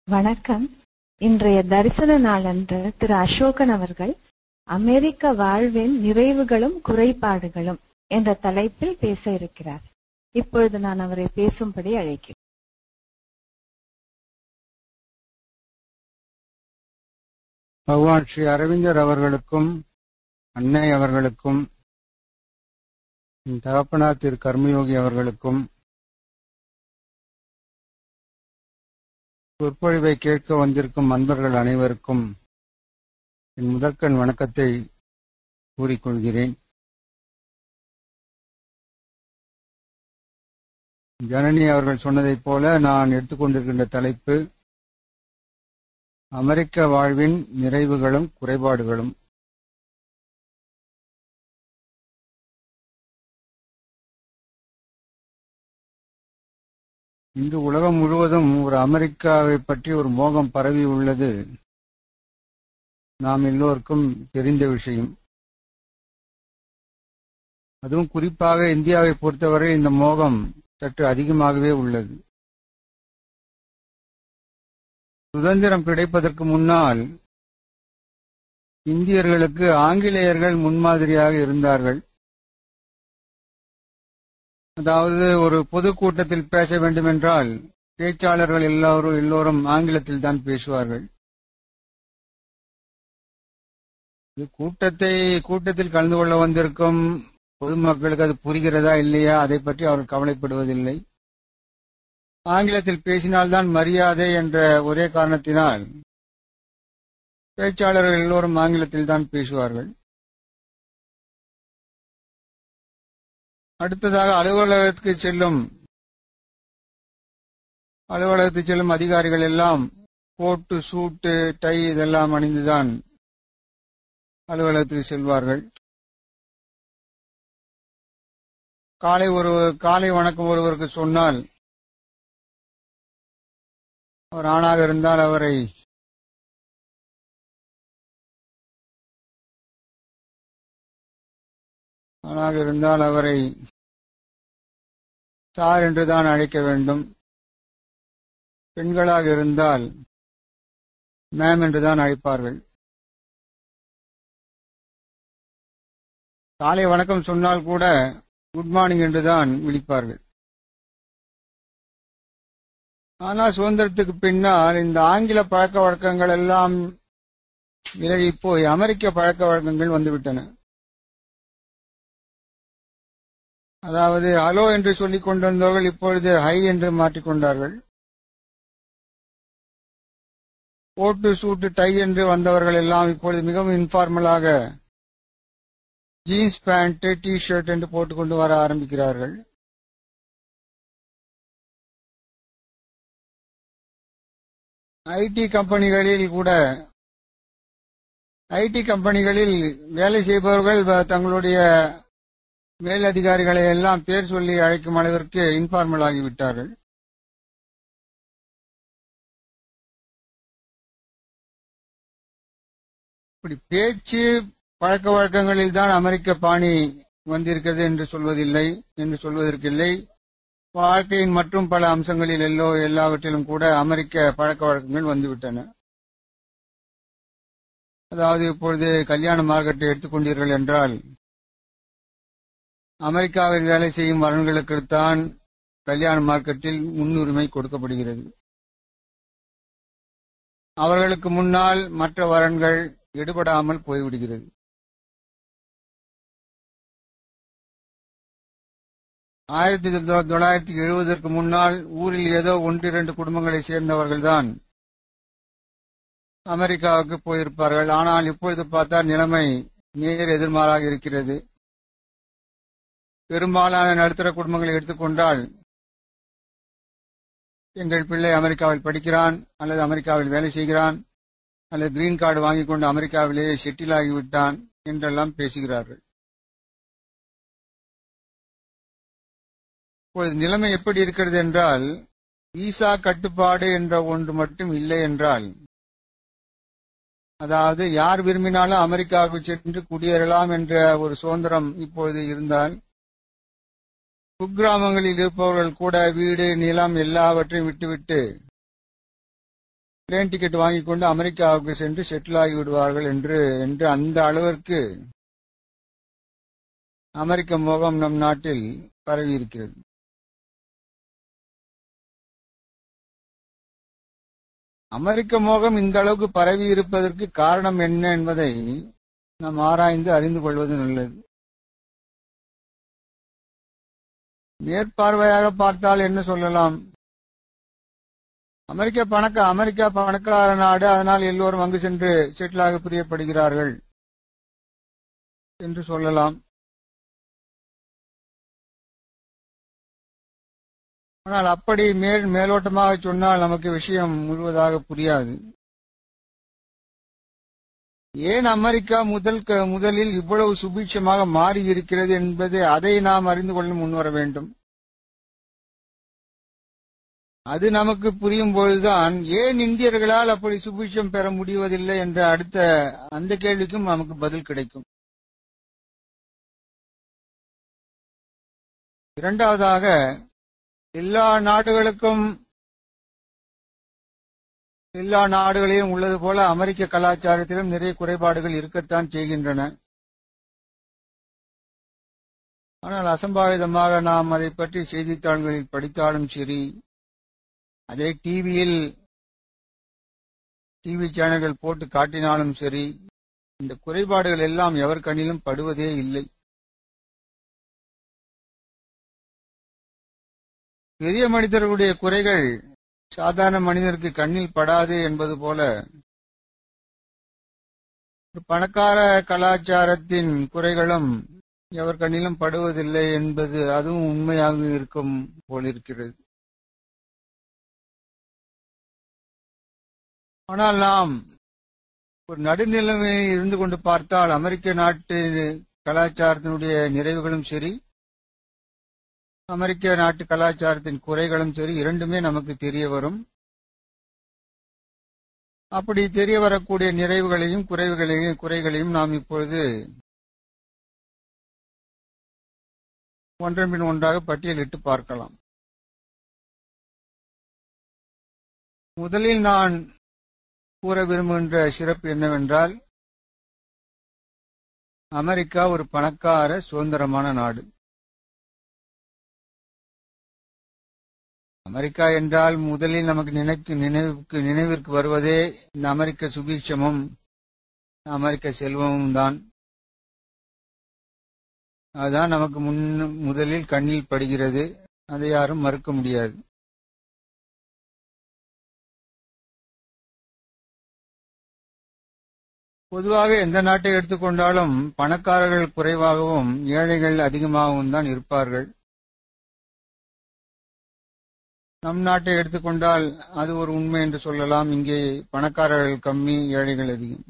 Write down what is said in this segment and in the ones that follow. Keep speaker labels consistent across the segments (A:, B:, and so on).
A: வணக்கம் இன்றைய தரிசன நாளன்று திரு அசோகன் அவர்கள் அமெரிக்க வாழ்வின் நிறைவுகளும் குறைபாடுகளும் என்ற தலைப்பில் பேச இருக்கிறார் இப்பொழுது நான் அவரை பேசும்படி அழைக்கிறேன்
B: பகவான் ஸ்ரீ அரவிந்தர் அவர்களுக்கும் அன்னை அவர்களுக்கும் என் தகப்பனார் திரு கர்மயோகி அவர்களுக்கும் சொற்பொழிவை கேட்க வந்திருக்கும் அன்பர்கள் அனைவருக்கும் என் முதற்கண் வணக்கத்தை கூறிக்கொள்கிறேன் ஜனனி அவர்கள் சொன்னதைப் போல நான் எடுத்துக்கொண்டிருக்கின்ற தலைப்பு அமெரிக்க வாழ்வின் நிறைவுகளும் குறைபாடுகளும் இன்று உலகம் முழுவதும் ஒரு அமெரிக்காவை பற்றி ஒரு மோகம் பரவி உள்ளது நாம் எல்லோருக்கும் தெரிந்த விஷயம் அதுவும் குறிப்பாக இந்தியாவை பொறுத்தவரை இந்த மோகம் சற்று அதிகமாகவே உள்ளது சுதந்திரம் கிடைப்பதற்கு முன்னால் இந்தியர்களுக்கு ஆங்கிலேயர்கள் முன்மாதிரியாக இருந்தார்கள் அதாவது ஒரு பொதுக்கூட்டத்தில் பேச வேண்டுமென்றால் பேச்சாளர்கள் எல்லாரும் எல்லோரும் ஆங்கிலத்தில் தான் பேசுவார்கள் கூட்டத்தை கூட்டத்தில் கலந்து கொள்ள வந்திருக்கும் பொதுமக்களுக்கு அது புரிகிறதா இல்லையா அதை பற்றி அவர்கள் கவலைப்படுவதில்லை ஆங்கிலத்தில் பேசினால்தான் மரியாதை என்ற ஒரே காரணத்தினால் பேச்சாளர்கள் எல்லோரும் ஆங்கிலத்தில் தான் பேசுவார்கள் அடுத்ததாக அலுவலகத்துக்கு செல்லும் அலுவலகத்துக்கு செல்லும் அதிகாரிகள் எல்லாம் கோட்டு சூட்டு டை இதெல்லாம் அணிந்துதான் அலுவலகத்துக்கு செல்வார்கள் காலை ஒரு காலை வணக்கம் ஒருவருக்கு சொன்னால் அவர் ஆணாக இருந்தால் அவரை ஆணாக இருந்தால் அவரை சார் என்றுதான் அழைக்க வேண்டும் பெண்களாக இருந்தால் மேம் என்றுதான் அழைப்பார்கள் காலை வணக்கம் சொன்னால் கூட குட் மார்னிங் என்றுதான் விழிப்பார்கள் ஆனால் சுதந்திரத்துக்கு பின்னால் இந்த ஆங்கில பழக்க வழக்கங்கள் எல்லாம் விலகி போய் அமெரிக்க பழக்க வழக்கங்கள் வந்துவிட்டன அதாவது ஹலோ என்று சொல்லிக் கொண்டிருந்தவர்கள் இப்பொழுது ஹை என்று மாற்றிக்கொண்டார்கள் கோட்டு சூட்டு டை என்று வந்தவர்கள் எல்லாம் இப்பொழுது மிகவும் இன்ஃபார்மலாக ஜீன்ஸ் பேண்ட் டி ஷர்ட் என்று போட்டுக்கொண்டு வர ஆரம்பிக்கிறார்கள் ஐடி கம்பெனிகளில் கூட ஐடி கம்பெனிகளில் வேலை செய்பவர்கள் தங்களுடைய மேலதிகாரிகளை எல்லாம் பேர் சொல்லி அழைக்கும் அளவிற்கு இன்ஃபார்மல் ஆகிவிட்டார்கள் இப்படி பேச்சு பழக்க வழக்கங்களில் தான் அமெரிக்க பாணி வந்திருக்கிறது என்று சொல்வதில்லை என்று சொல்வதற்கில்லை வாழ்க்கையின் மற்றும் பல அம்சங்களில் எல்லோ எல்லாவற்றிலும் கூட அமெரிக்க பழக்க வழக்கங்கள் வந்துவிட்டன அதாவது இப்பொழுது கல்யாண மார்க்கெட்டை எடுத்துக்கொண்டீர்கள் என்றால் அமெரிக்காவில் வேலை செய்யும் வரன்களுக்குத்தான் கல்யாண மார்க்கெட்டில் முன்னுரிமை கொடுக்கப்படுகிறது அவர்களுக்கு முன்னால் மற்ற வரன்கள் எடுபடாமல் போய்விடுகிறது ஆயிரத்தி தொள்ளாயிரத்தி எழுபதற்கு முன்னால் ஊரில் ஏதோ ஒன்று இரண்டு குடும்பங்களை சேர்ந்தவர்கள்தான் அமெரிக்காவுக்கு போயிருப்பார்கள் ஆனால் இப்பொழுது பார்த்தால் நிலைமை நேர் எதிர்மாறாக இருக்கிறது பெரும்பாலான நடுத்தர குடும்பங்களை எடுத்துக்கொண்டால் எங்கள் பிள்ளை அமெரிக்காவில் படிக்கிறான் அல்லது அமெரிக்காவில் வேலை செய்கிறான் அல்லது கிரீன் கார்டு வாங்கிக் கொண்டு அமெரிக்காவிலேயே செட்டில் ஆகிவிட்டான் என்றெல்லாம் பேசுகிறார்கள் இப்பொழுது நிலைமை எப்படி இருக்கிறது என்றால் விசா கட்டுப்பாடு என்ற ஒன்று மட்டும் இல்லை என்றால் அதாவது யார் விரும்பினாலும் அமெரிக்காவுக்கு சென்று குடியேறலாம் என்ற ஒரு சுதந்திரம் இப்பொழுது இருந்தால் குக்கிராமங்களில் இருப்பவர்கள் கூட வீடு நிலம் எல்லாவற்றையும் விட்டுவிட்டு பிளேன் டிக்கெட் வாங்கிக் கொண்டு அமெரிக்காவுக்கு சென்று செட்டில் ஆகி விடுவார்கள் என்று என்று அந்த அளவிற்கு அமெரிக்க மோகம் நம் நாட்டில் பரவி இருக்கிறது அமெரிக்க மோகம் இந்த அளவுக்கு பரவி இருப்பதற்கு காரணம் என்ன என்பதை நாம் ஆராய்ந்து அறிந்து கொள்வது நல்லது மேற்பார்வையாக பார்த்தால் என்ன சொல்லலாம் அமெரிக்க பணக்க அமெரிக்கா பணக்கார நாடு அதனால் எல்லோரும் அங்கு சென்று செட்டிலாக பிரியப்படுகிறார்கள் என்று சொல்லலாம் ஆனால் அப்படி மேல் மேலோட்டமாக சொன்னால் நமக்கு விஷயம் முழுவதாக புரியாது ஏன் அமெரிக்கா முதல் முதலில் இவ்வளவு சுபீட்சமாக மாறி இருக்கிறது என்பது அதை நாம் அறிந்து கொள்ள முன்வர வேண்டும் அது நமக்கு புரியும் பொழுதுதான் ஏன் இந்தியர்களால் அப்படி சுபீட்சம் பெற முடிவதில்லை என்ற அடுத்த அந்த கேள்விக்கும் நமக்கு பதில் கிடைக்கும் இரண்டாவதாக எல்லா நாடுகளுக்கும் எல்லா நாடுகளிலும் உள்ளது போல அமெரிக்க கலாச்சாரத்திலும் நிறைய குறைபாடுகள் இருக்கத்தான் செய்கின்றன ஆனால் அசம்பாவிதமாக நாம் அதை பற்றி செய்தித்தாள்களில் படித்தாலும் சரி அதை டிவியில் டிவி சேனல்கள் போட்டு காட்டினாலும் சரி இந்த குறைபாடுகள் எல்லாம் எவர் கண்ணிலும் படுவதே இல்லை பெரிய மனிதர்களுடைய குறைகள் சாதாரண மனிதருக்கு கண்ணில் படாது என்பது போல பணக்கார கலாச்சாரத்தின் குறைகளும் எவர் கண்ணிலும் படுவதில்லை என்பது அதுவும் உண்மையாக இருக்கும் போலிருக்கிறது ஆனால் நாம் ஒரு நடுநிலைமையில் இருந்து கொண்டு பார்த்தால் அமெரிக்க நாட்டு கலாச்சாரத்தினுடைய நிறைவுகளும் சரி அமெரிக்க நாட்டு கலாச்சாரத்தின் குறைகளும் சரி இரண்டுமே நமக்கு தெரிய வரும் அப்படி தெரிய வரக்கூடிய நிறைவுகளையும் குறைவுகளையும் குறைகளையும் நாம் இப்பொழுது ஒன்றன் பின் ஒன்றாக பட்டியலிட்டு பார்க்கலாம் முதலில் நான் கூற விரும்புகின்ற சிறப்பு என்னவென்றால் அமெரிக்கா ஒரு பணக்கார சுதந்திரமான நாடு அமெரிக்கா என்றால் முதலில் நமக்கு நினைக்கு நினைவுக்கு நினைவிற்கு வருவதே இந்த அமெரிக்க சுபீட்சமும் அமெரிக்க செல்வமும் தான் அதுதான் நமக்கு முன் முதலில் கண்ணில் படுகிறது அதை யாரும் மறுக்க முடியாது பொதுவாக எந்த நாட்டை எடுத்துக்கொண்டாலும் பணக்காரர்கள் குறைவாகவும் ஏழைகள் அதிகமாகவும் தான் இருப்பார்கள் நம் நாட்டை எடுத்துக்கொண்டால் அது ஒரு உண்மை என்று சொல்லலாம் இங்கே பணக்காரர்கள் கம்மி ஏழைகள் அதிகம்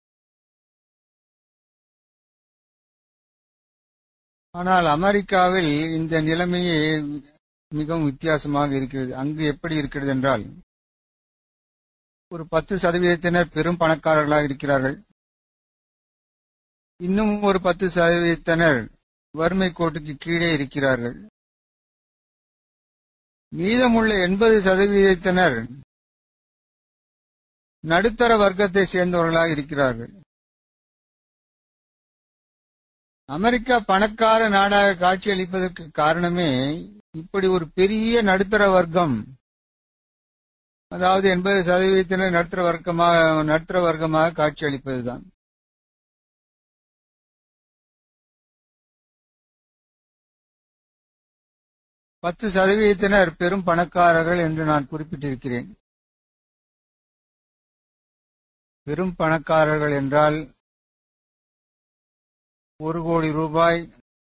B: ஆனால் அமெரிக்காவில் இந்த நிலைமையே மிகவும் வித்தியாசமாக இருக்கிறது அங்கு எப்படி இருக்கிறது என்றால் ஒரு பத்து சதவீதத்தினர் பெரும் பணக்காரர்களாக இருக்கிறார்கள் இன்னும் ஒரு பத்து சதவீதத்தினர் வறுமை கோட்டுக்கு கீழே இருக்கிறார்கள் மீதமுள்ள எண்பது சதவீதத்தினர் நடுத்தர வர்க்கத்தை சேர்ந்தவர்களாக இருக்கிறார்கள் அமெரிக்கா பணக்கார நாடாக காட்சியளிப்பதற்கு காரணமே இப்படி ஒரு பெரிய நடுத்தர வர்க்கம் அதாவது எண்பது சதவீதத்தினர் நடுத்தர வர்க்கமாக நடுத்தர வர்க்கமாக காட்சியளிப்பதுதான் பத்து சதவீதத்தினர் பெரும் பணக்காரர்கள் என்று நான் குறிப்பிட்டிருக்கிறேன் பெரும் பணக்காரர்கள் என்றால் ஒரு கோடி ரூபாய்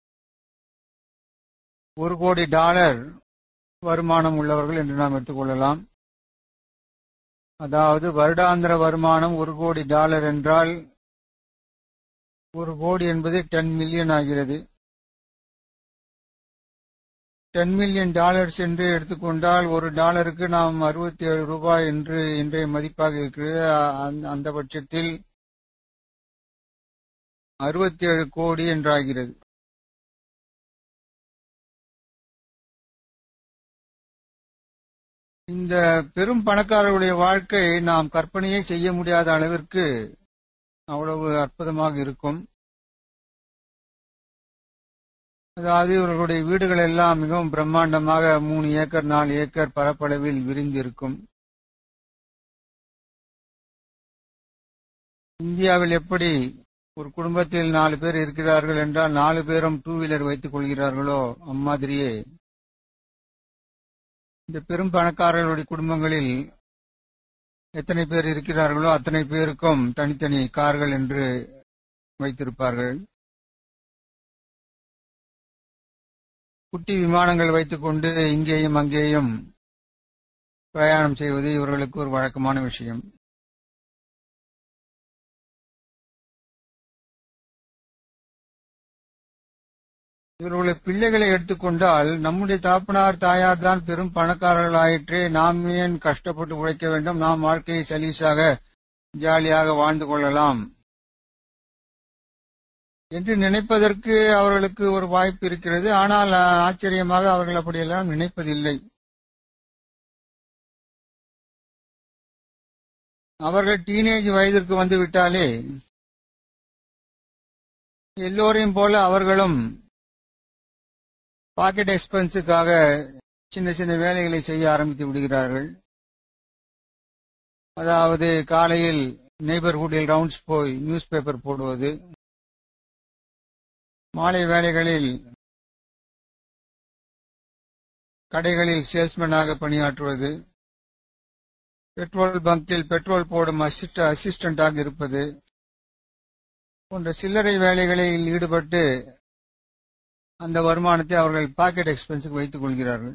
B: ஒரு கோடி டாலர் வருமானம் உள்ளவர்கள் என்று நாம் எடுத்துக்கொள்ளலாம் அதாவது வருடாந்திர வருமானம் ஒரு கோடி டாலர் என்றால் ஒரு கோடி என்பது டென் மில்லியன் ஆகிறது டென் மில்லியன் டாலர்ஸ் என்று எடுத்துக்கொண்டால் ஒரு டாலருக்கு நாம் அறுபத்தி ஏழு ரூபாய் என்று இன்றைய மதிப்பாக இருக்கிறது அந்த பட்சத்தில் அறுபத்தி ஏழு கோடி என்றாகிறது இந்த பெரும் பணக்காரர்களுடைய வாழ்க்கை நாம் கற்பனையே செய்ய முடியாத அளவிற்கு அவ்வளவு அற்புதமாக இருக்கும் அதாவது இவர்களுடைய வீடுகள் எல்லாம் மிகவும் பிரம்மாண்டமாக மூணு ஏக்கர் நாலு ஏக்கர் பரப்பளவில் விரிந்திருக்கும் இந்தியாவில் எப்படி ஒரு குடும்பத்தில் நாலு பேர் இருக்கிறார்கள் என்றால் நாலு பேரும் டூ வீலர் வைத்துக் கொள்கிறார்களோ அம்மாதிரியே இந்த பெரும் பணக்காரர்களுடைய குடும்பங்களில் எத்தனை பேர் இருக்கிறார்களோ அத்தனை பேருக்கும் தனித்தனி கார்கள் என்று வைத்திருப்பார்கள் குட்டி விமானங்கள் வைத்துக் கொண்டு இங்கேயும் அங்கேயும் பிரயாணம் செய்வது இவர்களுக்கு ஒரு வழக்கமான விஷயம் இவர்களுடைய பிள்ளைகளை எடுத்துக்கொண்டால் நம்முடைய தாப்பனார் தாயார் தான் பெரும் பணக்காரர்கள் ஆயிற்றே நாம் ஏன் கஷ்டப்பட்டு உழைக்க வேண்டும் நாம் வாழ்க்கையை சலீசாக ஜாலியாக வாழ்ந்து கொள்ளலாம் என்று நினைப்பதற்கு அவர்களுக்கு ஒரு வாய்ப்பு இருக்கிறது ஆனால் ஆச்சரியமாக அவர்கள் அப்படியெல்லாம் நினைப்பதில்லை அவர்கள் டீனேஜ் வயதிற்கு வந்து விட்டாலே எல்லோரையும் போல அவர்களும் பாக்கெட் எக்ஸ்பென்ஸுக்காக சின்ன சின்ன வேலைகளை செய்ய ஆரம்பித்து விடுகிறார்கள் அதாவது காலையில் நெய்பர்ஹுட்டில் ரவுண்ட்ஸ் போய் நியூஸ் பேப்பர் போடுவது மாலை வேலைகளில் கடைகளில் சேல்ஸ்மேனாக பணியாற்றுவது பெட்ரோல் பங்கில் பெட்ரோல் போடும் அசிஸ்டண்டாக இருப்பது போன்ற சில்லறை வேலைகளில் ஈடுபட்டு அந்த வருமானத்தை அவர்கள் பாக்கெட் எக்ஸ்பென்ஸுக்கு வைத்துக் கொள்கிறார்கள்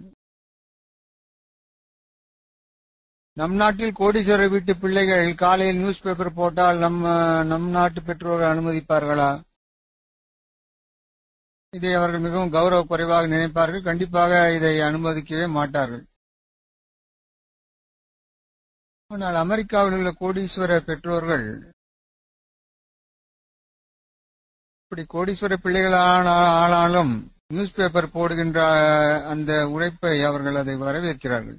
B: நம் நாட்டில் கோடீஸ்வரர் வீட்டு பிள்ளைகள் காலையில் நியூஸ் பேப்பர் போட்டால் நம்ம நம் நாட்டு பெற்றோர்கள் அனுமதிப்பார்களா இதை அவர்கள் மிகவும் கௌரவ குறைவாக நினைப்பார்கள் கண்டிப்பாக இதை அனுமதிக்கவே மாட்டார்கள் ஆனால் அமெரிக்காவில் உள்ள கோடீஸ்வர பெற்றோர்கள் இப்படி கோடீஸ்வர பிள்ளைகள் ஆனாலும் நியூஸ் பேப்பர் போடுகின்ற அந்த உழைப்பை அவர்கள் அதை வரவேற்கிறார்கள்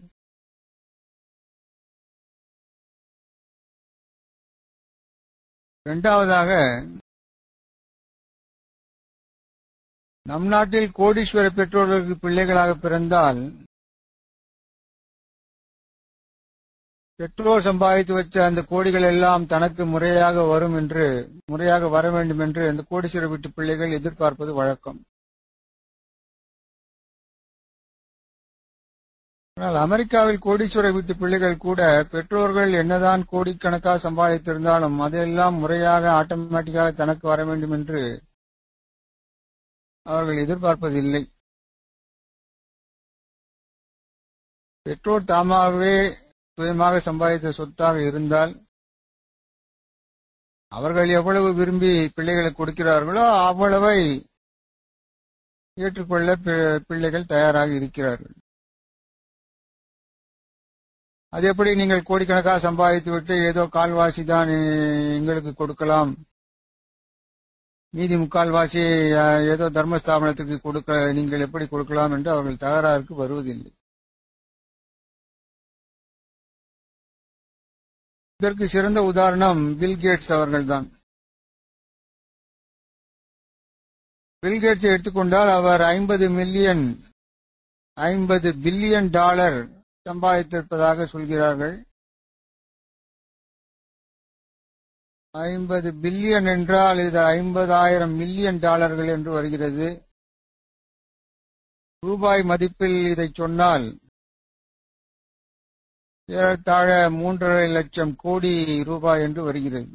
B: இரண்டாவதாக நம் நாட்டில் கோடீஸ்வர பெற்றோர்களுக்கு பிள்ளைகளாக பிறந்தால் பெற்றோர் சம்பாதித்து வச்ச அந்த கோடிகள் எல்லாம் தனக்கு முறையாக வரும் என்று முறையாக வர வேண்டும் என்று அந்த கோடீஸ்வர வீட்டு பிள்ளைகள் எதிர்பார்ப்பது வழக்கம் ஆனால் அமெரிக்காவில் கோடீஸ்வர வீட்டு பிள்ளைகள் கூட பெற்றோர்கள் என்னதான் கோடிக்கணக்காக சம்பாதித்திருந்தாலும் அதையெல்லாம் முறையாக ஆட்டோமேட்டிக்காக தனக்கு வர வேண்டும் என்று அவர்கள் எதிர்பார்ப்பதில்லை பெற்றோர் தாமாகவே சுயமாக சம்பாதித்த சொத்தாக இருந்தால் அவர்கள் எவ்வளவு விரும்பி பிள்ளைகளை கொடுக்கிறார்களோ அவ்வளவை ஏற்றுக்கொள்ள பிள்ளைகள் தயாராக இருக்கிறார்கள் அது எப்படி நீங்கள் கோடிக்கணக்காக சம்பாதித்து விட்டு ஏதோ கால்வாசி தான் எங்களுக்கு கொடுக்கலாம் மீதி முக்கால்வாசி ஏதோ தர்மஸ்தாபனத்துக்கு கொடுக்க நீங்கள் எப்படி கொடுக்கலாம் என்று அவர்கள் தகராறுக்கு வருவதில்லை இதற்கு சிறந்த உதாரணம் பில் கேட்ஸ் அவர்கள்தான் பில் கேட்ஸ் எடுத்துக்கொண்டால் அவர் ஐம்பது மில்லியன் ஐம்பது பில்லியன் டாலர் சம்பாதித்திருப்பதாக சொல்கிறார்கள் ஐம்பது பில்லியன் என்றால் இது ஐம்பதாயிரம் மில்லியன் டாலர்கள் என்று வருகிறது ரூபாய் மதிப்பில் இதை சொன்னால் ஏறத்தாழ மூன்றரை லட்சம் கோடி ரூபாய் என்று வருகிறது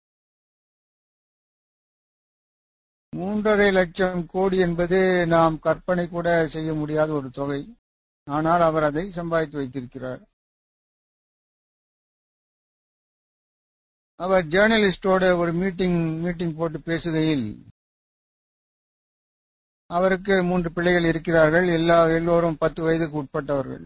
B: மூன்றரை லட்சம் கோடி என்பது நாம் கற்பனை கூட செய்ய முடியாத ஒரு தொகை ஆனால் அவர் அதை சம்பாதித்து வைத்திருக்கிறார் அவர் ஜேர்னலிஸ்டோட ஒரு மீட்டிங் மீட்டிங் போட்டு பேசுகையில் அவருக்கு மூன்று பிள்ளைகள் இருக்கிறார்கள் எல்லா எல்லோரும் பத்து வயதுக்கு உட்பட்டவர்கள்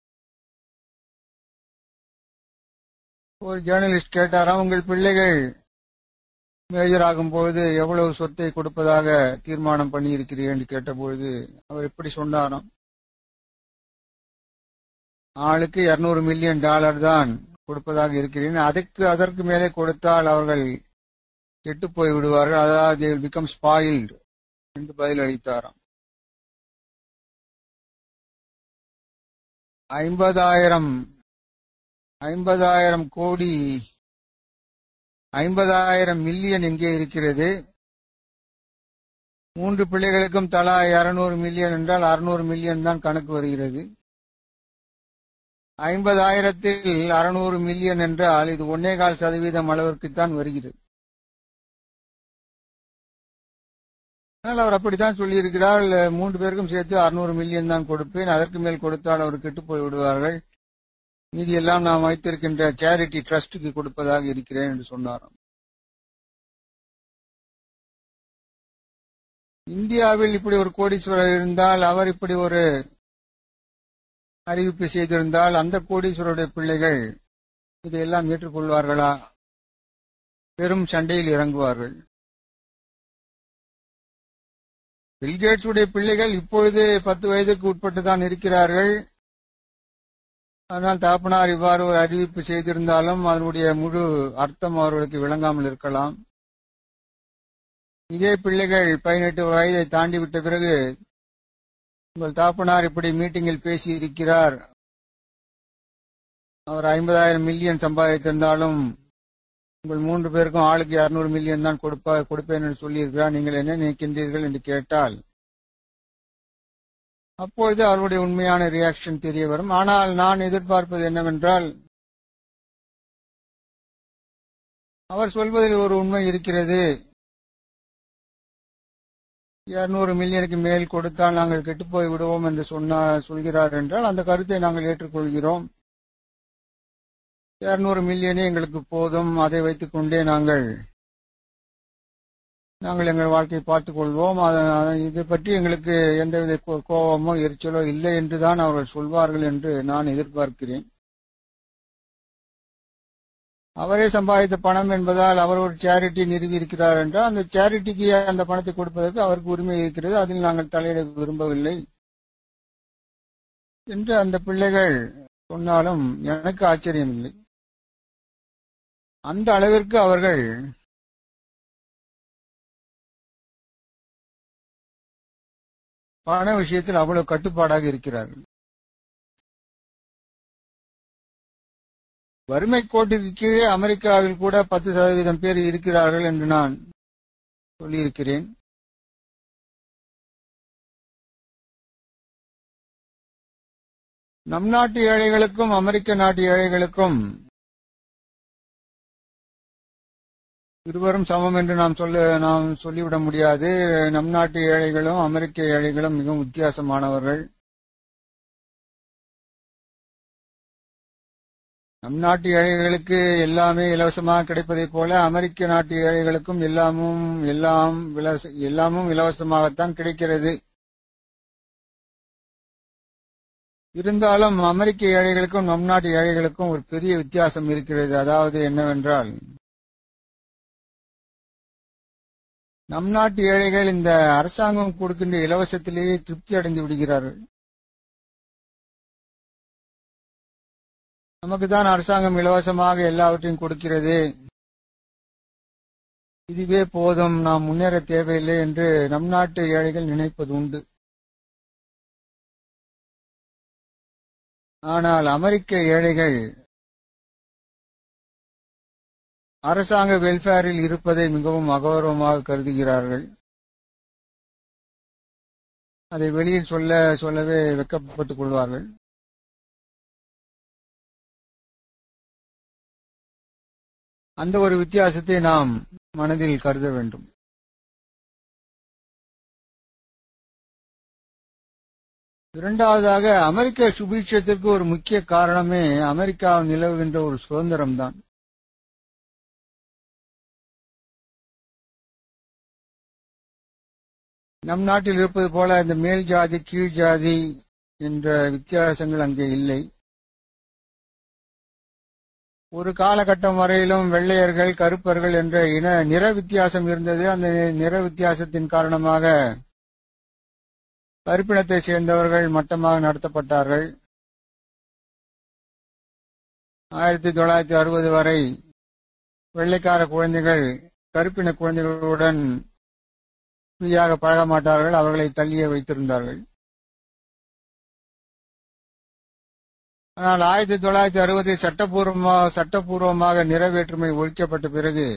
B: ஒரு ஜேர்னலிஸ்ட் கேட்டாராம் உங்கள் பிள்ளைகள் மேஜர் ஆகும்போது எவ்வளவு சொத்தை கொடுப்பதாக தீர்மானம் பண்ணி இருக்கிறீர்கள் என்று கேட்டபொழுது அவர் எப்படி சொன்னாராம் ஆளுக்கு 200 மில்லியன் டாலர் தான் கொடுப்பதாக இருக்கிறேன் அதற்கு அதற்கு மேலே கொடுத்தால் அவர்கள் கெட்டு போய் விடுவார்கள் அதாவது பிகம் ஸ்பாயில்டு என்று பதில் அளித்தாராம் ஐம்பதாயிரம் ஐம்பதாயிரம் கோடி ஐம்பதாயிரம் மில்லியன் எங்கே இருக்கிறது மூன்று பிள்ளைகளுக்கும் தலா இருநூறு மில்லியன் என்றால் அறுநூறு மில்லியன் தான் கணக்கு வருகிறது ஐம்பதாயிரத்தில் அறுநூறு மில்லியன் என்றால் இது ஒன்னே கால் சதவீதம் அளவிற்குத்தான் வருகிறது ஆனால் அவர் அப்படித்தான் சொல்லியிருக்கிறார் மூன்று பேருக்கும் சேர்த்து அறுநூறு மில்லியன் தான் கொடுப்பேன் அதற்கு மேல் கொடுத்தால் அவர் கெட்டு போய் விடுவார்கள் மீதி எல்லாம் நாம் வைத்திருக்கின்ற சேரிட்டி ட்ரஸ்டுக்கு கொடுப்பதாக இருக்கிறேன் என்று சொன்னாராம் இந்தியாவில் இப்படி ஒரு கோடீஸ்வரர் இருந்தால் அவர் இப்படி ஒரு அறிவிப்பு செய்திருந்தால் அந்த கோடீஸ்வரருடைய பிள்ளைகள் இதையெல்லாம் ஏற்றுக்கொள்வார்களா பெரும் சண்டையில் இறங்குவார்கள் பில்கேட்ஸுடைய பிள்ளைகள் இப்பொழுது பத்து வயதுக்கு உட்பட்டு தான் இருக்கிறார்கள் ஆனால் தாப்பனார் இவ்வாறு ஒரு அறிவிப்பு செய்திருந்தாலும் அதனுடைய முழு அர்த்தம் அவர்களுக்கு விளங்காமல் இருக்கலாம் இதே பிள்ளைகள் பதினெட்டு வயதை தாண்டி விட்ட பிறகு உங்கள் தாப்பனார் இப்படி மீட்டிங்கில் பேசி இருக்கிறார் அவர் ஐம்பதாயிரம் மில்லியன் சம்பாதித்திருந்தாலும் உங்கள் மூன்று பேருக்கும் ஆளுக்கு இருநூறு மில்லியன் தான் கொடுப்பா கொடுப்பேன் என்று சொல்லியிருக்கிறார் நீங்கள் என்ன நினைக்கின்றீர்கள் என்று கேட்டால் அப்பொழுது அவருடைய உண்மையான ரியாக்ஷன் தெரிய வரும் ஆனால் நான் எதிர்பார்ப்பது என்னவென்றால் அவர் சொல்வதில் ஒரு உண்மை இருக்கிறது இருநூறு மில்லியனுக்கு மேல் கொடுத்தால் நாங்கள் கெட்டுப்போய் விடுவோம் என்று சொன்னா சொல்கிறார் என்றால் அந்த கருத்தை நாங்கள் ஏற்றுக்கொள்கிறோம் இருநூறு மில்லியனே எங்களுக்கு போதும் அதை வைத்துக் கொண்டே நாங்கள் நாங்கள் எங்கள் வாழ்க்கையை பார்த்துக் கொள்வோம் இதை பற்றி எங்களுக்கு எந்தவித கோபமோ எரிச்சலோ இல்லை என்றுதான் அவர்கள் சொல்வார்கள் என்று நான் எதிர்பார்க்கிறேன் அவரே சம்பாதித்த பணம் என்பதால் அவர் ஒரு சேரிட்டி நிறுவி இருக்கிறார் என்றால் அந்த சேரிட்டிக்கு அந்த பணத்தை கொடுப்பதற்கு அவருக்கு உரிமை இருக்கிறது அதில் நாங்கள் தலையிட விரும்பவில்லை என்று அந்த பிள்ளைகள் சொன்னாலும் எனக்கு ஆச்சரியம் இல்லை அந்த அளவிற்கு அவர்கள் பண விஷயத்தில் அவ்வளவு கட்டுப்பாடாக இருக்கிறார்கள் வறுமை கோட்டிற்கு கீழே அமெரிக்காவில் கூட பத்து சதவீதம் பேர் இருக்கிறார்கள் என்று நான் சொல்லியிருக்கிறேன் நம் நாட்டு ஏழைகளுக்கும் அமெரிக்க நாட்டு ஏழைகளுக்கும் இருவரும் சமம் என்று நாம் சொல்ல நாம் சொல்லிவிட முடியாது நம் நாட்டு ஏழைகளும் அமெரிக்க ஏழைகளும் மிகவும் வித்தியாசமானவர்கள் நம் நாட்டு ஏழைகளுக்கு எல்லாமே இலவசமாக கிடைப்பதைப் போல அமெரிக்க நாட்டு ஏழைகளுக்கும் எல்லாமும் எல்லாம் எல்லாமும் இலவசமாகத்தான் கிடைக்கிறது இருந்தாலும் அமெரிக்க ஏழைகளுக்கும் நம் நாட்டு ஏழைகளுக்கும் ஒரு பெரிய வித்தியாசம் இருக்கிறது அதாவது என்னவென்றால் நம் நாட்டு ஏழைகள் இந்த அரசாங்கம் கொடுக்கின்ற இலவசத்திலேயே திருப்தி அடைந்து விடுகிறார்கள் நமக்கு தான் அரசாங்கம் இலவசமாக எல்லாவற்றையும் கொடுக்கிறது இதுவே போதும் நாம் முன்னேற தேவையில்லை என்று நம் நாட்டு ஏழைகள் நினைப்பது உண்டு ஆனால் அமெரிக்க ஏழைகள் அரசாங்க வெல்ஃபேரில் இருப்பதை மிகவும் அகௌரவமாக கருதுகிறார்கள் அதை வெளியில் சொல்ல சொல்லவே வெக்கப்பட்டுக் கொள்வார்கள் அந்த ஒரு வித்தியாசத்தை நாம் மனதில் கருத வேண்டும் இரண்டாவதாக அமெரிக்க சுபீட்சத்திற்கு ஒரு முக்கிய காரணமே அமெரிக்காவில் நிலவுகின்ற ஒரு சுதந்திரம்தான் நம் நாட்டில் இருப்பது போல இந்த மேல் ஜாதி கீழ் ஜாதி என்ற வித்தியாசங்கள் அங்கே இல்லை ஒரு காலகட்டம் வரையிலும் வெள்ளையர்கள் கருப்பர்கள் என்ற இன நிற வித்தியாசம் இருந்தது அந்த நிற வித்தியாசத்தின் காரணமாக கருப்பினத்தை சேர்ந்தவர்கள் மட்டமாக நடத்தப்பட்டார்கள் ஆயிரத்தி தொள்ளாயிரத்தி அறுபது வரை வெள்ளைக்கார குழந்தைகள் கருப்பின குழந்தைகளுடன் ஃப்ரீயாக பழக மாட்டார்கள் அவர்களை தள்ளியே வைத்திருந்தார்கள் ஆனால் ஆயிரத்தி தொள்ளாயிரத்தி அறுபதில் சட்டப்பூர்வமாக சட்டப்பூர்வமாக நிறைவேற்றுமை ஒழிக்கப்பட்ட பிறகு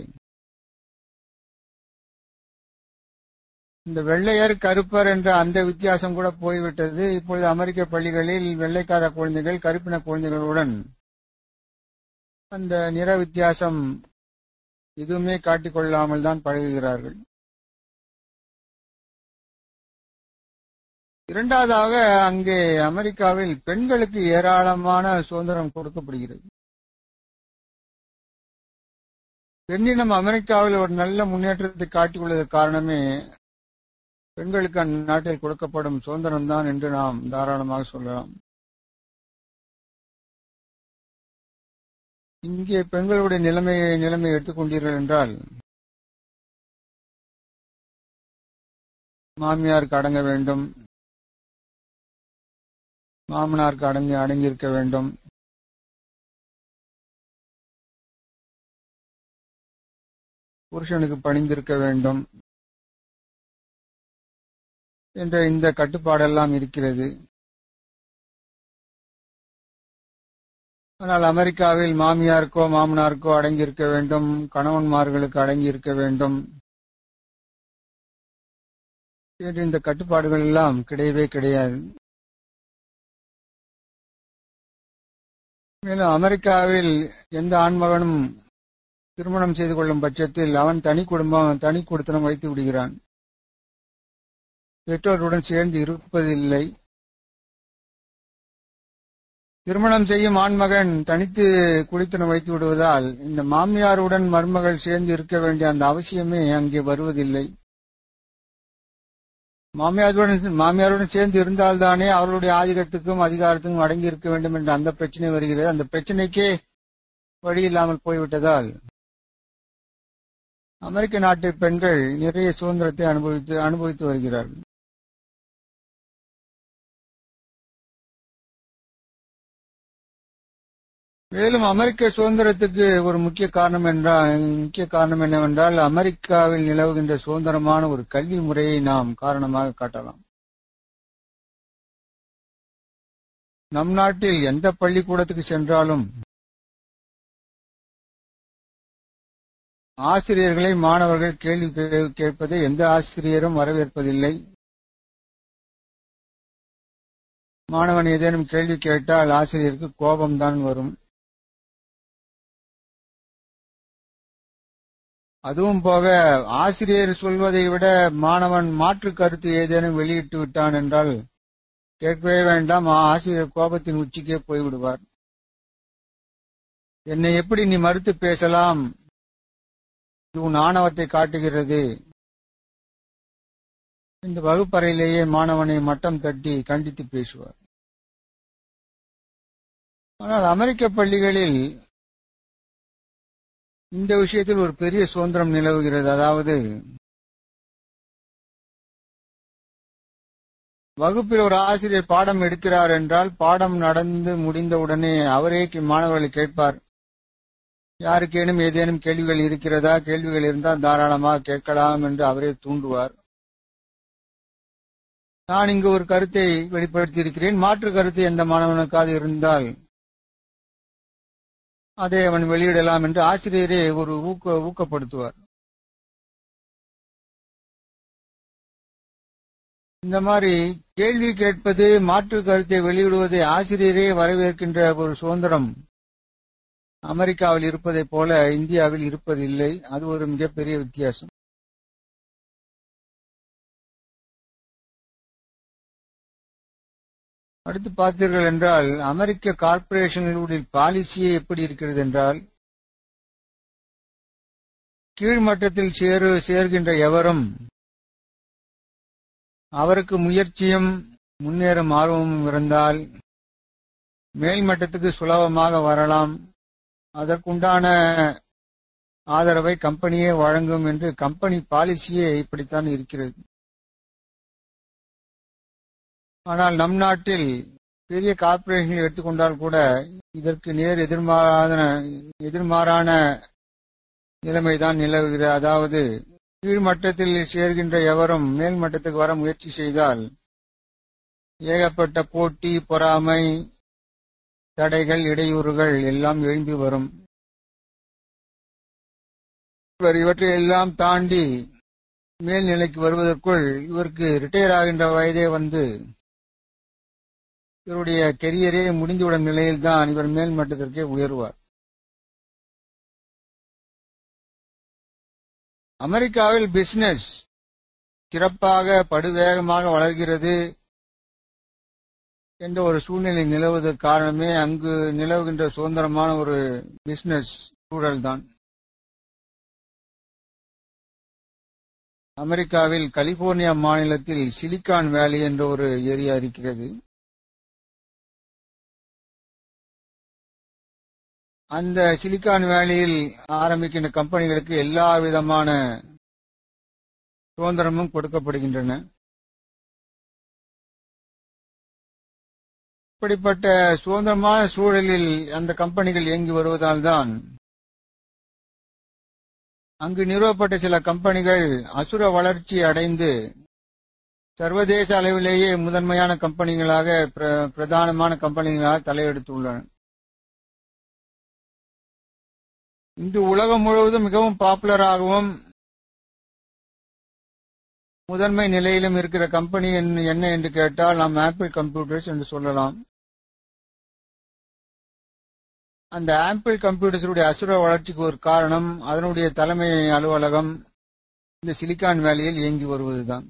B: இந்த வெள்ளையர் கருப்பர் என்ற அந்த வித்தியாசம் கூட போய்விட்டது இப்பொழுது அமெரிக்க பள்ளிகளில் வெள்ளைக்கார குழந்தைகள் கருப்பின குழந்தைகளுடன் அந்த நிற வித்தியாசம் எதுவுமே காட்டிக்கொள்ளாமல் தான் பழகுகிறார்கள் இரண்டாவதாக அங்கே அமெரிக்காவில் பெண்களுக்கு ஏராளமான சுதந்திரம் கொடுக்கப்படுகிறது பெண்ணினம் அமெரிக்காவில் ஒரு நல்ல முன்னேற்றத்தை காட்டியுள்ளது காரணமே பெண்களுக்கு அந்நாட்டில் கொடுக்கப்படும் சுதந்திரம் தான் என்று நாம் தாராளமாக சொல்லலாம் இங்கே பெண்களுடைய நிலைமையை நிலைமை எடுத்துக்கொண்டீர்கள் என்றால் மாமியாருக்கு அடங்க வேண்டும் மாமனாருக்கு அடங்கி அடங்கியிருக்க வேண்டும் புருஷனுக்கு பணிந்திருக்க வேண்டும் என்ற இந்த கட்டுப்பாடெல்லாம் இருக்கிறது ஆனால் அமெரிக்காவில் மாமியாருக்கோ மாமனாருக்கோ அடங்கியிருக்க வேண்டும் கணவன்மார்களுக்கு அடங்கியிருக்க வேண்டும் என்று இந்த கட்டுப்பாடுகள் எல்லாம் கிடையவே கிடையாது மேலும் அமெரிக்காவில் எந்த ஆண்மகனும் திருமணம் செய்து கொள்ளும் பட்சத்தில் அவன் தனி குடும்பம் தனி குடுத்தனம் வைத்து விடுகிறான் பெற்றோருடன் சேர்ந்து இருப்பதில்லை திருமணம் செய்யும் ஆண்மகன் தனித்து குடித்தனம் வைத்து விடுவதால் இந்த மாமியாருடன் மருமகள் சேர்ந்து இருக்க வேண்டிய அந்த அவசியமே அங்கே வருவதில்லை மாமியாருடன் மாமியாருடன் சேர்ந்து இருந்தால்தானே அவர்களுடைய ஆதிக்கத்துக்கும் அதிகாரத்துக்கும் அடங்கி இருக்க வேண்டும் என்ற அந்த பிரச்சனை வருகிறது அந்த பிரச்சனைக்கே வழி இல்லாமல் போய்விட்டதால் அமெரிக்க நாட்டு பெண்கள் நிறைய சுதந்திரத்தை அனுபவித்து அனுபவித்து வருகிறார்கள் மேலும் அமெரிக்க சுதந்திரத்துக்கு ஒரு முக்கிய காரணம் என்றால் முக்கிய காரணம் என்னவென்றால் அமெரிக்காவில் நிலவுகின்ற சுதந்திரமான ஒரு கல்வி முறையை நாம் காரணமாக காட்டலாம் நம் நாட்டில் எந்த பள்ளிக்கூடத்துக்கு சென்றாலும் ஆசிரியர்களை மாணவர்கள் கேள்வி கேட்பதை எந்த ஆசிரியரும் வரவேற்பதில்லை மாணவன் ஏதேனும் கேள்வி கேட்டால் ஆசிரியருக்கு கோபம்தான் வரும் அதுவும் போக ஆசிரியர் சொல்வதை விட மாணவன் மாற்று கருத்து ஏதேனும் வெளியிட்டு விட்டான் என்றால் கேட்கவே வேண்டாம் ஆசிரியர் கோபத்தின் உச்சிக்கே போய்விடுவார் என்னை எப்படி நீ மறுத்து பேசலாம் இது உன் ஆணவத்தை காட்டுகிறது இந்த வகுப்பறையிலேயே மாணவனை மட்டம் தட்டி கண்டித்து பேசுவார் ஆனால் அமெரிக்க பள்ளிகளில் இந்த விஷயத்தில் ஒரு பெரிய சுதந்திரம் நிலவுகிறது அதாவது வகுப்பில் ஒரு ஆசிரியர் பாடம் எடுக்கிறார் என்றால் பாடம் நடந்து முடிந்தவுடனே அவரே மாணவர்களை கேட்பார் யாருக்கேனும் ஏதேனும் கேள்விகள் இருக்கிறதா கேள்விகள் இருந்தால் தாராளமாக கேட்கலாம் என்று அவரே தூண்டுவார் நான் இங்கு ஒரு கருத்தை வெளிப்படுத்தி இருக்கிறேன் மாற்று கருத்து எந்த மாணவனுக்காவது இருந்தால் அதை அவன் வெளியிடலாம் என்று ஆசிரியரே ஒரு ஊக்க ஊக்கப்படுத்துவார் இந்த மாதிரி கேள்வி கேட்பது மாற்று கருத்தை வெளியிடுவதை ஆசிரியரே வரவேற்கின்ற ஒரு சுதந்திரம் அமெரிக்காவில் இருப்பதைப் போல இந்தியாவில் இருப்பதில்லை அது ஒரு மிகப்பெரிய வித்தியாசம் அடுத்து பார்த்தீர்கள் என்றால் அமெரிக்க கார்ப்பரேஷன்களுடைய பாலிசியே எப்படி இருக்கிறது என்றால் கீழ்மட்டத்தில் சேரு சேர்கின்ற எவரும் அவருக்கு முயற்சியும் முன்னேறும் ஆர்வமும் இருந்தால் மேல்மட்டத்துக்கு சுலபமாக வரலாம் அதற்குண்டான ஆதரவை கம்பெனியே வழங்கும் என்று கம்பெனி பாலிசியே இப்படித்தான் இருக்கிறது ஆனால் நம் நாட்டில் பெரிய கார்ப்பரேஷன்கள் எடுத்துக்கொண்டால் கூட இதற்கு நேர் எதிர்மாறான எதிர்மாறான நிலைமைதான் நிலவுகிறது அதாவது கீழ்மட்டத்தில் சேர்கின்ற எவரும் மேல் மட்டத்துக்கு வர முயற்சி செய்தால் ஏகப்பட்ட போட்டி பொறாமை தடைகள் இடையூறுகள் எல்லாம் எழும்பி வரும் இவர் இவற்றை எல்லாம் தாண்டி மேல்நிலைக்கு வருவதற்குள் இவருக்கு ரிட்டையர் ஆகின்ற வயதே வந்து இவருடைய கெரியரே முடிந்துவிடும் நிலையில்தான் இவர் மேல் மட்டத்திற்கே உயர்வார் அமெரிக்காவில் பிசினஸ் சிறப்பாக படுவேகமாக வளர்கிறது என்ற ஒரு சூழ்நிலை நிலவுவதற்கு காரணமே அங்கு நிலவுகின்ற சுதந்திரமான ஒரு பிசினஸ் சூழல் தான் அமெரிக்காவில் கலிபோர்னியா மாநிலத்தில் சிலிகான் வேலி என்ற ஒரு ஏரியா இருக்கிறது அந்த சிலிகான் வேலியில் ஆரம்பிக்கின்ற கம்பெனிகளுக்கு எல்லா விதமான சுதந்திரமும் கொடுக்கப்படுகின்றன இப்படிப்பட்ட சுதந்திரமான சூழலில் அந்த கம்பெனிகள் இயங்கி வருவதால் தான் அங்கு நிறுவப்பட்ட சில கம்பெனிகள் அசுர வளர்ச்சி அடைந்து சர்வதேச அளவிலேயே முதன்மையான கம்பெனிகளாக பிரதானமான கம்பெனிகளாக தலையெடுத்துள்ளன இன்று உலகம் முழுவதும் மிகவும் பாப்புலராகவும் முதன்மை நிலையிலும் இருக்கிற கம்பெனி என்ன என்று கேட்டால் நாம் ஆப்பிள் கம்ப்யூட்டர்ஸ் என்று சொல்லலாம் அந்த ஆப்பிள் கம்ப்யூட்டர்ஸுடைய அசுர வளர்ச்சிக்கு ஒரு காரணம் அதனுடைய தலைமை அலுவலகம் இந்த சிலிகான் வேலியில் இயங்கி வருவதுதான்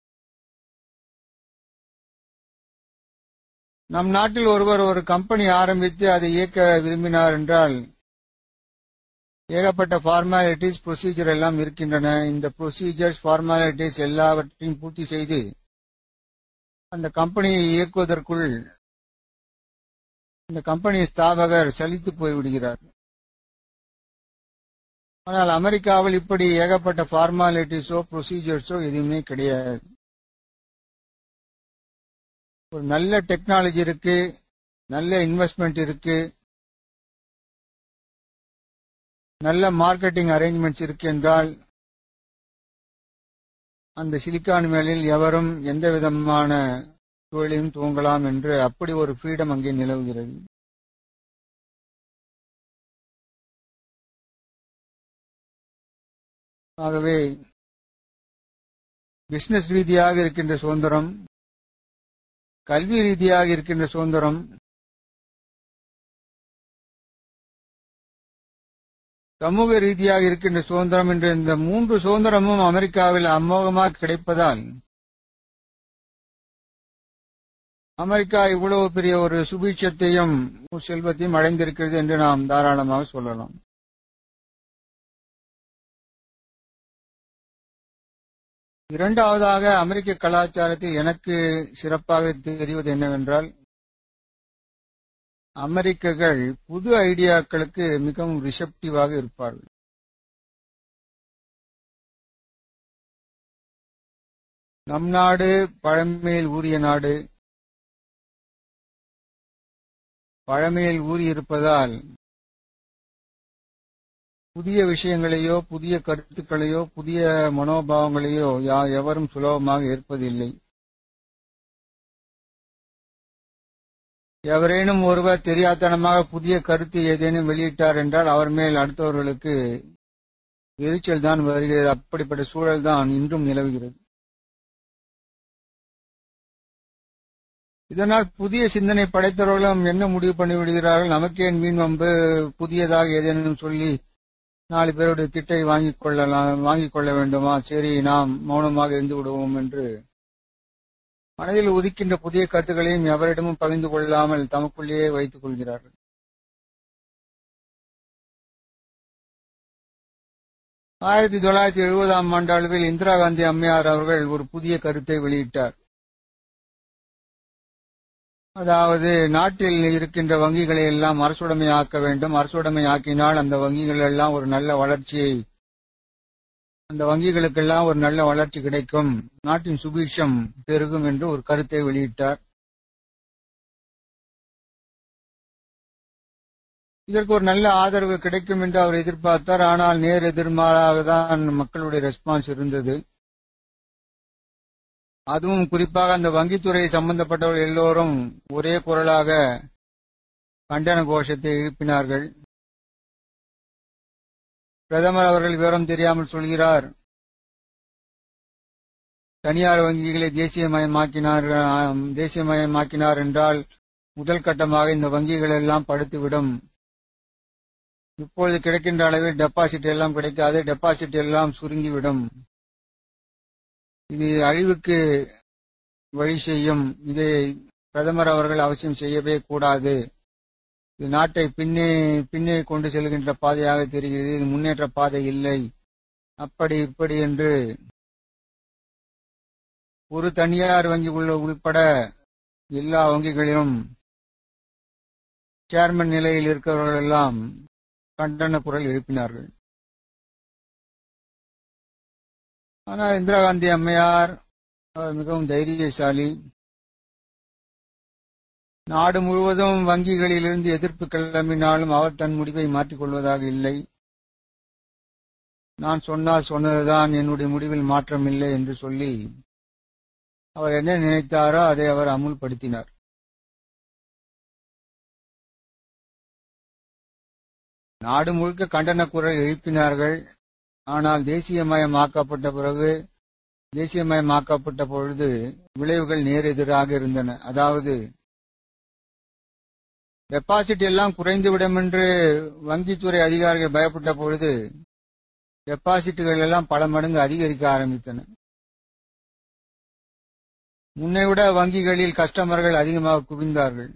B: நம் நாட்டில் ஒருவர் ஒரு கம்பெனி ஆரம்பித்து அதை இயக்க விரும்பினார் என்றால் ஏகப்பட்ட ஃபார்மாலிட்டிஸ் ப்ரொசீஜர் எல்லாம் இருக்கின்றன இந்த ப்ரொசீஜர்ஸ் ஃபார்மாலிட்டிஸ் எல்லாவற்றையும் பூர்த்தி செய்து அந்த கம்பெனியை இயக்குவதற்குள் இந்த கம்பெனி ஸ்தாபகர் சலித்து போய்விடுகிறார் ஆனால் அமெரிக்காவில் இப்படி ஏகப்பட்ட ஃபார்மாலிட்டிஸோ ப்ரொசீஜர்ஸோ எதுவுமே கிடையாது ஒரு நல்ல டெக்னாலஜி இருக்கு நல்ல இன்வெஸ்ட்மெண்ட் இருக்கு நல்ல மார்க்கெட்டிங் அரேஞ்ச்மெண்ட்ஸ் இருக்கு என்றால் அந்த சிலிக்கான் மேலில் எவரும் எந்த விதமான தொழிலையும் துவங்கலாம் என்று அப்படி ஒரு ஃப்ரீடம் அங்கே நிலவுகிறது ஆகவே பிசினஸ் ரீதியாக இருக்கின்ற சுதந்திரம் கல்வி ரீதியாக இருக்கின்ற சுதந்திரம் சமூக ரீதியாக இருக்கின்ற சுதந்திரம் என்ற இந்த மூன்று சுதந்திரமும் அமெரிக்காவில் அமோகமாக கிடைப்பதால் அமெரிக்கா இவ்வளவு பெரிய ஒரு சுபீட்சத்தையும் செல்வத்தையும் அடைந்திருக்கிறது என்று நாம் தாராளமாக சொல்லலாம் இரண்டாவதாக அமெரிக்க கலாச்சாரத்தில் எனக்கு சிறப்பாக தெரிவது என்னவென்றால் அமெரிக்கர்கள் புது ஐடியாக்களுக்கு மிகவும் ரிசப்டிவாக இருப்பார்கள் நம் நாடு பழமையில் ஊறிய நாடு பழமையில் ஊறியிருப்பதால் புதிய விஷயங்களையோ புதிய கருத்துக்களையோ புதிய மனோபாவங்களையோ யா எவரும் சுலபமாக ஏற்பதில்லை எவரேனும் ஒருவர் தெரியாதனமாக புதிய கருத்து ஏதேனும் வெளியிட்டார் என்றால் அவர் மேல் அடுத்தவர்களுக்கு எரிச்சல் தான் வருகிறது அப்படிப்பட்ட சூழல் தான் இன்றும் நிலவுகிறது இதனால் புதிய சிந்தனை படைத்தவர்களும் என்ன முடிவு பண்ணிவிடுகிறார்கள் நமக்கே மீன் வம்பு புதியதாக ஏதேனும் சொல்லி நாலு பேருடைய திட்டை வாங்கிக் கொள்ளலாம் வாங்கிக் கொள்ள வேண்டுமா சரி நாம் மௌனமாக இருந்து விடுவோம் என்று மனதில் உதிக்கின்ற புதிய கருத்துக்களையும் எவரிடமும் பகிர்ந்து கொள்ளாமல் தமக்குள்ளேயே வைத்துக் கொள்கிறார்கள் ஆயிரத்தி தொள்ளாயிரத்தி எழுபதாம் ஆண்டளவில் இந்திரா காந்தி அம்மையார் அவர்கள் ஒரு புதிய கருத்தை வெளியிட்டார் அதாவது நாட்டில் இருக்கின்ற வங்கிகளை எல்லாம் அரசுடைமை ஆக்க வேண்டும் அரசுடைமை ஆக்கினால் அந்த வங்கிகள் எல்லாம் ஒரு நல்ல வளர்ச்சியை அந்த வங்கிகளுக்கெல்லாம் ஒரு நல்ல வளர்ச்சி கிடைக்கும் நாட்டின் சுபீட்சம் பெருகும் என்று ஒரு கருத்தை வெளியிட்டார் இதற்கு ஒரு நல்ல ஆதரவு கிடைக்கும் என்று அவர் எதிர்பார்த்தார் ஆனால் நேர் எதிர்மாறாக தான் மக்களுடைய ரெஸ்பான்ஸ் இருந்தது அதுவும் குறிப்பாக அந்த வங்கித்துறை சம்பந்தப்பட்டவர்கள் எல்லோரும் ஒரே குரலாக கண்டன கோஷத்தை எழுப்பினார்கள் பிரதமர் அவர்கள் விவரம் தெரியாமல் சொல்கிறார் தனியார் வங்கிகளை தேசியமயமாக்கினார் தேசியமயமாக்கினார் என்றால் முதல் கட்டமாக இந்த வங்கிகள் எல்லாம் படுத்துவிடும் இப்பொழுது கிடைக்கின்ற அளவில் டெபாசிட் எல்லாம் கிடைக்காது டெபாசிட் எல்லாம் சுருங்கிவிடும் இது அழிவுக்கு வழி செய்யும் இதை பிரதமர் அவர்கள் அவசியம் செய்யவே கூடாது இது நாட்டை பின்னே பின்னே கொண்டு செல்கின்ற பாதையாக தெரிகிறது இது முன்னேற்ற பாதை இல்லை அப்படி இப்படி என்று ஒரு தனியார் வங்கி உள்ள உள்பட எல்லா வங்கிகளிலும் சேர்மன் நிலையில் இருக்கிறவர்கள் எல்லாம் கண்டன குரல் எழுப்பினார்கள் ஆனால் இந்திரா காந்தி அம்மையார் அவர் மிகவும் தைரியசாலி நாடு முழுவதும் வங்கிகளிலிருந்து எதிர்ப்பு கிளம்பினாலும் அவர் தன் முடிவை மாற்றிக் கொள்வதாக இல்லை நான் சொன்னால் சொன்னதுதான் என்னுடைய முடிவில் மாற்றம் இல்லை என்று சொல்லி அவர் என்ன நினைத்தாரோ அதை அவர் அமுல்படுத்தினார் நாடு முழுக்க கண்டன குரல் எழுப்பினார்கள் ஆனால் தேசியமயமாக்கப்பட்ட பிறகு தேசியமயமாக்கப்பட்ட பொழுது விளைவுகள் நேர் எதிராக இருந்தன அதாவது டெபாசிட் எல்லாம் குறைந்துவிடும் என்று வங்கித்துறை அதிகாரிகள் பயப்பட்ட பொழுது டெபாசிட்டுகள் எல்லாம் பல மடங்கு அதிகரிக்க ஆரம்பித்தன முன்னை விட வங்கிகளில் கஸ்டமர்கள் அதிகமாக குவிந்தார்கள்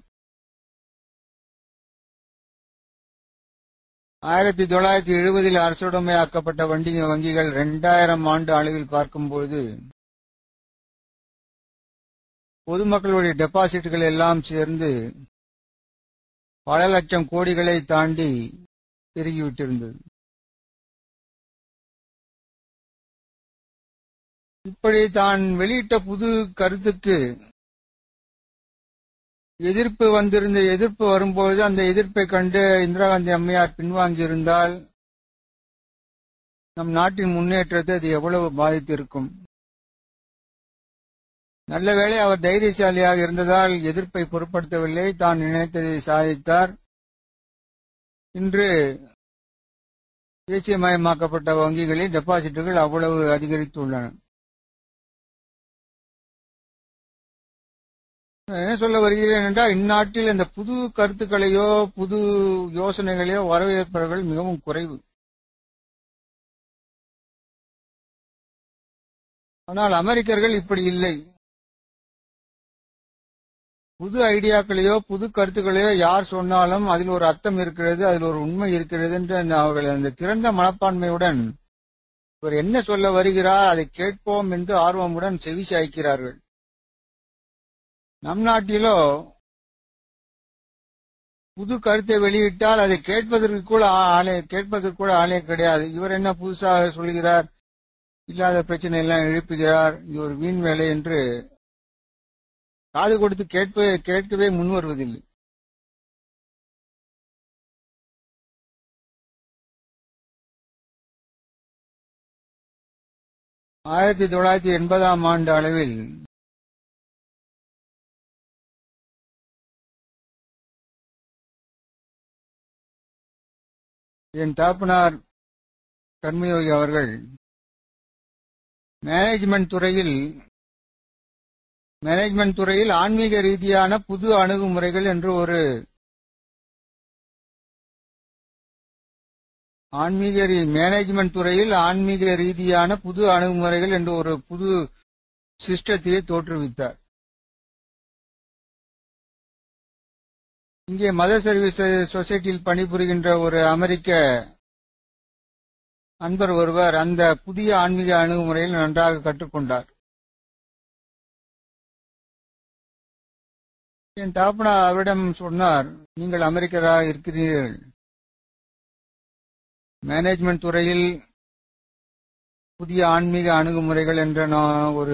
B: ஆயிரத்தி தொள்ளாயிரத்தி எழுபதில் அரசுடைமையாக்கப்பட்ட வண்டி வங்கிகள் இரண்டாயிரம் ஆண்டு அளவில் பார்க்கும்போது பொதுமக்களுடைய டெபாசிட்டுகள் எல்லாம் சேர்ந்து பல லட்சம் கோடிகளை தாண்டி பெருகிவிட்டிருந்தது இப்படி தான் வெளியிட்ட புது கருத்துக்கு எதிர்ப்பு வந்திருந்த எதிர்ப்பு வரும்போது அந்த எதிர்ப்பை கண்டு இந்திரா காந்தி அம்மையார் பின்வாங்கியிருந்தால் நம் நாட்டின் முன்னேற்றத்தை அது எவ்வளவு பாதித்திருக்கும் நல்ல வேளை அவர் தைரியசாலியாக இருந்ததால் எதிர்ப்பை பொருட்படுத்தவில்லை தான் நினைத்ததை சாதித்தார் இன்று தேசியமயமாக்கப்பட்ட வங்கிகளில் டெபாசிட்டுகள் அவ்வளவு அதிகரித்துள்ளன என்ன சொல்ல வருகிறேன் என்றால் இந்நாட்டில் இந்த புது கருத்துக்களையோ புது யோசனைகளையோ வரவேற்பவர்கள் மிகவும் குறைவு ஆனால் அமெரிக்கர்கள் இப்படி இல்லை புது ஐடியாக்களையோ புது கருத்துக்களையோ யார் சொன்னாலும் அதில் ஒரு அர்த்தம் இருக்கிறது அதில் ஒரு உண்மை இருக்கிறது என்று அவர்கள் அந்த திறந்த மனப்பான்மையுடன் இவர் என்ன சொல்ல வருகிறார் அதை கேட்போம் என்று ஆர்வமுடன் செவி சாய்க்கிறார்கள் நம் நாட்டிலோ புது கருத்தை வெளியிட்டால் அதை கேட்பதற்கு கூட ஆளே கேட்பதற்கு கூட ஆளே கிடையாது இவர் என்ன புதுசாக சொல்கிறார் இல்லாத பிரச்சனை எல்லாம் எழுப்புகிறார் இது ஒரு வீண் வேலை என்று காது கொடுத்து கேட்ப கேட்கவே முன் வருவதில்லை ஆயிரத்தி தொள்ளாயிரத்தி எண்பதாம் ஆண்டு அளவில் என் தாப்பனார் கர்மயோகி அவர்கள் மேனேஜ்மெண்ட் துறையில் மேனேஜ்மெண்ட் துறையில் ஆன்மீக ரீதியான புது அணுகுமுறைகள் என்று ஒரு ஆன்மீக மேனேஜ்மெண்ட் துறையில் ஆன்மீக ரீதியான புது அணுகுமுறைகள் என்று ஒரு புது சிஸ்டத்தையே தோற்றுவித்தார் இங்கே மத சர்வீஸ் சொசைட்டியில் பணிபுரிகின்ற ஒரு அமெரிக்க அன்பர் ஒருவர் அந்த புதிய ஆன்மீக அணுகுமுறையில் நன்றாக கற்றுக்கொண்டார் என் தாப்பனா அவரிடம் சொன்னார் நீங்கள் அமெரிக்கராக இருக்கிறீர்கள் மேனேஜ்மெண்ட் துறையில் புதிய ஆன்மீக அணுகுமுறைகள் என்ற நான் ஒரு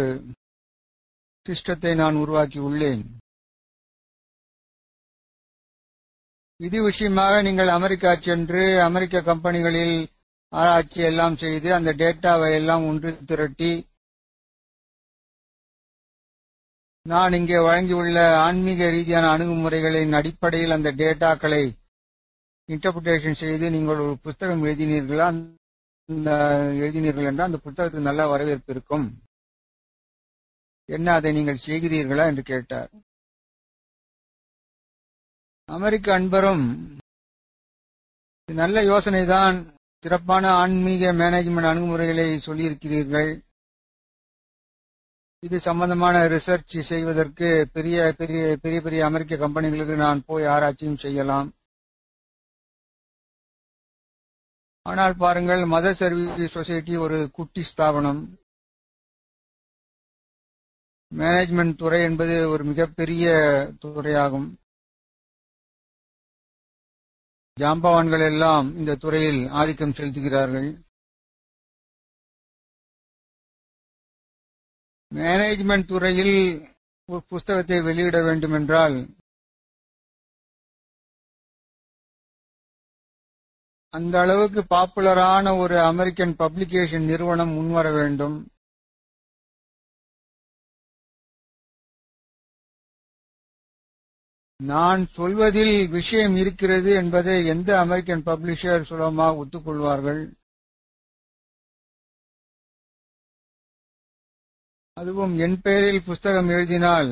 B: சிஸ்டத்தை நான் உருவாக்கி உள்ளேன் இது விஷயமாக நீங்கள் அமெரிக்கா சென்று அமெரிக்க கம்பெனிகளில் ஆராய்ச்சி எல்லாம் செய்து அந்த டேட்டாவை எல்லாம் ஒன்று திரட்டி நான் இங்கே வழங்கியுள்ள ஆன்மீக ரீதியான அணுகுமுறைகளின் அடிப்படையில் அந்த டேட்டாக்களை இன்டர்பிரேஷன் செய்து நீங்கள் ஒரு புஸ்தகம் எழுதினீர்களா அந்த எழுதினீர்கள் என்றால் அந்த புத்தகத்துக்கு நல்ல வரவேற்பு இருக்கும் என்ன அதை நீங்கள் செய்கிறீர்களா என்று கேட்டார் அமெரிக்க அன்பரும் நல்ல யோசனைதான் சிறப்பான ஆன்மீக மேனேஜ்மெண்ட் அணுகுமுறைகளை சொல்லியிருக்கிறீர்கள் இது சம்பந்தமான ரிசர்ச் செய்வதற்கு பெரிய பெரிய பெரிய பெரிய அமெரிக்க கம்பெனிகளுக்கு நான் போய் ஆராய்ச்சியும் செய்யலாம் ஆனால் பாருங்கள் மத சர்வீஸ் சொசைட்டி ஒரு குட்டி ஸ்தாபனம் மேனேஜ்மெண்ட் துறை என்பது ஒரு மிகப்பெரிய துறையாகும் ஜாம்பவான்கள் எல்லாம் இந்த துறையில் ஆதிக்கம் செலுத்துகிறார்கள் மேனேஜ்மெண்ட் துறையில் ஒரு புஸ்தகத்தை வெளியிட வேண்டும் என்றால் அந்த அளவுக்கு பாப்புலரான ஒரு அமெரிக்கன் பப்ளிகேஷன் நிறுவனம் முன்வர வேண்டும் நான் சொல்வதில் விஷயம் இருக்கிறது என்பதை எந்த அமெரிக்கன் பப்ளிஷர் சுலபமாக ஒத்துக்கொள்வார்கள் அதுவும் என் பெயரில் புஸ்தகம் எழுதினால்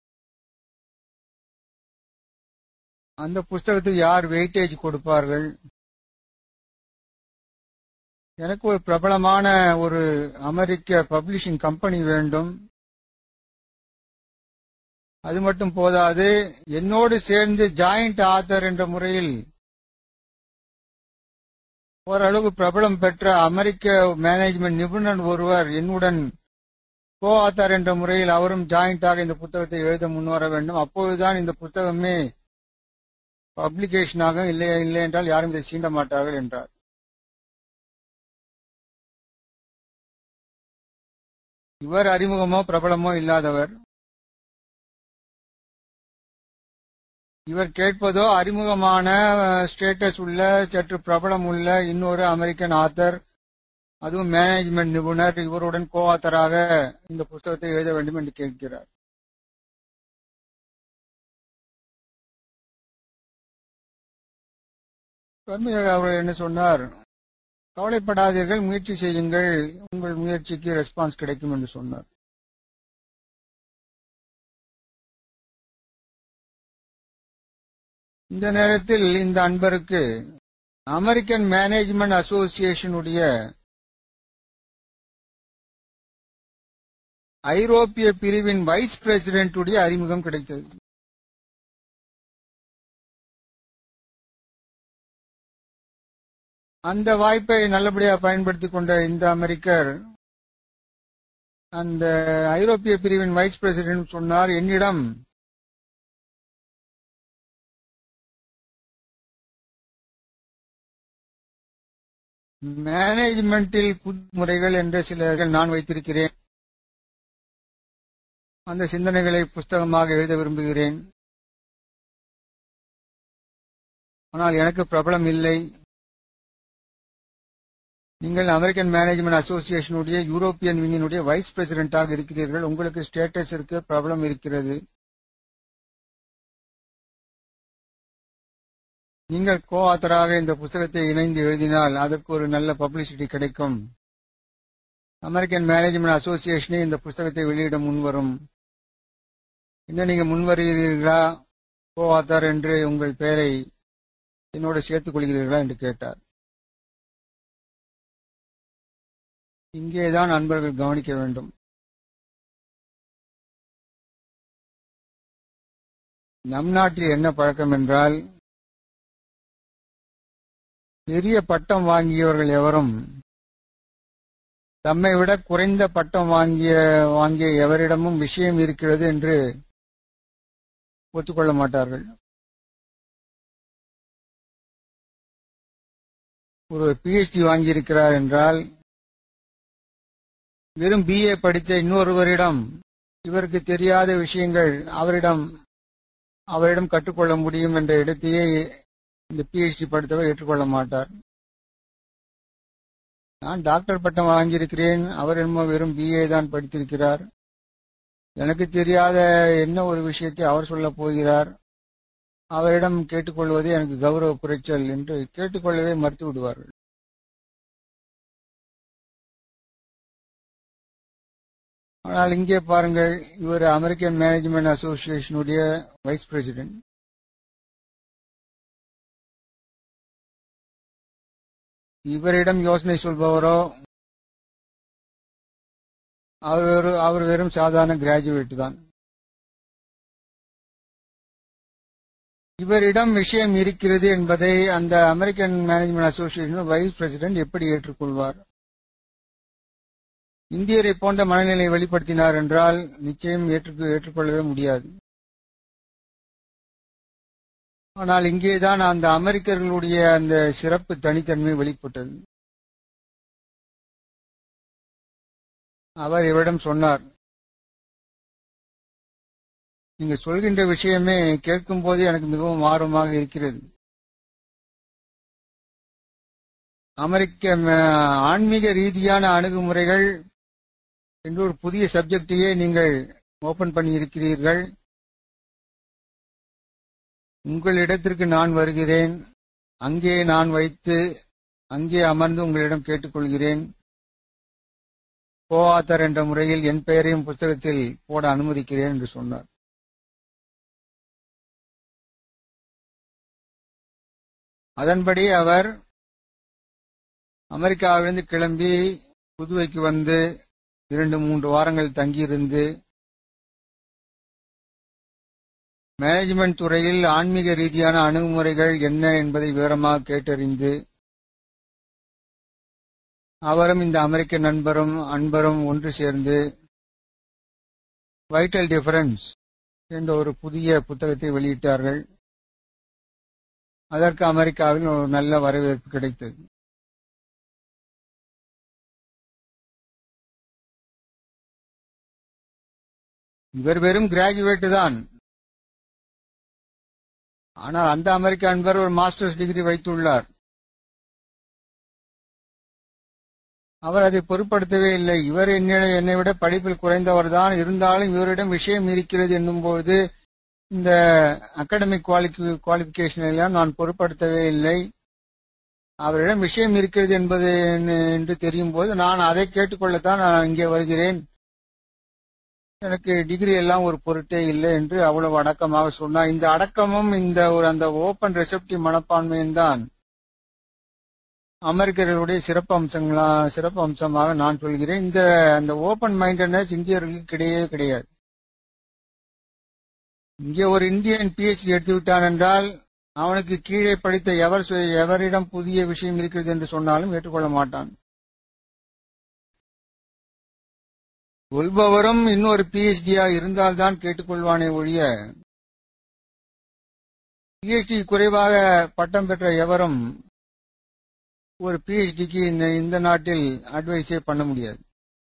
B: அந்த புஸ்தகத்துக்கு யார் வெயிட்டேஜ் கொடுப்பார்கள் எனக்கு ஒரு பிரபலமான ஒரு அமெரிக்க பப்ளிஷிங் கம்பெனி வேண்டும் அது மட்டும் போதாது என்னோடு சேர்ந்து ஜாயிண்ட் ஆத்தர் என்ற முறையில் ஓரளவு பிரபலம் பெற்ற அமெரிக்க மேனேஜ்மெண்ட் நிபுணர் ஒருவர் என்னுடன் கோ ஆத்தார் என்ற முறையில் அவரும் ஜாயிண்டாக இந்த புத்தகத்தை எழுத முன்வர வேண்டும் அப்பொழுதுதான் இந்த புத்தகமே பப்ளிகேஷனாக இல்லை இல்லை என்றால் யாரும் இதை சீண்ட மாட்டார்கள் என்றார் இவர் அறிமுகமோ பிரபலமோ இல்லாதவர் இவர் கேட்பதோ அறிமுகமான ஸ்டேட்டஸ் உள்ள சற்று பிரபலம் உள்ள இன்னொரு அமெரிக்கன் ஆத்தர் அதுவும் மேனேஜ்மெண்ட் நிபுணர் இவருடன் கோ ஆத்தராக இந்த புத்தகத்தை எழுத வேண்டும் என்று கேட்கிறார் கர்மியாக அவர் என்ன சொன்னார் கவலைப்படாதீர்கள் முயற்சி செய்யுங்கள் உங்கள் முயற்சிக்கு ரெஸ்பான்ஸ் கிடைக்கும் என்று சொன்னார் இந்த நேரத்தில் இந்த அன்பருக்கு அமெரிக்கன் மேனேஜ்மெண்ட் அசோசியேஷனுடைய ஐரோப்பிய பிரிவின் வைஸ் பிரசிடென்டுடைய அறிமுகம் கிடைத்தது அந்த வாய்ப்பை நல்லபடியாக பயன்படுத்திக் கொண்ட இந்த அமெரிக்கர் அந்த ஐரோப்பிய பிரிவின் வைஸ் பிரசிடென்ட் சொன்னார் என்னிடம் மேனேஜ்மெண்டில் புது முறைகள் என்ற சில நான் வைத்திருக்கிறேன் அந்த சிந்தனைகளை புஸ்தகமாக எழுத விரும்புகிறேன் ஆனால் எனக்கு பிரபலம் இல்லை நீங்கள் அமெரிக்கன் மேனேஜ்மெண்ட் அசோசியேஷனுடைய யூரோப்பியன் யூனியனுடைய வைஸ் பிரசிடென்டாக இருக்கிறீர்கள் உங்களுக்கு ஸ்டேட்டஸ் இருக்கு பிரபலம் இருக்கிறது நீங்கள் கோ ஆத்தராக இந்த புத்தகத்தை இணைந்து எழுதினால் அதற்கு ஒரு நல்ல பப்ளிசிட்டி கிடைக்கும் அமெரிக்கன் மேனேஜ்மெண்ட் அசோசியேஷனே இந்த புத்தகத்தை வெளியிட முன்வரும் இன்னும் நீங்க முன்வருகிறீர்களா கோ ஆத்தார் என்று உங்கள் பெயரை என்னோடு சேர்த்துக் கொள்கிறீர்களா என்று கேட்டார் இங்கேதான் நண்பர்கள் கவனிக்க வேண்டும் நம் நாட்டில் என்ன பழக்கம் என்றால் பெரிய பட்டம் வாங்கியவர்கள் எவரும் தம்மை விட குறைந்த பட்டம் வாங்கிய வாங்கிய எவரிடமும் விஷயம் இருக்கிறது என்று ஒத்துக்கொள்ள மாட்டார்கள் ஒரு பிஹெச்டி வாங்கியிருக்கிறார் என்றால் வெறும் பிஏ படித்த இன்னொருவரிடம் இவருக்கு தெரியாத விஷயங்கள் அவரிடம் அவரிடம் கற்றுக்கொள்ள முடியும் என்ற இடத்தையே இந்த பிஹெச்டி படித்தவர் ஏற்றுக்கொள்ள மாட்டார் நான் டாக்டர் பட்டம் வாங்கியிருக்கிறேன் அவர் என்னமோ வெறும் பிஏ தான் படித்திருக்கிறார் எனக்கு தெரியாத என்ன ஒரு விஷயத்தை அவர் சொல்ல போகிறார் அவரிடம் கேட்டுக்கொள்வது எனக்கு கௌரவ குறைச்சல் என்று கேட்டுக்கொள்ளவே மறுத்து விடுவார்கள் ஆனால் இங்கே பாருங்கள் இவர் அமெரிக்கன் மேனேஜ்மெண்ட் அசோசியேஷனுடைய வைஸ் பிரசிடென்ட் இவரிடம் யோசனை சொல்பவரோ அவர் அவர் வெறும் சாதாரண கிராஜுவேட் தான் இவரிடம் விஷயம் இருக்கிறது என்பதை அந்த American management association vice president எப்படி ஏற்றுக்கொள்வார் இந்தியரை போன்ற மனநிலை வெளிப்படுத்தினார் என்றால் நிச்சயம் ஏற்றுக்கொள்ளவே முடியாது ஆனால் இங்கேதான் அந்த அமெரிக்கர்களுடைய அந்த சிறப்பு தனித்தன்மை வெளிப்பட்டது அவர் இவரிடம் சொன்னார் நீங்க சொல்கின்ற விஷயமே கேட்கும் போது எனக்கு மிகவும் ஆர்வமாக இருக்கிறது அமெரிக்க ஆன்மீக ரீதியான அணுகுமுறைகள் என்று ஒரு புதிய சப்ஜெக்டையே நீங்கள் ஓபன் பண்ணி இருக்கிறீர்கள் உங்களிடத்திற்கு நான் வருகிறேன் அங்கே நான் வைத்து அங்கே அமர்ந்து உங்களிடம் கேட்டுக்கொள்கிறேன் கோஆத்தர் என்ற முறையில் என் பெயரையும் புத்தகத்தில் போட அனுமதிக்கிறேன் என்று சொன்னார் அதன்படி அவர் அமெரிக்காவிலிருந்து கிளம்பி புதுவைக்கு வந்து இரண்டு மூன்று வாரங்கள் தங்கியிருந்து மேனேஜ்மெண்ட் துறையில் ஆன்மீக ரீதியான அணுகுமுறைகள் என்ன என்பதை விவரமாக கேட்டறிந்து அவரும் இந்த அமெரிக்க நண்பரும் அன்பரும் ஒன்று சேர்ந்து வைட்டல் டிஃபரன்ஸ் என்ற ஒரு புதிய புத்தகத்தை வெளியிட்டார்கள் அதற்கு அமெரிக்காவில் ஒரு நல்ல வரவேற்பு கிடைத்தது இவர் வெறும் கிராஜுவேட் தான் ஆனால் அந்த அமெரிக்க அன்பர் ஒரு மாஸ்டர்ஸ் டிகிரி வைத்துள்ளார் அவர் அதை பொருட்படுத்தவே இல்லை இவர் என்னை விட படிப்பில் குறைந்தவர் தான் இருந்தாலும் இவரிடம் விஷயம் இருக்கிறது என்னும்போது இந்த அகாடமிக் குவாலிபிகேஷன் எல்லாம் நான் பொருட்படுத்தவே இல்லை அவரிடம் விஷயம் இருக்கிறது என்பது என்று தெரியும் போது நான் அதை கேட்டுக்கொள்ளத்தான் நான் இங்கே வருகிறேன் எனக்கு டிகிரி எல்லாம் ஒரு பொருட்டே இல்லை என்று அவ்வளவு அடக்கமாக சொன்னார் இந்த அடக்கமும் இந்த ஒரு அந்த ஓபன் ரெசப்டிவ் மனப்பான்மையும் தான் அமெரிக்கர்களுடைய சிறப்பு அம்சங்களா சிறப்பு அம்சமாக நான் சொல்கிறேன் இந்த அந்த ஓபன் மைண்டட்னஸ் இந்தியர்களுக்கு கிடையவே கிடையாது இங்கே ஒரு இந்தியன் பிஹெச்டி எடுத்து விட்டான் என்றால் அவனுக்கு கீழே படித்த எவர் எவரிடம் புதிய விஷயம் இருக்கிறது என்று சொன்னாலும் ஏற்றுக்கொள்ள மாட்டான் சொல்பவரும் இன்னொரு பிஹெச்டியா இருந்தால்தான் கேட்டுக்கொள்வானே ஒழிய பிஹெச்டி குறைவாக பட்டம் பெற்ற எவரும் ஒரு பிஹெச்டிக்கு இந்த நாட்டில் அட்வைஸே பண்ண முடியாது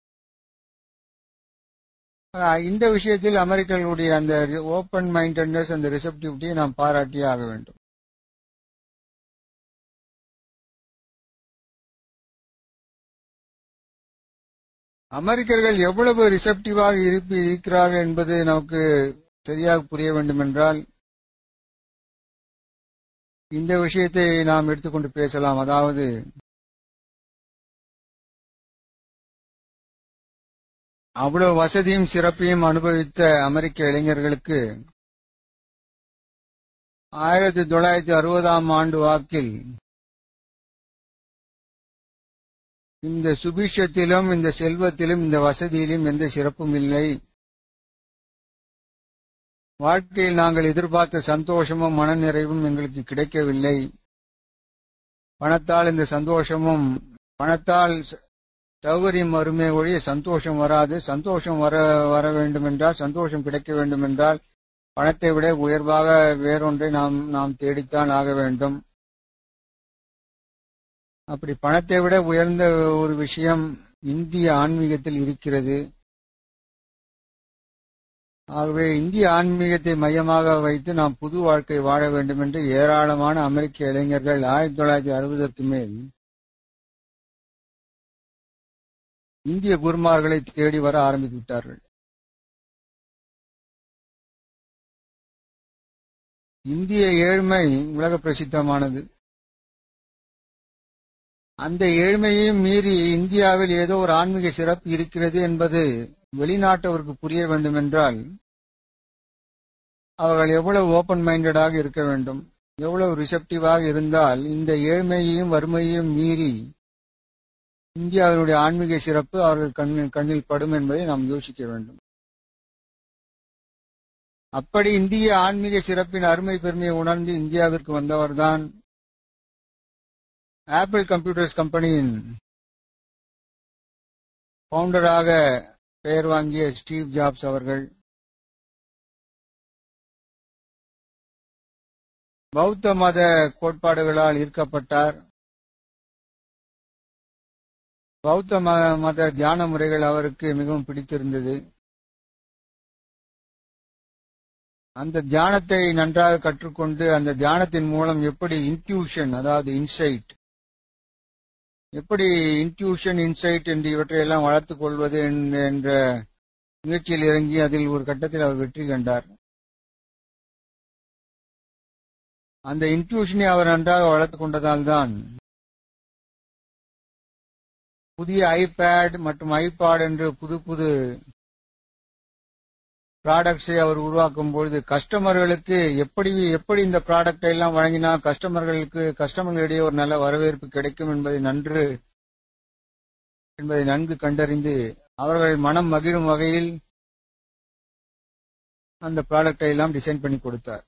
B: இந்த விஷயத்தில் அமெரிக்கர்களுடைய அந்த ஓபன் மைண்டட்னஸ் அந்த ரிசப்டிவிட்டியை நாம் பாராட்டியே ஆக வேண்டும் அமெரிக்கர்கள் எவ்வளவு ரிசப்டிவாக இருக்கிறார்கள் என்பது நமக்கு சரியாக புரிய வேண்டும் என்றால் இந்த விஷயத்தை நாம் எடுத்துக்கொண்டு பேசலாம் அதாவது அவ்வளவு வசதியும் சிறப்பையும் அனுபவித்த அமெரிக்க இளைஞர்களுக்கு ஆயிரத்தி தொள்ளாயிரத்தி அறுபதாம் ஆண்டு வாக்கில் இந்த சுபிஷத்திலும் இந்த செல்வத்திலும் இந்த வசதியிலும் எந்த சிறப்பும் இல்லை வாழ்க்கையில் நாங்கள் எதிர்பார்த்த சந்தோஷமும் மனநிறைவும் எங்களுக்கு கிடைக்கவில்லை பணத்தால் இந்த சந்தோஷமும் பணத்தால் சௌகரியம் வருமே ஒழிய சந்தோஷம் வராது சந்தோஷம் வர வர வேண்டும் என்றால் சந்தோஷம் கிடைக்க வேண்டும் என்றால் பணத்தை விட உயர்வாக வேறொன்றை நாம் நாம் தேடித்தான் ஆக வேண்டும் அப்படி பணத்தை விட உயர்ந்த ஒரு விஷயம் இந்திய ஆன்மீகத்தில் இருக்கிறது ஆகவே இந்திய ஆன்மீகத்தை மையமாக வைத்து நாம் புது வாழ்க்கை வாழ வேண்டும் என்று ஏராளமான அமெரிக்க இளைஞர்கள் ஆயிரத்தி தொள்ளாயிரத்தி அறுபதற்கு மேல் இந்திய குருமார்களை தேடி வர ஆரம்பித்து விட்டார்கள் இந்திய ஏழ்மை உலக பிரசித்தமானது அந்த ஏழ்மையையும் மீறி இந்தியாவில் ஏதோ ஒரு ஆன்மீக சிறப்பு இருக்கிறது என்பது வெளிநாட்டவருக்கு புரிய வேண்டும் என்றால் அவர்கள் எவ்வளவு ஓபன் மைண்டடாக இருக்க வேண்டும் எவ்வளவு ரிசப்டிவாக இருந்தால் இந்த ஏழ்மையையும் வறுமையையும் மீறி இந்தியாவினுடைய ஆன்மீக சிறப்பு அவர்கள் கண்ணில் கண்ணில் படும் என்பதை நாம் யோசிக்க வேண்டும் அப்படி இந்திய ஆன்மீக சிறப்பின் அருமை பெருமையை உணர்ந்து இந்தியாவிற்கு வந்தவர்தான் ஆப்பிள் கம்ப்யூட்டர்ஸ் கம்பெனியின் பவுண்டராக பெயர் வாங்கிய ஸ்டீவ் ஜாப்ஸ் அவர்கள் பௌத்த மத கோட்பாடுகளால் ஈர்க்கப்பட்டார் பௌத்த மத தியான முறைகள் அவருக்கு மிகவும் பிடித்திருந்தது அந்த தியானத்தை நன்றாக கற்றுக்கொண்டு அந்த தியானத்தின் மூலம் எப்படி இன்ட்யூஷன் அதாவது இன்சைட் எப்படி இன்ட்யூஷன் இன்சைட் என்று இவற்றையெல்லாம் வளர்த்துக் கொள்வது என்ற முயற்சியில் இறங்கி அதில் ஒரு கட்டத்தில் அவர் வெற்றி கண்டார் அந்த இன்ட்யூஷனை அவர் நன்றாக வளர்த்துக் கொண்டதால் தான் புதிய ஐபேட் மற்றும் ஐபாட் என்று புது புது ப்ராடக்ட்ஸை அவர் உருவாக்கும் பொழுது கஸ்டமர்களுக்கு எப்படி எப்படி இந்த ப்ராடக்டை எல்லாம் வழங்கினா கஸ்டமர்களுக்கு கஸ்டமர்களிடையே ஒரு நல்ல வரவேற்பு கிடைக்கும் என்பதை நன்று என்பதை நன்கு கண்டறிந்து அவர்கள் மனம் மகிழும் வகையில் அந்த ப்ராடக்டை எல்லாம் டிசைன் பண்ணி கொடுத்தார்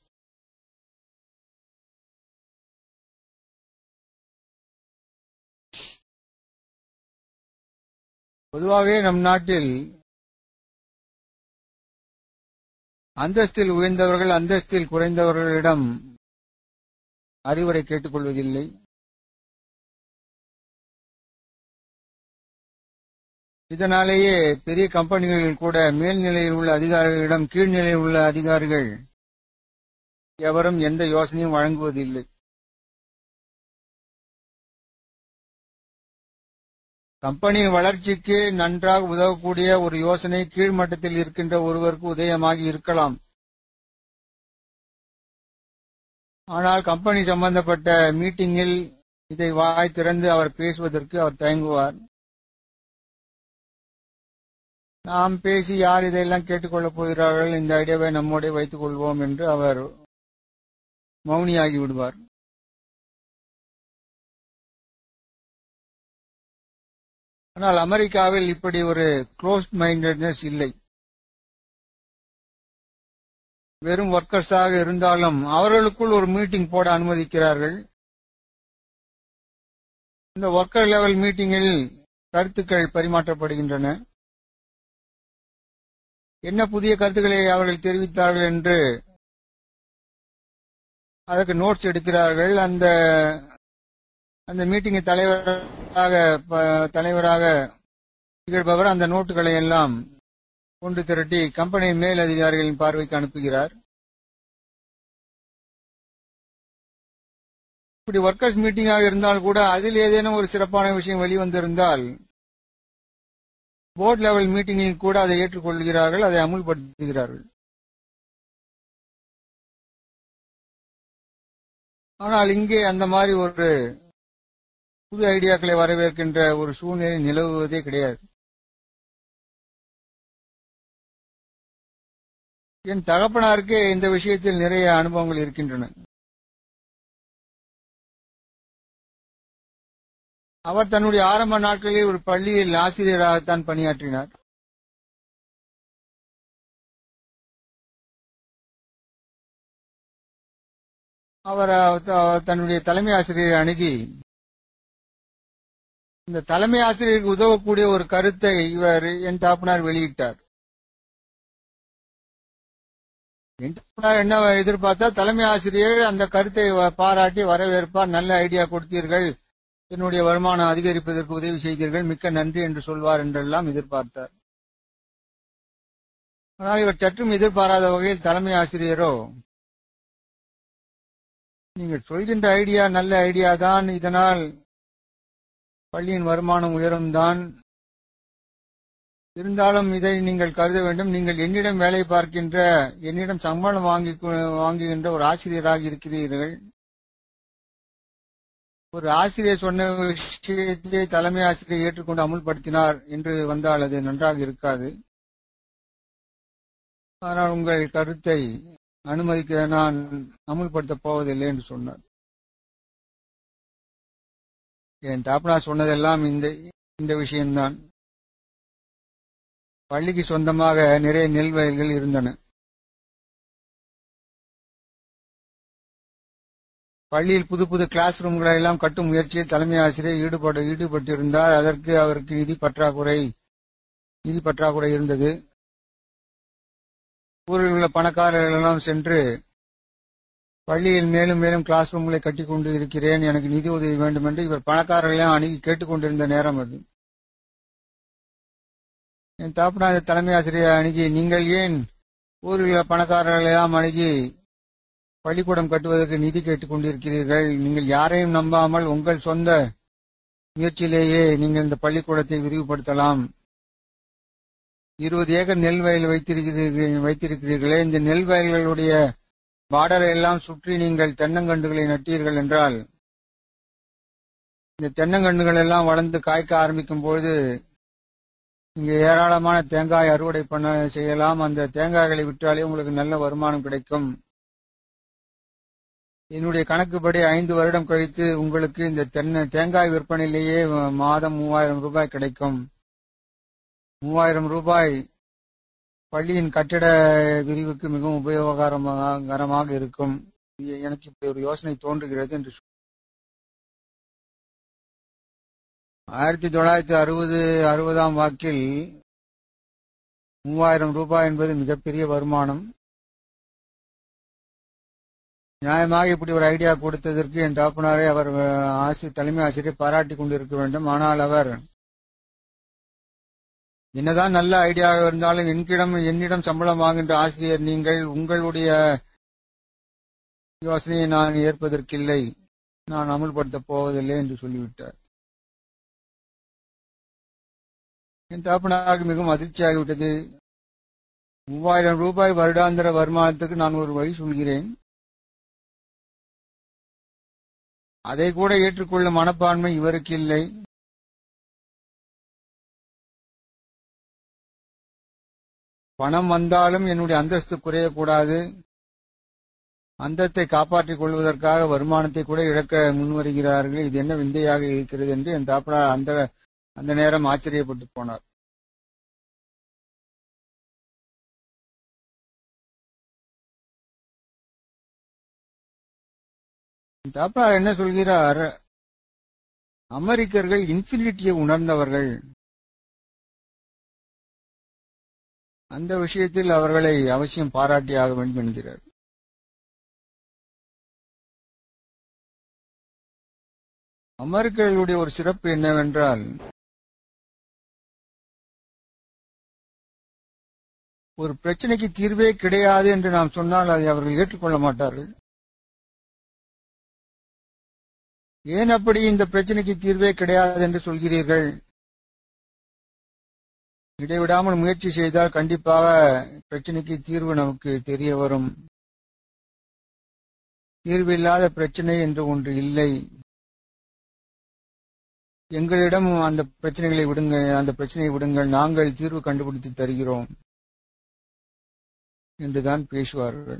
B: பொதுவாகவே நம் நாட்டில் அந்தஸ்தில் உயர்ந்தவர்கள் அந்தஸ்தில் குறைந்தவர்களிடம் அறிவுரை கேட்டுக்கொள்வதில்லை இதனாலேயே பெரிய கம்பெனிகளில் கூட மேல்நிலையில் உள்ள அதிகாரிகளிடம் கீழ்நிலையில் உள்ள அதிகாரிகள் எவரும் எந்த யோசனையும் வழங்குவதில்லை கம்பெனியின் வளர்ச்சிக்கு நன்றாக உதவக்கூடிய ஒரு யோசனை கீழ்மட்டத்தில் இருக்கின்ற ஒருவருக்கு உதயமாகி இருக்கலாம் ஆனால் கம்பெனி சம்பந்தப்பட்ட மீட்டிங்கில் இதை வாய் திறந்து அவர் பேசுவதற்கு அவர் தயங்குவார் நாம் பேசி யார் இதையெல்லாம் கேட்டுக்கொள்ளப் போகிறார்கள் இந்த ஐடியாவை நம்மோட வைத்துக் கொள்வோம் என்று அவர் மௌனியாகி விடுவார் ஆனால் அமெரிக்காவில் இப்படி ஒரு க்ளோஸ்ட் மைண்டட்னஸ் இல்லை வெறும் ஒர்க்கர்ஸாக இருந்தாலும் அவர்களுக்குள் ஒரு மீட்டிங் போட அனுமதிக்கிறார்கள் இந்த ஒர்க்கர் லெவல் மீட்டிங்கில் கருத்துக்கள் பரிமாற்றப்படுகின்றன என்ன புதிய கருத்துக்களை அவர்கள் தெரிவித்தார்கள் என்று அதற்கு நோட்ஸ் எடுக்கிறார்கள் அந்த அந்த மீட்டிங்கை தலைவராக தலைவராக திகழ்பவர் அந்த நோட்டுகளை எல்லாம் கொண்டு திரட்டி கம்பெனி மேல் அதிகாரிகளின் பார்வைக்கு அனுப்புகிறார் இப்படி ஒர்க்கர்ஸ் மீட்டிங்காக இருந்தால் கூட அதில் ஏதேனும் ஒரு சிறப்பான விஷயம் வெளிவந்திருந்தால் போர்ட் லெவல் மீட்டிங்கில் கூட அதை ஏற்றுக்கொள்கிறார்கள் அதை அமுல்படுத்துகிறார்கள் ஆனால் இங்கே அந்த மாதிரி ஒரு புது ஐடியாக்களை வரவேற்கின்ற ஒரு சூழ்நிலை நிலவுவதே கிடையாது என் தகப்பனாருக்கு இந்த விஷயத்தில் நிறைய அனுபவங்கள் இருக்கின்றன அவர் தன்னுடைய ஆரம்ப நாட்களில் ஒரு பள்ளியில் ஆசிரியராகத்தான் பணியாற்றினார் அவர் தன்னுடைய தலைமை ஆசிரியரை அணுகி இந்த தலைமை ஆசிரியருக்கு உதவக்கூடிய ஒரு கருத்தை இவர் என் தாப்பனார் வெளியிட்டார் என் தாப்பனார் என்ன எதிர்பார்த்தா தலைமை ஆசிரியர் அந்த கருத்தை பாராட்டி வரவேற்பார் நல்ல ஐடியா கொடுத்தீர்கள் என்னுடைய வருமானம் அதிகரிப்பதற்கு உதவி செய்தீர்கள் மிக்க நன்றி என்று சொல்வார் என்றெல்லாம் எதிர்பார்த்தார் ஆனால் இவர் சற்றும் எதிர்பாராத வகையில் தலைமை ஆசிரியரோ நீங்கள் சொல்கின்ற ஐடியா நல்ல ஐடியா தான் இதனால் பள்ளியின் வருமானம் உயரும் தான் இருந்தாலும் இதை நீங்கள் கருத வேண்டும் நீங்கள் என்னிடம் வேலை பார்க்கின்ற என்னிடம் சம்பளம் வாங்கி வாங்குகின்ற ஒரு ஆசிரியராக இருக்கிறீர்கள் ஒரு ஆசிரியர் சொன்ன விஷயத்தை தலைமை ஆசிரியர் ஏற்றுக்கொண்டு அமுல்படுத்தினார் என்று வந்தால் அது நன்றாக இருக்காது ஆனால் உங்கள் கருத்தை அனுமதிக்க நான் அமுல்படுத்தப் போவதில்லை என்று சொன்னார் என் தாப்பனா சொன்னதெல்லாம் இந்த இந்த விஷயம்தான் பள்ளிக்கு சொந்தமாக நிறைய நெல் வயல்கள் இருந்தன பள்ளியில் புது புது கிளாஸ் ரூம்களை எல்லாம் கட்டும் முயற்சியில் தலைமை ஆசிரியர் ஈடுபட ஈடுபட்டிருந்தார் அதற்கு அவருக்கு நிதி பற்றாக்குறை நிதி பற்றாக்குறை இருந்தது ஊரில் உள்ள பணக்காரர்கள் எல்லாம் சென்று பள்ளியில் மேலும் மேலும் கிளாஸ் ரூம்களை கட்டி கொண்டு இருக்கிறேன் எனக்கு நிதி உதவி வேண்டும் என்று இவர் பணக்காரர்களையும் அணுகி கேட்டுக்கொண்டிருந்த நேரம் அது என் தாப்பனா தலைமை ஆசிரியர் அணுகி நீங்கள் ஏன் ஊரில் உள்ள பணக்காரர்களையும் அணுகி பள்ளிக்கூடம் கட்டுவதற்கு நிதி கேட்டுக் கொண்டிருக்கிறீர்கள் நீங்கள் யாரையும் நம்பாமல் உங்கள் சொந்த முயற்சியிலேயே நீங்கள் இந்த பள்ளிக்கூடத்தை விரிவுபடுத்தலாம் இருபது ஏக்கர் நெல் வயல் வைத்திருக்கிறீர்கள் வைத்திருக்கிறீர்களே இந்த நெல் வயல்களுடைய பார்டரை எல்லாம் சுற்றி நீங்கள் தென்னங்கண்டுகளை நட்டீர்கள் என்றால் இந்த தென்னங்கண்டுகள் எல்லாம் வளர்ந்து காய்க்க ஆரம்பிக்கும் பொழுது இங்கே ஏராளமான தேங்காய் அறுவடை பண்ண செய்யலாம் அந்த தேங்காய்களை விற்றாலே உங்களுக்கு நல்ல வருமானம் கிடைக்கும் என்னுடைய கணக்குப்படி ஐந்து வருடம் கழித்து உங்களுக்கு இந்த தென்னை தேங்காய் விற்பனையிலேயே மாதம் மூவாயிரம் ரூபாய் கிடைக்கும் மூவாயிரம் ரூபாய் பள்ளியின் கட்டிட விரிவுக்கு மிகவும் உபயோகரமாக இருக்கும் எனக்கு இப்படி ஒரு யோசனை தோன்றுகிறது என்று ஆயிரத்தி தொள்ளாயிரத்தி அறுபது அறுபதாம் வாக்கில் மூவாயிரம் ரூபாய் என்பது மிகப்பெரிய வருமானம் நியாயமாக இப்படி ஒரு ஐடியா கொடுத்ததற்கு என் தாப்பனாரை அவர் ஆசி தலைமை ஆசிரியர் பாராட்டி கொண்டிருக்க வேண்டும் ஆனால் அவர் என்னதான் நல்ல ஐடியாவாக இருந்தாலும் என்னிடம் என்னிடம் சம்பளம் வாங்குகின்ற ஆசிரியர் நீங்கள் உங்களுடைய யோசனையை நான் ஏற்பதற்கில்லை நான் அமுல்படுத்தப் போவதில்லை என்று சொல்லிவிட்டார் என் தாப்பனாருக்கு மிகவும் அதிர்ச்சியாகிவிட்டது மூவாயிரம் ரூபாய் வருடாந்திர வருமானத்துக்கு நான் ஒரு வழி சொல்கிறேன் அதை கூட ஏற்றுக்கொள்ளும் மனப்பான்மை இவருக்கு இல்லை பணம் வந்தாலும் என்னுடைய அந்தஸ்து குறையக்கூடாது அந்தத்தை காப்பாற்றிக் கொள்வதற்காக வருமானத்தை கூட இழக்க முன்வருகிறார்கள் இது என்ன விந்தையாக இருக்கிறது என்று என் தாப்பனா அந்த அந்த நேரம் ஆச்சரியப்பட்டு போனார் தாப்பனார் என்ன சொல்கிறார் அமெரிக்கர்கள் இன்ஃபினிட்டியை உணர்ந்தவர்கள் அந்த விஷயத்தில் அவர்களை அவசியம் பாராட்டியாக வேண்டும் என்கிறார் அமெரிக்கர்களுடைய ஒரு சிறப்பு என்னவென்றால் ஒரு பிரச்சனைக்கு தீர்வே கிடையாது என்று நாம் சொன்னால் அதை அவர்கள் ஏற்றுக்கொள்ள மாட்டார்கள் ஏன் அப்படி இந்த பிரச்சனைக்கு தீர்வே கிடையாது என்று சொல்கிறீர்கள் இடைவிடாமல் முயற்சி செய்தால் கண்டிப்பாக பிரச்சனைக்கு தீர்வு நமக்கு தெரிய வரும் தீர்வில்லாத பிரச்சனை என்று ஒன்று இல்லை எங்களிடம் அந்த பிரச்சனைகளை விடுங்க அந்த பிரச்சனையை விடுங்கள் நாங்கள் தீர்வு கண்டுபிடித்து தருகிறோம் என்றுதான் பேசுவார்கள்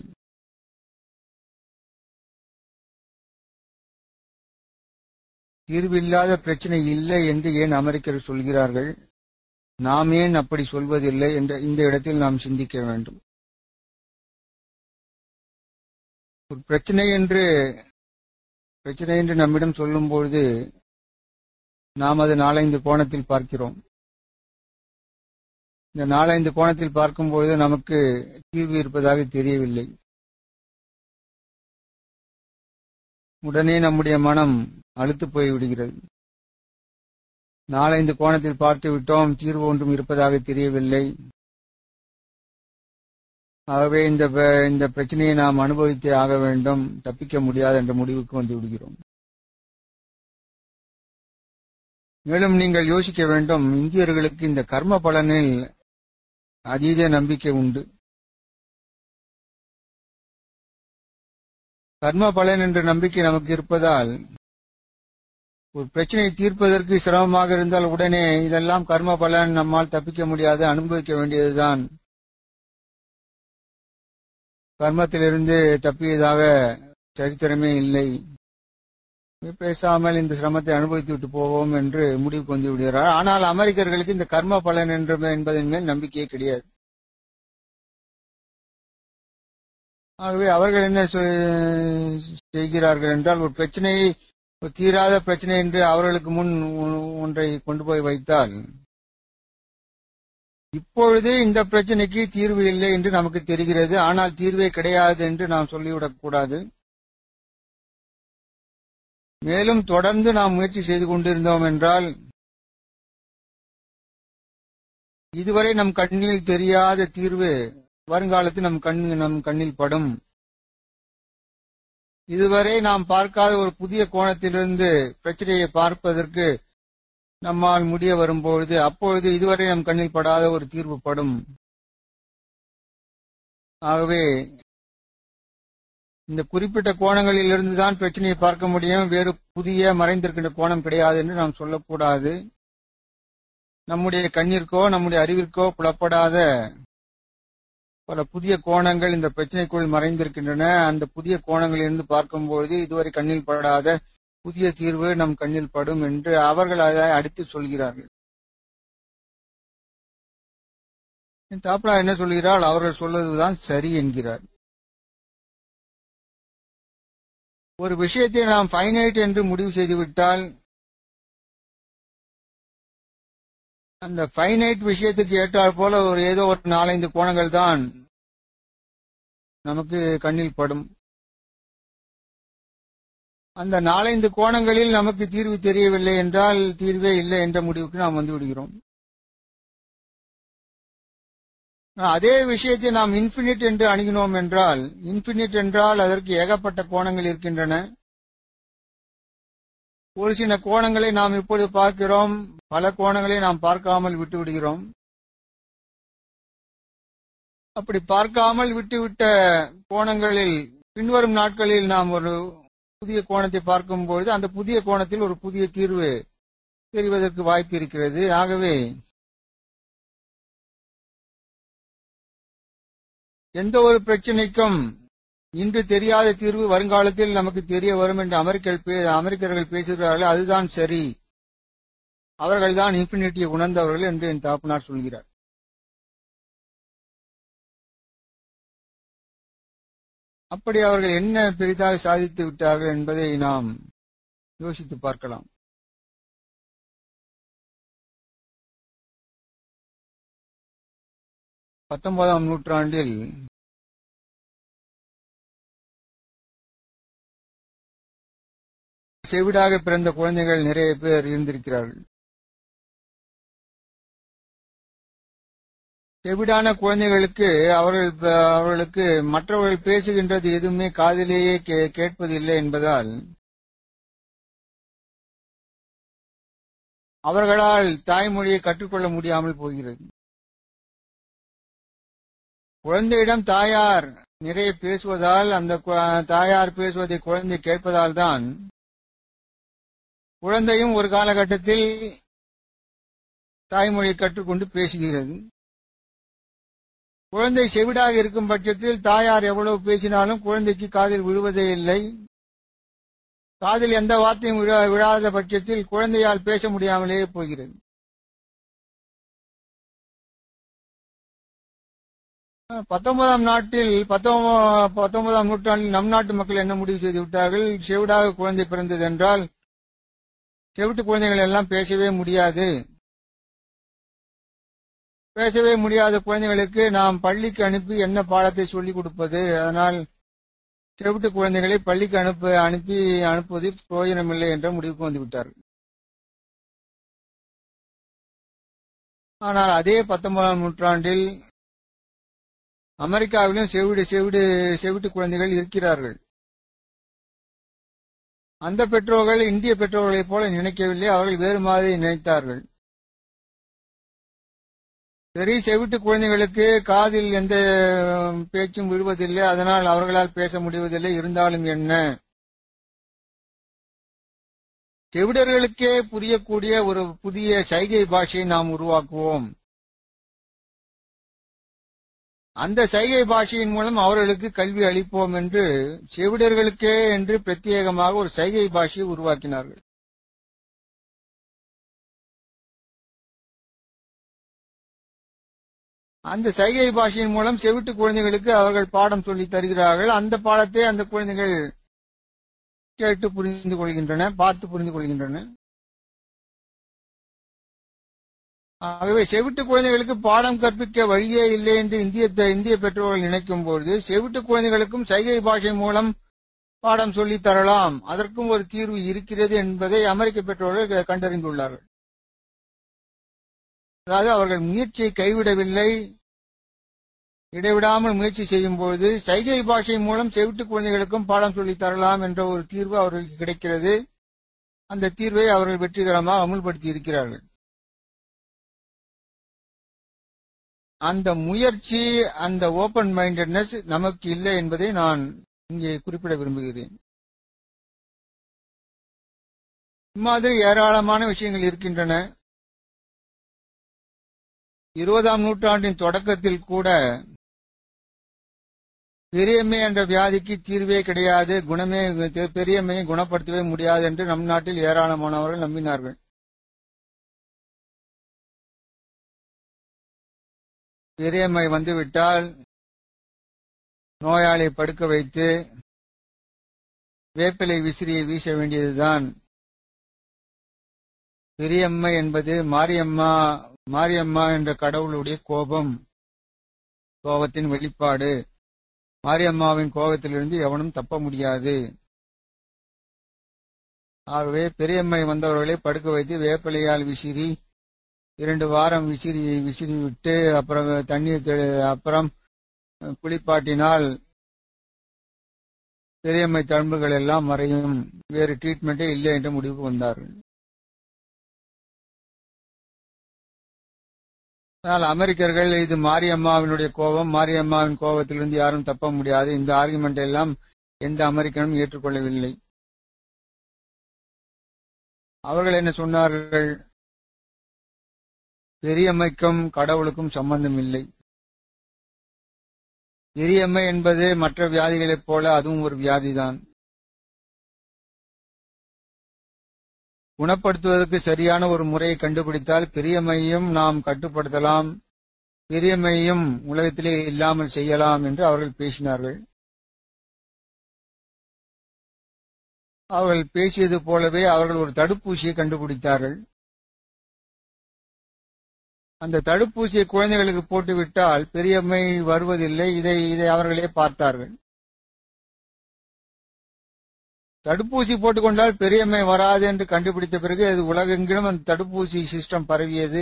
B: தீர்வில்லாத பிரச்சனை இல்லை என்று ஏன் அமெரிக்கர் சொல்கிறார்கள் நாம் ஏன் அப்படி சொல்வதில்லை என்ற இந்த இடத்தில் நாம் சிந்திக்க வேண்டும் ஒரு பிரச்சனை என்று பிரச்சனை என்று நம்மிடம் சொல்லும் பொழுது நாம் அது நாலைந்து கோணத்தில் பார்க்கிறோம் இந்த நாலைந்து கோணத்தில் பார்க்கும்பொழுது நமக்கு தீர்வு இருப்பதாக தெரியவில்லை உடனே நம்முடைய மனம் அழுத்து போய் விடுகிறது நாலைந்து கோணத்தில் பார்த்து விட்டோம் தீர்வு ஒன்றும் இருப்பதாக தெரியவில்லை ஆகவே இந்த ப- இந்த பிரச்சனையை நாம் அனுபவித்தே ஆக வேண்டும் தப்பிக்க முடியாது என்ற முடிவுக்கு வந்து விடுகிறோம் மேலும் நீங்கள் யோசிக்க வேண்டும் இந்தியர்களுக்கு இந்த கர்ம பலனில் அதீத நம்பிக்கை உண்டு கர்ம பலன் என்ற நம்பிக்கை நமக்கு இருப்பதால் ஒரு பிரச்சனையை தீர்ப்பதற்கு சிரமமாக இருந்தால் உடனே இதெல்லாம் கர்ம பலன் நம்மால் தப்பிக்க முடியாது அனுபவிக்க வேண்டியதுதான் கர்மத்திலிருந்து தப்பியதாக சரித்திரமே இல்லை பேசாமல் இந்த சிரமத்தை அனுபவித்து விட்டு போவோம் என்று முடிவுக்கு வந்து விடுகிறார் ஆனால் அமெரிக்கர்களுக்கு இந்த கர்ம பலன் என்று என்பதன் மேல் நம்பிக்கையே கிடையாது ஆகவே அவர்கள் என்ன சொ- செய்கிறார்கள் என்றால் ஒரு பிரச்சனையை ஒரு தீராத பிரச்சனை என்று அவர்களுக்கு முன் ஒ- ஒன்றை கொண்டு போய் வைத்தால் இப்பொழுது இந்த பிரச்சனைக்கு தீர்வு இல்லை என்று நமக்கு தெரிகிறது ஆனால் தீர்வே கிடையாது என்று நாம் சொல்லிவிடக் கூடாது மேலும் தொடர்ந்து நாம் முயற்சி செய்து கொண்டிருந்தோம் என்றால் இதுவரை நம் கண்ணில் தெரியாத தீர்வு வருங்காலத்தில் நம் கண் நம் கண்ணில் படும் இதுவரை நாம் பார்க்காத ஒரு புதிய கோணத்திலிருந்து பிரச்சனையை பார்ப்பதற்கு நம்மால் முடிய வரும்பொழுது அப்பொழுது இதுவரை நம் கண்ணில் படாத ஒரு தீர்வு படும் ஆகவே இந்த குறிப்பிட்ட கோணங்களில் இருந்துதான் பிரச்சனையை பார்க்க முடியும் வேறு புதிய மறைந்திருக்கின்ற கோணம் கிடையாது என்று நாம் சொல்லக்கூடாது நம்முடைய கண்ணிற்கோ நம்முடைய அறிவிற்கோ புலப்படாத பல புதிய கோணங்கள் இந்த பிரச்சனைக்குள் மறைந்திருக்கின்றன அந்த புதிய கோணங்களில் இருந்து பார்க்கும்பொழுது இதுவரை கண்ணில் படாத புதிய தீர்வு நம் கண்ணில் படும் என்று அவர்கள் அதை அடித்து சொல்கிறார்கள் என் தாப்பலா என்ன சொல்கிறாள் அவர்கள் சொல்வதுதான் சரி என்கிறார் ஒரு விஷயத்தை நாம் ஃபைனைட் என்று முடிவு செய்துவிட்டால் அந்த ஃபைனைட் விஷயத்துக்கு ஏற்றாற் போல ஒரு ஏதோ ஒரு நாலைந்து கோணங்கள் தான் நமக்கு கண்ணில் படும் அந்த நாலைந்து கோணங்களில் நமக்கு தீர்வு தெரியவில்லை என்றால் தீர்வே இல்லை என்ற முடிவுக்கு நாம் வந்து விடுகிறோம் அதே விஷயத்தை நாம் இன்பினிட் என்று அணுகினோம் என்றால் இன்பினிட் என்றால் அதற்கு ஏகப்பட்ட கோணங்கள் இருக்கின்றன ஒரு சில கோணங்களை நாம் இப்பொழுது பார்க்கிறோம் பல கோணங்களை நாம் பார்க்காமல் விட்டு விடுகிறோம் அப்படி பார்க்காமல் விட்டுவிட்ட கோணங்களில் பின்வரும் நாட்களில் நாம் ஒரு புதிய கோணத்தை பார்க்கும்பொழுது அந்த புதிய கோணத்தில் ஒரு புதிய தீர்வு தெரிவதற்கு வாய்ப்பு இருக்கிறது ஆகவே எந்த ஒரு பிரச்சனைக்கும் இன்று தெரியாத தீர்வு வருங்காலத்தில் நமக்கு தெரிய வரும் என்று அமெரிக்கர்கள் அமெரிக்கர்கள் பேசுகிறார்கள் அதுதான் சரி அவர்கள்தான் இன்பினிட்டியை உணர்ந்தவர்கள் என்று என் தாப்பனார் சொல்கிறார் அப்படி அவர்கள் என்ன பெரிதாக சாதித்து விட்டார்கள் என்பதை நாம் யோசித்து பார்க்கலாம் பத்தொன்பதாம் நூற்றாண்டில் செவிடாக பிறந்த குழந்தைகள் நிறைய பேர் இருந்திருக்கிறார்கள் செவிடான குழந்தைகளுக்கு அவர்கள் அவர்களுக்கு மற்றவர்கள் பேசுகின்றது எதுவுமே காதிலேயே கேட்பதில்லை என்பதால் அவர்களால் தாய்மொழியை கற்றுக்கொள்ள முடியாமல் போகிறது குழந்தையிடம் தாயார் நிறைய பேசுவதால் அந்த தாயார் பேசுவதை குழந்தை கேட்பதால் தான் குழந்தையும் ஒரு காலகட்டத்தில் தாய்மொழியை கற்றுக்கொண்டு பேசுகிறது குழந்தை செவிடாக இருக்கும் பட்சத்தில் தாயார் எவ்வளவு பேசினாலும் குழந்தைக்கு காதில் விழுவதே இல்லை காதில் எந்த வார்த்தையும் விழாத பட்சத்தில் குழந்தையால் பேச முடியாமலேயே போகிறது பத்தொன்பதாம் நாட்டில் பத்தொன்பதாம் நூற்றாண்டில் நம் நாட்டு மக்கள் என்ன முடிவு செய்து விட்டார்கள் செவிடாக குழந்தை பிறந்தது என்றால் செவிட்டு குழந்தைகள் எல்லாம் பேசவே முடியாது பேசவே முடியாத குழந்தைகளுக்கு நாம் பள்ளிக்கு அனுப்பி என்ன பாடத்தை சொல்லிக் கொடுப்பது அதனால் செவிட்டு குழந்தைகளை பள்ளிக்கு அனுப்ப அனுப்பி அனுப்புவதில் பிரயோஜனமில்லை என்ற முடிவுக்கு வந்து விட்டார்கள் ஆனால் அதே பத்தொன்பதாம் நூற்றாண்டில் அமெரிக்காவிலும் செவிடு செவிடு செவிட்டு குழந்தைகள் இருக்கிறார்கள் அந்த பெற்றோர்கள் இந்திய பெற்றோர்களைப் போல நினைக்கவில்லை அவர்கள் வேறு மாதிரி நினைத்தார்கள் சரி செவிட்டு குழந்தைகளுக்கு காதில் எந்த பேச்சும் விடுவதில்லை அதனால் அவர்களால் பேச முடிவதில்லை இருந்தாலும் என்ன செவிடர்களுக்கே புரியக்கூடிய ஒரு புதிய சைகை பாஷையை நாம் உருவாக்குவோம் அந்த சைகை பாஷையின் மூலம் அவர்களுக்கு கல்வி அளிப்போம் என்று செவிடர்களுக்கே என்று பிரத்யேகமாக ஒரு சைகை பாஷையை உருவாக்கினார்கள் அந்த சைகை பாஷையின் மூலம் செவிட்டு குழந்தைகளுக்கு அவர்கள் பாடம் சொல்லி தருகிறார்கள் அந்த பாடத்தை அந்த குழந்தைகள் கேட்டு புரிந்து கொள்கின்றன பார்த்து புரிந்து கொள்கின்றன ஆகவே செவிட்டு குழந்தைகளுக்கு பாடம் கற்பிக்க வழியே இல்லை என்று இந்திய இந்திய பெற்றோர்கள் நினைக்கும் பொழுது செவிட்டு குழந்தைகளுக்கும் சைகை பாஷை மூலம் பாடம் சொல்லி தரலாம் அதற்கும் ஒரு தீர்வு இருக்கிறது என்பதை அமெரிக்க பெற்றோர்கள் கண்டறிந்துள்ளார்கள் அதாவது அவர்கள் முயற்சியை கைவிடவில்லை இடைவிடாமல் முயற்சி செய்யும் பொழுது சைகை பாஷை மூலம் செவிட்டு குழந்தைகளுக்கும் பாடம் சொல்லி தரலாம் என்ற ஒரு தீர்வு அவர்களுக்கு கிடைக்கிறது அந்த தீர்வை அவர்கள் வெற்றிகரமாக அமுல்படுத்தி இருக்கிறார்கள் அந்த முயற்சி அந்த ஓபன் மைண்டட்னஸ் நமக்கு இல்லை என்பதை நான் இங்கே குறிப்பிட விரும்புகிறேன் இம்மாதிரி ஏராளமான விஷயங்கள் இருக்கின்றன இருபதாம் நூற்றாண்டின் தொடக்கத்தில் கூட பெரியம்மை என்ற வியாதிக்கு தீர்வே கிடையாது குணமே பெரியம்மையை குணப்படுத்தவே முடியாது என்று நம் நாட்டில் ஏராளமானவர்கள் நம்பினார்கள் பெரியம்மை வந்துவிட்டால் நோயாளி படுக்க வைத்து வேப்பிலை விசிறியை வீச வேண்டியதுதான் பெரியம்மை என்பது மாரியம்மா மாரியம்மா என்ற கடவுளுடைய கோபம் கோபத்தின் வெளிப்பாடு மாரியம்மாவின் கோபத்திலிருந்து எவனும் தப்ப முடியாது ஆகவே பெரியம்மை வந்தவர்களை படுக்க வைத்து வேப்பிலையால் விசிறி இரண்டு வாரம் விசிறி விசிறி விட்டு அப்புறம் தண்ணீர் அப்புறம் குளிப்பாட்டினால் பெரியம்மை தழும்புகள் எல்லாம் மறையும் வேறு ட்ரீட்மெண்டே இல்லை என்ற முடிவுக்கு வந்தார்கள் ஆனால் அமெரிக்கர்கள் இது மாரியம்மாவினுடைய கோபம் மாரியம்மாவின் கோபத்திலிருந்து யாரும் தப்ப முடியாது இந்த ஆர்குமெண்ட் எல்லாம் எந்த அமெரிக்கனும் ஏற்றுக்கொள்ளவில்லை அவர்கள் என்ன சொன்னார்கள் பெரியம்மைக்கும் கடவுளுக்கும் சம்பந்தம் இல்லை பெரியம்மை என்பது மற்ற வியாதிகளைப் போல அதுவும் ஒரு வியாதிதான் குணப்படுத்துவதற்கு சரியான ஒரு முறையை கண்டுபிடித்தால் பெரியம்மையும் நாம் கட்டுப்படுத்தலாம் பெரியம்மையும் உலகத்திலே இல்லாமல் செய்யலாம் என்று அவர்கள் பேசினார்கள் அவர்கள் பேசியது போலவே அவர்கள் ஒரு தடுப்பூசியை கண்டுபிடித்தார்கள் அந்த தடுப்பூசியை குழந்தைகளுக்கு போட்டுவிட்டால் பெரியம்மை வருவதில்லை இதை இதை அவர்களே பார்த்தார்கள் தடுப்பூசி போட்டுக்கொண்டால் பெரியம்மை வராது என்று கண்டுபிடித்த பிறகு அது உலகெங்கிலும் அந்த தடுப்பூசி சிஸ்டம் பரவியது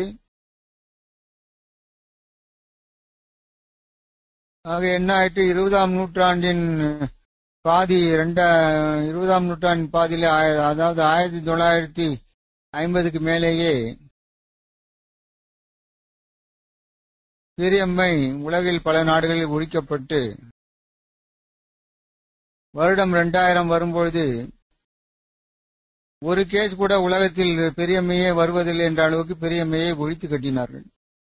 B: ஆக என்ன ஆயிட்டு இருபதாம் நூற்றாண்டின் பாதி ரெண்ட இருபதாம் நூற்றாண்டின் பாதியிலே அதாவது ஆயிரத்தி தொள்ளாயிரத்தி ஐம்பதுக்கு மேலேயே பெரியம்மை உலகில் பல நாடுகளில் ஒழிக்கப்பட்டு வருடம் இரண்டாயிரம் வரும்பொழுது ஒரு கேஸ் கூட உலகத்தில் பெரியம்மையே வருவதில்லை என்ற அளவுக்கு பெரியம்மையை ஒழித்து கட்டினார்கள்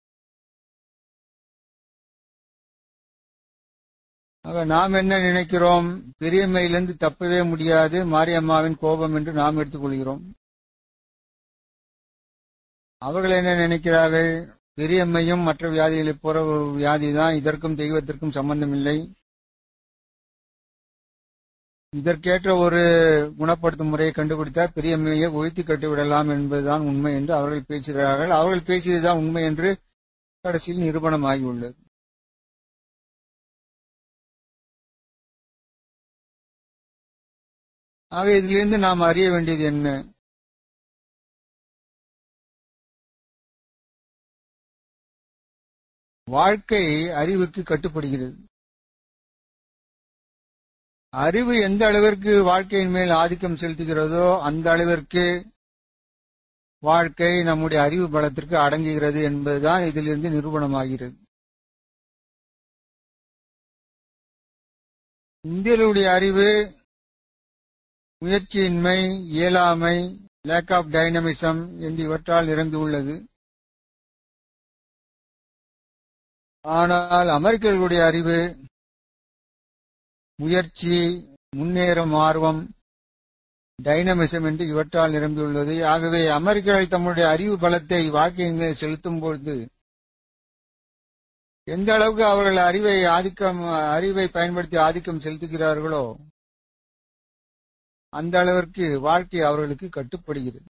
B: ஆக நாம் என்ன நினைக்கிறோம் பெரியம்மையிலிருந்து தப்பவே முடியாது மாரியம்மாவின் கோபம் என்று நாம் எடுத்துக்கொள்கிறோம் அவர்கள் என்ன நினைக்கிறார்கள் பெரியம்மையும் மற்ற வியாதிகளைப் போற ஒரு வியாதி தான் இதற்கும் தெய்வத்திற்கும் சம்பந்தம் இல்லை இதற்கேற்ற ஒரு குணப்படுத்தும் முறையை கண்டுபிடித்தால் பெரியம்மையை ஒழித்து கட்டிவிடலாம் என்பதுதான் உண்மை என்று அவர்கள் பேசுகிறார்கள் அவர்கள் பேசியதுதான் உண்மை என்று கடைசியில் நிரூபணம் ஆகியுள்ளது ஆக இதிலிருந்து நாம் அறிய வேண்டியது என்ன வாழ்க்கை அறிவுக்கு கட்டுப்படுகிறது அறிவு எந்த அளவிற்கு வாழ்க்கையின் மேல் ஆதிக்கம் செலுத்துகிறதோ அந்த அளவிற்கு வாழ்க்கை நம்முடைய அறிவு பலத்திற்கு அடங்குகிறது என்பதுதான் இதிலிருந்து நிரூபணமாகிறது இந்தியர்களுடைய அறிவு முயற்சியின்மை இயலாமை லேக் ஆஃப் டைனமிசம் என்று இவற்றால் நிரம்பியுள்ளது ஆனால் அமெரிக்கர்களுடைய அறிவு முயற்சி முன்னேறும் ஆர்வம் டைனமிசம் என்று இவற்றால் நிரம்பியுள்ளது ஆகவே அமெரிக்கர்கள் தம்முடைய அறிவு பலத்தை வாழ்க்கையின் மேல் செலுத்தும் பொழுது எந்த அளவுக்கு அவர்கள் அறிவை ஆதிக்கம் அறிவை பயன்படுத்தி ஆதிக்கம் செலுத்துகிறார்களோ அந்த அளவிற்கு வாழ்க்கை அவர்களுக்கு கட்டுப்படுகிறது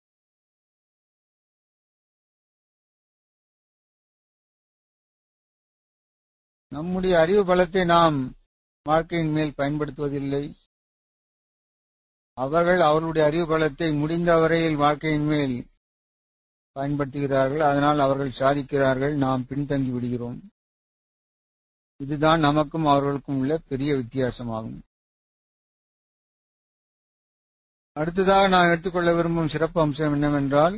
B: நம்முடைய அறிவு பலத்தை நாம் வாழ்க்கையின் மேல் பயன்படுத்துவதில்லை அவர்கள் அவர்களுடைய அறிவு பலத்தை முடிந்த வரையில் வாழ்க்கையின் மேல் பயன்படுத்துகிறார்கள் அதனால் அவர்கள் சாதிக்கிறார்கள் நாம் பின்தங்கி விடுகிறோம் இதுதான் நமக்கும் அவர்களுக்கும் உள்ள பெரிய வித்தியாசமாகும் அடுத்ததாக நான் எடுத்துக்கொள்ள விரும்பும் சிறப்பு அம்சம் என்னவென்றால்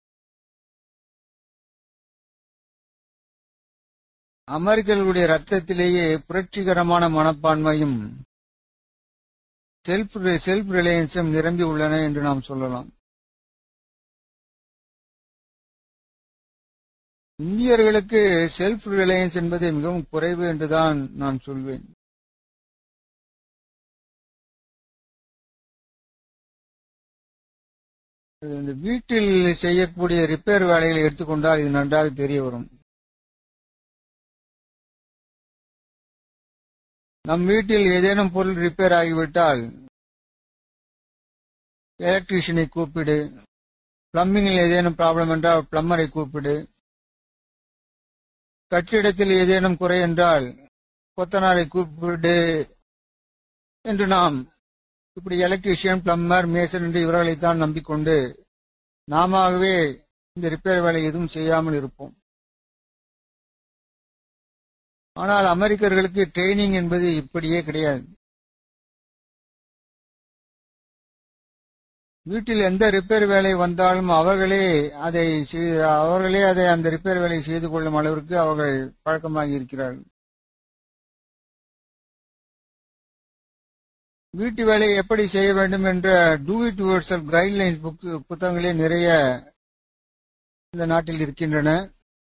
B: அமெரிக்கர்களுடைய ரத்தத்திலேயே புரட்சிகரமான மனப்பான்மையும் செல்ஃப் செல்ஃப் ரிலையன்ஸும் நிரம்பி உள்ளன என்று நாம் சொல்லலாம் இந்தியர்களுக்கு செல்ஃப் ரிலையன்ஸ் என்பது மிகவும் குறைவு என்றுதான் நான் சொல்வேன் இந்த வீட்டில் செய்யக்கூடிய ரிப்பேர் வேலைகளை எடுத்துக்கொண்டால் இது நன்றாக தெரிய வரும் நம் வீட்டில் ஏதேனும் பொருள் ரிப்பேர் ஆகிவிட்டால் எலக்ட்ரீஷியனை கூப்பிடு பிளம்பிங்கில் ஏதேனும் ப்ராப்ளம் என்றால் பிளம்பரை கூப்பிடு கட்டிடத்தில் ஏதேனும் குறை என்றால் கொத்தனாரை கூப்பிடு என்று நாம் இப்படி எலக்ட்ரீஷியன் பிளம்பர் மேசன் என்று இவர்களைத்தான் நம்பிக்கொண்டு நாமவே இந்த ரிப்பேர் வேலை எதுவும் செய்யாமல் இருப்போம் ஆனால் அமெரிக்கர்களுக்கு ட்ரைனிங் என்பது இப்படியே கிடையாது வீட்டில் எந்த ரிப்பேர் வேலை வந்தாலும் அவர்களே அதை அவர்களே அதை அந்த ரிப்பேர் வேலை செய்து கொள்ளும் அளவிற்கு அவர்கள் பழக்கமாகி இருக்கிறார்கள் வீட்டு வேலையை எப்படி செய்ய வேண்டும் என்ற do it yourself guidelines book புத்தகங்களே நிறைய இந்த நாட்டில் இருக்கின்றன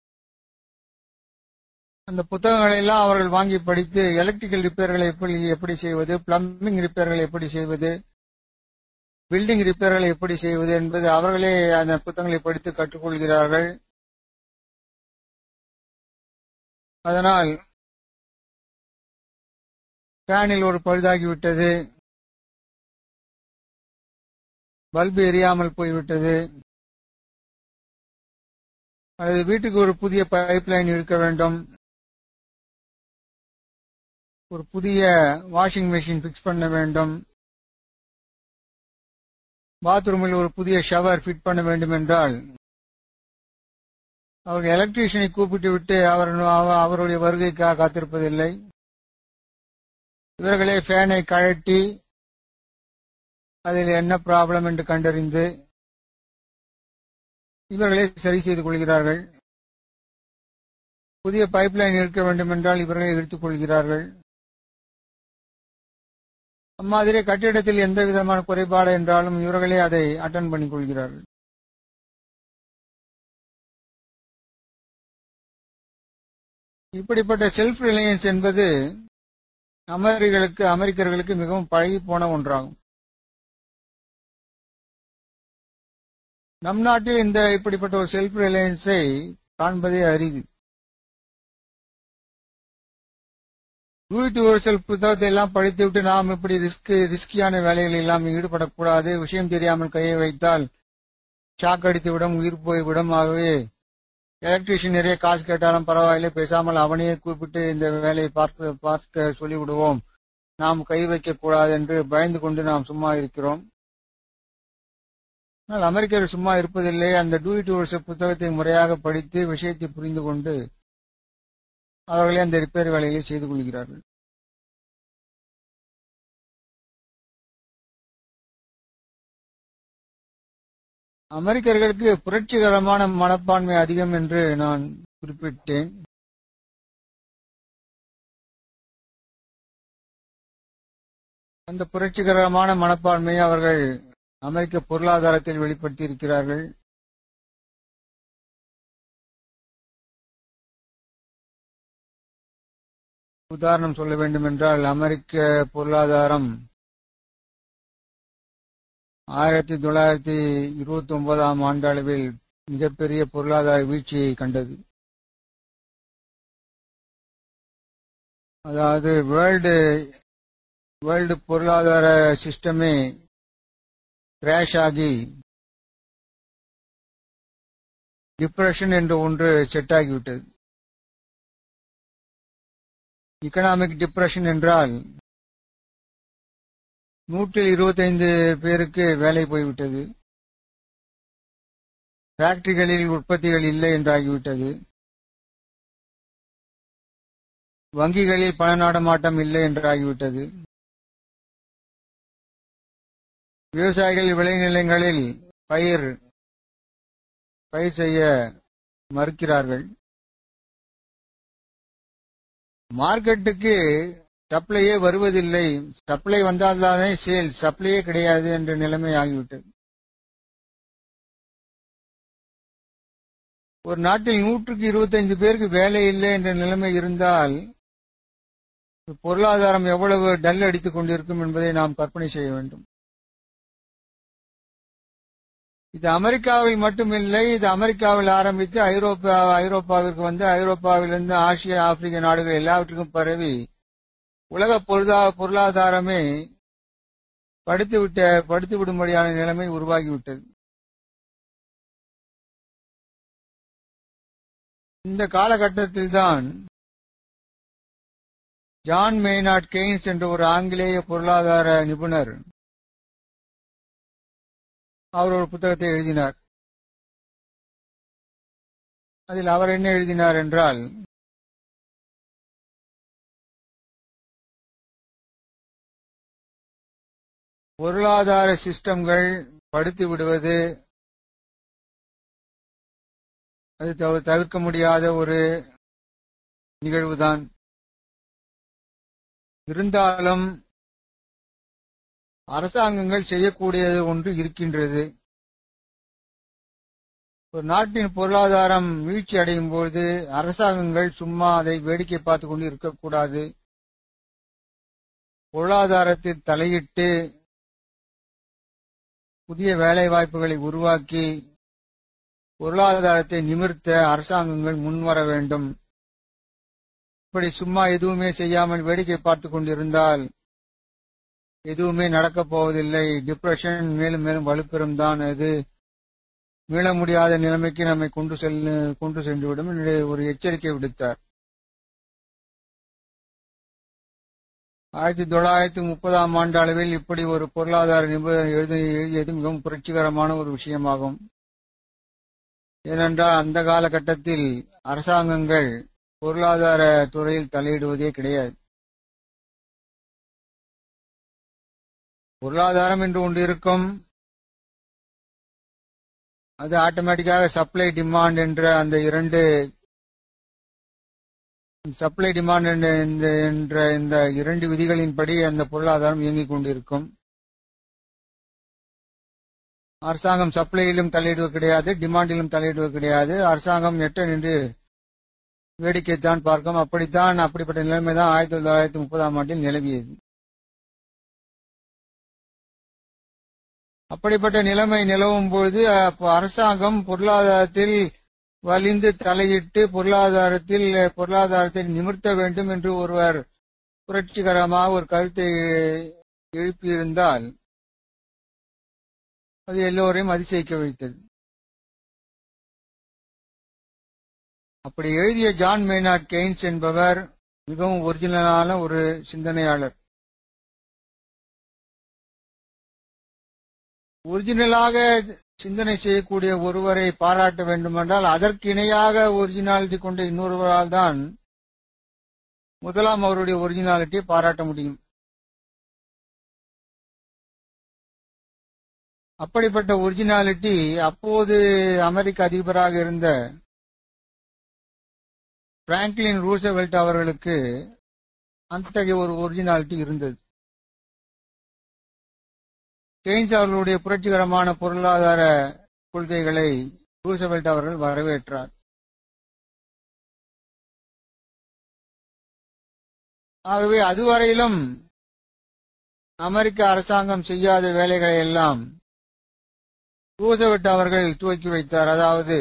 B: அந்த புத்தகங்களை எல்லாம் அவர்கள் வாங்கி படித்து எலக்ட்ரிக்கல் ரிப்பேர்களை எப்படி எப்படி செய்வது பிளம்பிங் ரிப்பேர்களை எப்படி செய்வது பில்டிங் ரிப்பேர்களை எப்படி செய்வது என்பது அவர்களே அந்த புத்தகங்களை படித்து கற்றுக்கொள்கிறார்கள் அதனால் ஃபேனில் ஒரு பழுதாகிவிட்டது பல்பு எரியாமல் போய்விட்டது அல்லது வீட்டுக்கு ஒரு புதிய பைப் லைன் இருக்க வேண்டும் ஒரு புதிய வாஷிங் மெஷின் பிக்ஸ் பண்ண வேண்டும் பாத்ரூமில் ஒரு புதிய ஷவர் ஃபிட் பண்ண வேண்டும் என்றால் அவர்கள் எலக்ட்ரீஷியனை கூப்பிட்டு விட்டு அவர் அவருடைய வருகைக்காக காத்திருப்பதில்லை இவர்களே ஃபேனை கழட்டி அதில் என்ன ப்ராப்ளம் என்று கண்டறிந்து இவர்களே சரி செய்து கொள்கிறார்கள் புதிய பைப்லைன் இருக்க வேண்டும் என்றால் இவர்களே எடுத்துக் கொள்கிறார்கள் அம்மாதிரி கட்டிடத்தில் எந்த விதமான குறைபாடு என்றாலும் இவர்களே அதை அட்டன் பண்ணிக் கொள்கிறார்கள் இப்படிப்பட்ட செல்ஃப் ரிலையன்ஸ் என்பது அமெரிக்கர்களுக்கு அமெரிக்கர்களுக்கு மிகவும் பழகி போன ஒன்றாகும் நம் நாட்டில் இந்த இப்படிப்பட்ட ஒரு செல்ஃப் ரிலையன்ஸை காண்பதே அரிது டூ ஒரு செல்ஃப் புத்தகத்தை எல்லாம் படித்துவிட்டு நாம் இப்படி ரிஸ்க் ரிஸ்கியான வேலைகளில் எல்லாம் ஈடுபடக்கூடாது விஷயம் தெரியாமல் கையை வைத்தால் ஷாக் அடித்துவிடும் உயிர் போய்விடும் ஆகவே எலக்ட்ரீஷியன் நிறைய காசு கேட்டாலும் பரவாயில்லை பேசாமல் அவனையே கூப்பிட்டு இந்த வேலையை பார்க்க பார்க்க சொல்லிவிடுவோம் நாம் கை வைக்க கூடாது என்று பயந்து கொண்டு நாம் சும்மா இருக்கிறோம் ஆனால் அமெரிக்கர்கள் சும்மா இருப்பதில்லை அந்த டூ இட் யுவர் புத்தகத்தை முறையாக படித்து விஷயத்தை புரிந்து கொண்டு அவர்களே அந்த ரிப்பேர் வேலைகளை செய்து கொள்கிறார்கள் அமெரிக்கர்களுக்கு புரட்சிகரமான மனப்பான்மை அதிகம் என்று நான் குறிப்பிட்டேன் அந்த புரட்சிகரமான மனப்பான்மையை அவர்கள் அமெரிக்க பொருளாதாரத்தில் வெளிப்படுத்தி இருக்கிறார்கள் உதாரணம் சொல்ல வேண்டும் என்றால் அமெரிக்க பொருளாதாரம் ஆயிரத்தி தொள்ளாயிரத்தி இருபத்தி ஒன்பதாம் ஆண்டு அளவில் மிகப்பெரிய பொருளாதார வீழ்ச்சியை கண்டது அதாவது வேர்ல்டு வேர்ல்டு பொருளாதார சிஸ்டமே கிராஷ் ஆகி டிப்ரெஷன் என்ற ஒன்று செட் ஆகிவிட்டது எக்கனாமிக் டிப்ரெஷன் என்றால் நூற்றில் இருபத்தைந்து பேருக்கு வேலை போய்விட்டது ஃபேக்டரிகளில் உற்பத்திகள் இல்லை என்றாகிவிட்டது வங்கிகளில் பண நாடமாட்டம் இல்லை என்றாகிவிட்டது விவசாயிகள் விளைநிலங்களில் பயிர் பயிர் செய்ய மறுக்கிறார்கள் மார்க்கெட்டுக்கு சப்ளையே வருவதில்லை சப்ளை வந்தால்தானே சேல் சப்ளையே கிடையாது என்ற நிலைமை ஆகிவிட்டது ஒரு நாட்டில் நூற்றுக்கு இருபத்தைந்து பேருக்கு வேலை இல்லை என்ற நிலைமை இருந்தால் பொருளாதாரம் எவ்வளவு டல் அடித்துக் கொண்டிருக்கும் என்பதை நாம் கற்பனை செய்ய வேண்டும் இது அமெரிக்காவில் மட்டுமில்லை இது அமெரிக்காவில் ஆரம்பித்து ஐரோப்பா ஐரோப்பாவிற்கு வந்து ஐரோப்பாவிலிருந்து ஆசியா ஆப்பிரிக்க நாடுகள் எல்லாவற்றுக்கும் பரவி உலக பொருளாதாரமே படுத்துவிட்ட படுத்து விடும்படியான நிலைமை உருவாகிவிட்டது இந்த காலகட்டத்தில் தான் ஜான் மெய்னாட் கெய்ன்ஸ் என்ற ஒரு ஆங்கிலேய பொருளாதார நிபுணர் அவர் ஒரு புத்தகத்தை எழுதினார் அதில் அவர் என்ன எழுதினார் என்றால் பொருளாதார சிஸ்டம்கள் படுத்து விடுவது அது தவிர்க்க முடியாத ஒரு நிகழ்வுதான் இருந்தாலும் அரசாங்கங்கள் செய்யக்கூடியது ஒன்று இருக்கின்றது ஒரு நாட்டின் பொருளாதாரம் வீழ்ச்சி அடையும் பொழுது அரசாங்கங்கள் சும்மா அதை வேடிக்கை பார்த்து கொண்டு இருக்கக்கூடாது பொருளாதாரத்தில் தலையிட்டு புதிய வேலை வாய்ப்புகளை உருவாக்கி பொருளாதாரத்தை நிமிர்த்த அரசாங்கங்கள் முன்வர வேண்டும் இப்படி சும்மா எதுவுமே செய்யாமல் வேடிக்கை பார்த்து கொண்டிருந்தால் எதுவுமே நடக்கப் போவதில்லை டிப்ரெஷன் மேலும் மேலும் வலுப்பெறும் தான் அது மீள முடியாத நிலைமைக்கு நம்மை கொண்டு செல்ல கொண்டு சென்றுவிடும் என்று ஒரு எச்சரிக்கை விடுத்தார் ஆயிரத்தி தொள்ளாயிரத்தி முப்பதாம் ஆண்டு அளவில் இப்படி ஒரு பொருளாதார நிபுணர் எழுதியது மிகவும் புரட்சிகரமான ஒரு விஷயமாகும் ஏனென்றால் அந்த காலகட்டத்தில் அரசாங்கங்கள் பொருளாதார துறையில் தலையிடுவதே கிடையாது பொருளாதாரம் என்று ஒன்று இருக்கும் அது ஆட்டோமேட்டிக்காக சப்ளை டிமாண்ட் என்ற அந்த இரண்டு சப்ளை டிமாண்ட் என்ற இந்த இரண்டு விதிகளின்படி அந்த பொருளாதாரம் இயங்கிக் கொண்டிருக்கும் அரசாங்கம் சப்ளையிலும் தலையிடுவது கிடையாது டிமாண்டிலும் தலையிடுவது கிடையாது அரசாங்கம் எட்ட நின்று வேடிக்கைத்தான் பார்க்கும் அப்படித்தான் அப்படிப்பட்ட நிலைமை தான் ஆயிரத்தி தொள்ளாயிரத்தி முப்பதாம் ஆண்டில் நிலவியது அப்படிப்பட்ட நிலைமை நிலவும் பொழுது அரசாங்கம் பொருளாதாரத்தில் வலிந்து தலையிட்டு பொருளாதாரத்தில் பொருளாதாரத்தை நிமிர்த்த வேண்டும் என்று ஒருவர் புரட்சிகரமாக ஒரு கருத்தை எழுப்பியிருந்தால் அது எல்லோரையும் அதிசயிக்க வைத்தது அப்படி எழுதிய ஜான் மெய்னாட் கெய்ன்ஸ் என்பவர் மிகவும் ஒரிஜினலான ஒரு சிந்தனையாளர் ஒரிஜினலாக சிந்தனை செய்யக்கூடிய ஒருவரை பாராட்ட வேண்டுமென்றால் அதற்கு இணையாக ஒரிஜினாலிட்டி கொண்ட இன்னொருவரால் தான் முதலாம் அவருடைய ஒரிஜினாலிட்டியை பாராட்ட முடியும் அப்படிப்பட்ட ஒரிஜினாலிட்டி அப்போது அமெரிக்க அதிபராக இருந்த பிராங்க்லின் ரூசவெல்ட் அவர்களுக்கு அத்தகைய ஒரு ஒரிஜினாலிட்டி இருந்தது கெய்ன்ஸ் அவர்களுடைய புரட்சிகரமான பொருளாதார கொள்கைகளை ரூசவெல்ட் அவர்கள் வரவேற்றார் ஆகவே அதுவரையிலும் அமெரிக்க அரசாங்கம் செய்யாத வேலைகளை எல்லாம் ரூசவெல்ட் அவர்கள் துவக்கி வைத்தார் அதாவது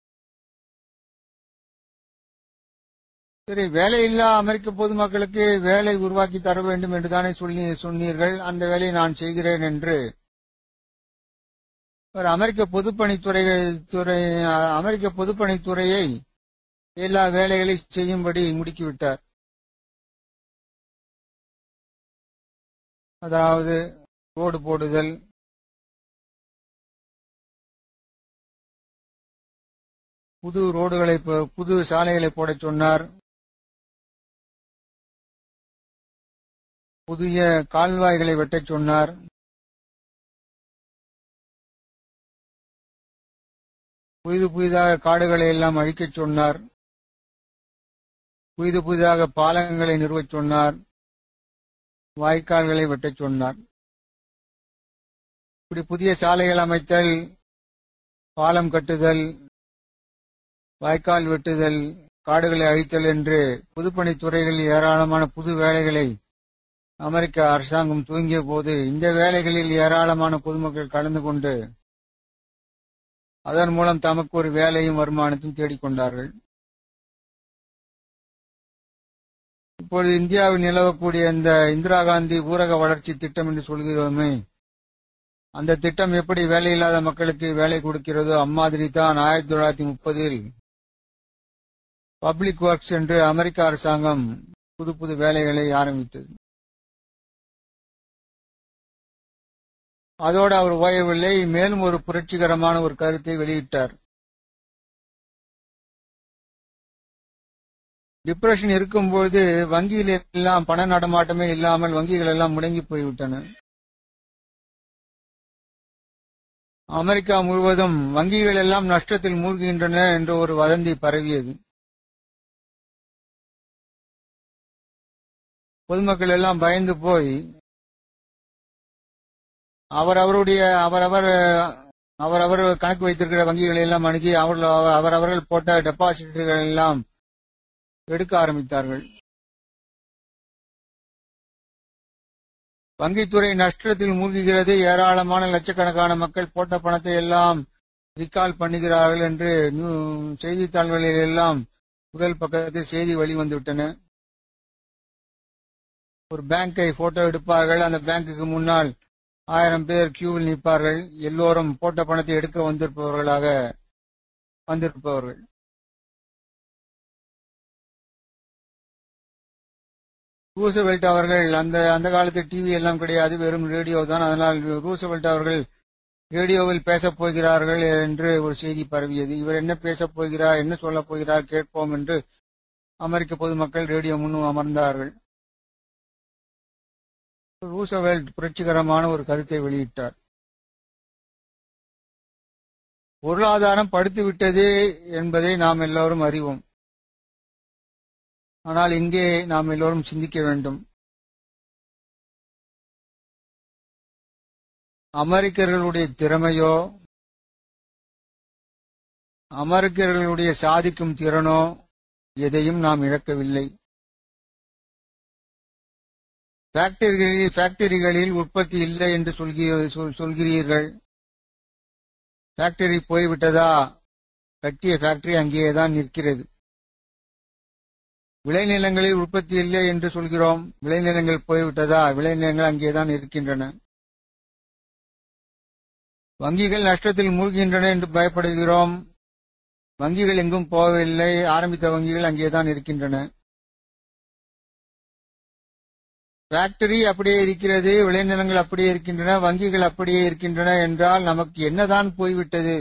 B: சரி வேலையில்லா அமெரிக்க பொதுமக்களுக்கு வேலை உருவாக்கி தர வேண்டும் என்று தானே சொல்லி சொன்னீர்கள் அந்த வேலையை நான் செய்கிறேன் என்று ஒரு அமெரிக்க பொதுப்பணித்துறை துறை அமெரிக்க பொதுப்பணித்துறையை எல்லா வேலைகளை செய்யும்படி முடுக்கிவிட்டார் அதாவது ரோடு போடுதல் புது ரோடுகளை புது சாலைகளை போடச் சொன்னார் புதிய கால்வாய்களை வெட்டச் சொன்னார் புதிது புதிதாக காடுகளை எல்லாம் அழிக்கச் சொன்னார் புதிது புதிதாக பாலங்களை நிறுவச் சொன்னார் வாய்க்கால்களை வெட்டச் சொன்னார் இப்படி புதிய சாலைகள் அமைத்தல் பாலம் கட்டுதல் வாய்க்கால் வெட்டுதல் காடுகளை அழித்தல் என்று பொதுப்பணித்துறைகளில் ஏராளமான புது வேலைகளை அமெரிக்க அரசாங்கம் துவங்கிய போது இந்த வேலைகளில் ஏராளமான பொதுமக்கள் கலந்து கொண்டு அதன் மூலம் தமக்கு ஒரு வேலையும் வருமானத்தையும் தேடிக்கொண்டார்கள் இப்பொழுது இந்தியாவில் நிலவக்கூடிய இந்த இந்திரா காந்தி ஊரக வளர்ச்சி திட்டம் என்று சொல்கிறோமே அந்த திட்டம் எப்படி வேலையில்லாத மக்களுக்கு வேலை கொடுக்கிறதோ அம்மாதிரி தான் ஆயிரத்தி தொள்ளாயிரத்தி முப்பதில் பப்ளிக் ஒர்க்ஸ் என்று அமெரிக்க அரசாங்கம் புது புது வேலைகளை ஆரம்பித்தது அதோடு அவர் ஓயவில்லை மேலும் ஒரு புரட்சிகரமான ஒரு கருத்தை வெளியிட்டார் டிப்ரெஷன் இருக்கும்போது வங்கியில் எல்லாம் பண நடமாட்டமே இல்லாமல் வங்கிகள் எல்லாம் முடங்கி போய்விட்டன அமெரிக்கா முழுவதும் வங்கிகள் எல்லாம் நஷ்டத்தில் மூழ்கின்றன என்ற ஒரு வதந்தி பரவியது பொதுமக்கள் எல்லாம் பயந்து போய் அவரவருடைய அவரவர் அவரவர் கணக்கு வைத்திருக்கிற வங்கிகளை எல்லாம் அணுகி அவர்கள் அவரவர்கள் போட்ட டெபாசிட்டுகள் எல்லாம் எடுக்க ஆரம்பித்தார்கள் வங்கித்துறை நஷ்டத்தில் மூழ்குகிறது ஏராளமான லட்சக்கணக்கான மக்கள் போட்ட பணத்தை எல்லாம் ரிகால் பண்ணுகிறார்கள் என்று செய்தித்தாள்களில் எல்லாம் முதல் பக்கத்தில் செய்தி வெளிவந்துவிட்டன ஒரு பேங்கை போட்டோ எடுப்பார்கள் அந்த பேங்குக்கு முன்னால் ஆயிரம் பேர் கியூவில் நிற்பார்கள் எல்லோரும் போட்ட பணத்தை எடுக்க வந்திருப்பவர்களாக வந்திருப்பவர்கள் ரூசவெல்ட் அவர்கள் அந்த அந்த காலத்து டிவி எல்லாம் கிடையாது வெறும் ரேடியோ தான் அதனால் ரூசவெல்ட் அவர்கள் ரேடியோவில் பேசப் போகிறார்கள் என்று ஒரு செய்தி பரவியது இவர் என்ன பேசப் போகிறார் என்ன சொல்லப் போகிறார் கேட்போம் என்று அமெரிக்க பொதுமக்கள் ரேடியோ முன்னும் அமர்ந்தார்கள் ரூசவெல்ட் புரட்சிகரமான ஒரு கருத்தை வெளியிட்டார் பொருளாதாரம் படுத்துவிட்டது என்பதை நாம் எல்லோரும் அறிவோம் ஆனால் இங்கே நாம் எல்லோரும் சிந்திக்க வேண்டும் அமெரிக்கர்களுடைய திறமையோ அமெரிக்கர்களுடைய சாதிக்கும் திறனோ எதையும் நாம் இழக்கவில்லை ஃபேக்டரிகளில் ஃபேக்டரிகளில் உற்பத்தி இல்லை என்று சொல்கிறீர்கள் ஃபேக்டரி போய்விட்டதா கட்டிய ஃபேக்டரி அங்கேயே தான் நிற்கிறது விளைநிலங்களில் உற்பத்தி இல்லை என்று சொல்கிறோம் விளைநிலங்கள் போய்விட்டதா விளைநிலங்கள் அங்கேதான் இருக்கின்றன வங்கிகள் நஷ்டத்தில் மூழ்கின்றன என்று பயப்படுகிறோம் வங்கிகள் எங்கும் போகவில்லை ஆரம்பித்த வங்கிகள் அங்கேதான் இருக்கின்றன ஃபேக்டரி அப்படியே இருக்கிறது விளைநிலங்கள் அப்படியே இருக்கின்றன வங்கிகள் அப்படியே இருக்கின்றன என்றால் நமக்கு என்னதான் போய்விட்டது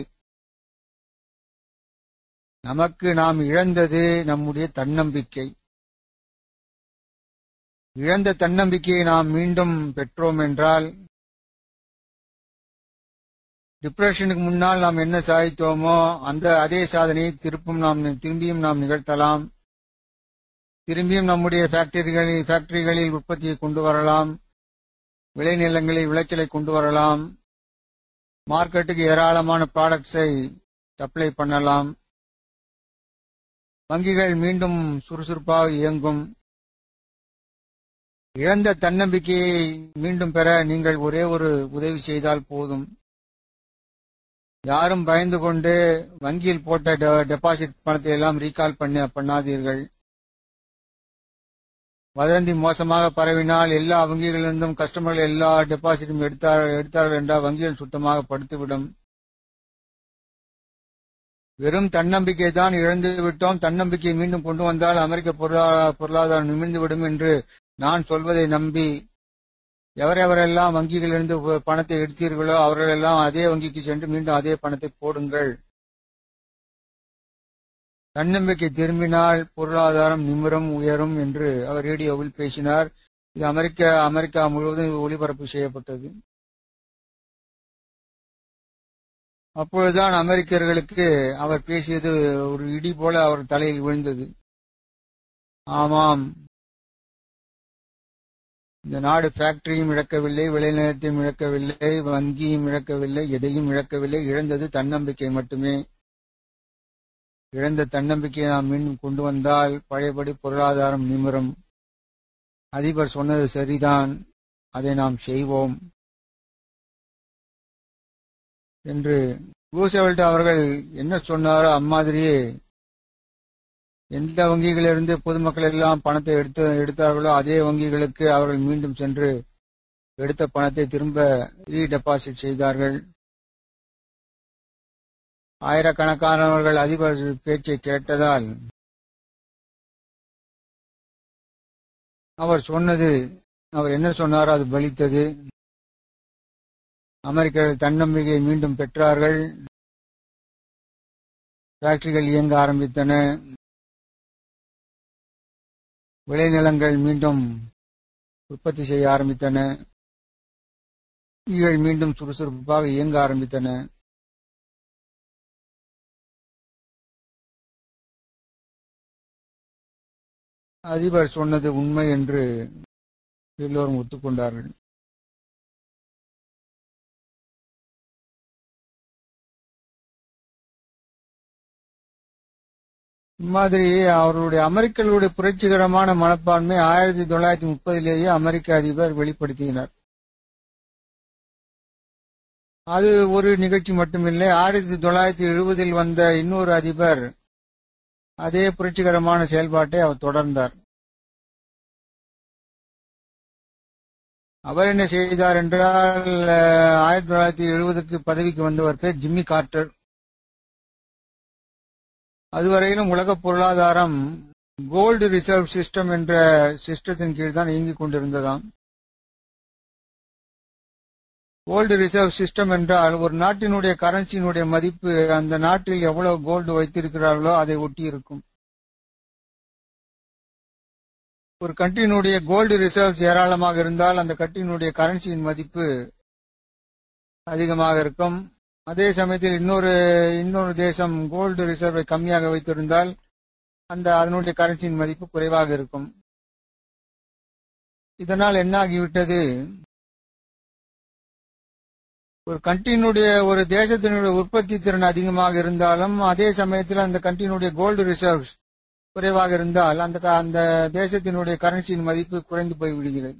B: நமக்கு நாம் இழந்தது நம்முடைய தன்னம்பிக்கை இழந்த தன்னம்பிக்கையை நாம் மீண்டும் பெற்றோம் என்றால் டிப்ரெஷனுக்கு முன்னால் நாம் என்ன சாதித்தோமோ அந்த அதே சாதனையை திருப்பும் நாம் திரும்பியும் நாம் நிகழ்த்தலாம் திரும்பியும் நம்முடைய ஃபேக்டரிகளில் ஃபேக்டரிகளில் உற்பத்தியை கொண்டு வரலாம் விளைநிலங்களில் விளைச்சலை கொண்டு வரலாம் மார்க்கெட்டுக்கு ஏராளமான ப்ராடக்ட்ஸை சப்ளை பண்ணலாம் வங்கிகள் மீண்டும் சுறுசுறுப்பாக இயங்கும் இழந்த தன்னம்பிக்கையை மீண்டும் பெற நீங்கள் ஒரே ஒரு உதவி செய்தால் போதும் யாரும் பயந்து கொண்டு வங்கியில் போட்ட டெபாசிட் பணத்தை எல்லாம் ரீகால் பண்ண பண்ணாதீர்கள் வதந்தி மோசமாக பரவினால் எல்லா வங்கிகளிலிருந்தும் கஸ்டமர்கள் எல்லா டெபாசிட்டும் எடுத்தார் எடுத்தார்கள் என்றால் வங்கிகள் சுத்தமாக படுத்துவிடும் வெறும் தன்னம்பிக்கை தான் இழந்து விட்டோம் தன்னம்பிக்கையை மீண்டும் கொண்டு வந்தால் அமெரிக்க பொருளாதாரம் நிமிர்ந்துவிடும் என்று நான் சொல்வதை நம்பி எவரெவரெல்லாம் வங்கிகளிலிருந்து பணத்தை எடுத்தீர்களோ அவர்களெல்லாம் அதே வங்கிக்கு சென்று மீண்டும் அதே பணத்தை போடுங்கள் தன்னம்பிக்கை திரும்பினால் பொருளாதாரம் நிமிரம் உயரும் என்று அவர் ரேடியோவில் பேசினார் இது அமெரிக்க அமெரிக்கா முழுவதும் ஒளிபரப்பு செய்யப்பட்டது அப்பொழுதுதான் அமெரிக்கர்களுக்கு அவர் பேசியது ஒரு இடி போல அவர் தலையில் விழுந்தது ஆமாம் இந்த நாடு ஃபேக்டரியும் இழக்கவில்லை விளைநிலத்தையும் இழக்கவில்லை வங்கியும் இழக்கவில்லை எதையும் இழக்கவில்லை இழந்தது தன்னம்பிக்கை மட்டுமே இழந்த தன்னம்பிக்கையை நாம் மீண்டும் கொண்டு வந்தால் பழையபடி பொருளாதாரம் நிமிரும் அதிபர் சொன்னது சரிதான் அதை நாம் செய்வோம் என்று ரூசவெல்ட் அவர்கள் என்ன சொன்னாரோ அம்மாதிரியே எந்த வங்கிகளிலிருந்து பொதுமக்கள் எல்லாம் பணத்தை எடுத்து எடுத்தார்களோ அதே வங்கிகளுக்கு அவர்கள் மீண்டும் சென்று எடுத்த பணத்தை திரும்ப ரீடெபாசிட் செய்தார்கள் ஆயிரக்கணக்கானவர்கள் அதிபர் பேச்சை கேட்டதால் அவர் சொன்னது அவர் என்ன சொன்னாரோ அது பலித்தது அமெரிக்கர்கள் தன்னம்பிக்கையை மீண்டும் பெற்றார்கள் ஃபேக்டரிகள் இயங்க ஆரம்பித்தன விளைநிலங்கள் மீண்டும் உற்பத்தி செய்ய ஆரம்பித்தன ஈகள் மீண்டும் சுறுசுறுப்பாக இயங்க ஆரம்பித்தன அதிபர் சொன்னது உண்மை என்று எல்லோரும் ஒத்துக்கொண்டார்கள் இம்மாதிரி அவர்களுடைய அமெரிக்கர்களுடைய புரட்சிகரமான மனப்பான்மை ஆயிரத்தி தொள்ளாயிரத்தி முப்பதிலேயே அமெரிக்க அதிபர் வெளிப்படுத்தினார் அது ஒரு நிகழ்ச்சி மட்டுமில்லை ஆயிரத்தி தொள்ளாயிரத்தி எழுபதில் வந்த இன்னொரு அதிபர் அதே புரட்சிகரமான செயல்பாட்டை அவர் தொடர்ந்தார் அவர் என்ன செய்தார் என்றால் ஆயிரத்தி தொள்ளாயிரத்தி எழுபதுக்கு பதவிக்கு வந்தவர் பேர் ஜிம்மி கார்டர் அதுவரையிலும் உலக பொருளாதாரம் கோல்டு ரிசர்வ் சிஸ்டம் என்ற சிஸ்டத்தின் கீழ் தான் இயங்கிக் கொண்டிருந்ததாம் கோல்டு ரிசர்வ் சிஸ்டம் என்றால் ஒரு நாட்டினுடைய கரன்சியினுடைய மதிப்பு அந்த நாட்டில் எவ்வளவு கோல்டு வைத்திருக்கிறார்களோ அதை ஒட்டி இருக்கும் ஒரு கண்ட்ரியினுடைய கோல்டு ரிசர்வ்ஸ் ஏராளமாக இருந்தால் அந்த கண்ட்ரியினுடைய கரன்சியின் மதிப்பு அதிகமாக இருக்கும் அதே சமயத்தில் இன்னொரு இன்னொரு தேசம் கோல்டு ரிசர்வை கம்மியாக வைத்திருந்தால் அந்த அதனுடைய கரன்சியின் மதிப்பு குறைவாக இருக்கும் இதனால் என்ன ஆகிவிட்டது ஒரு கண்ட்ரியினுடைய ஒரு தேசத்தினுடைய உற்பத்தி திறன் அதிகமாக இருந்தாலும் அதே சமயத்தில் அந்த கண்ட்ரியினுடைய கோல்டு ரிசர்வ்ஸ் குறைவாக இருந்தால் அந்த அந்த தேசத்தினுடைய கரன்சியின் மதிப்பு குறைந்து போய் விடுகிறது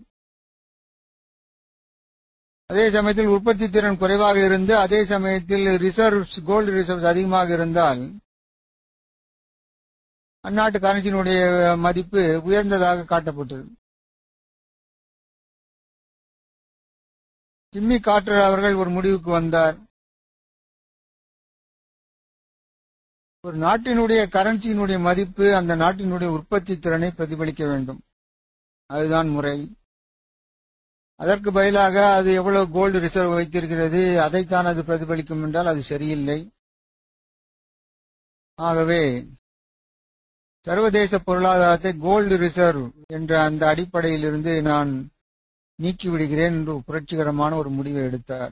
B: அதே சமயத்தில் உற்பத்தி திறன் குறைவாக இருந்து அதே சமயத்தில் ரிசர்வ்ஸ் கோல்டு ரிசர்வ்ஸ் அதிகமாக இருந்தால் அந்நாட்டு கரன்சியினுடைய மதிப்பு உயர்ந்ததாக காட்டப்பட்டது ஜிம்மி கார்டர் அவர்கள் ஒரு முடிவுக்கு வந்தார் ஒரு நாட்டினுடைய கரன்சியினுடைய மதிப்பு அந்த நாட்டினுடைய உற்பத்தி திறனை பிரதிபலிக்க வேண்டும் அதுதான் முறை அதற்கு பதிலாக அது எவ்வளவு கோல்டு ரிசர்வ் வைத்திருக்கிறது அதைத்தான் அது பிரதிபலிக்கும் என்றால் அது சரியில்லை ஆகவே சர்வதேச பொருளாதாரத்தை கோல்டு ரிசர்வ் என்ற அந்த அடிப்படையிலிருந்து நான் நீக்கிவிடுகிறேன் என்று புரட்சிகரமான ஒரு முடிவை எடுத்தார்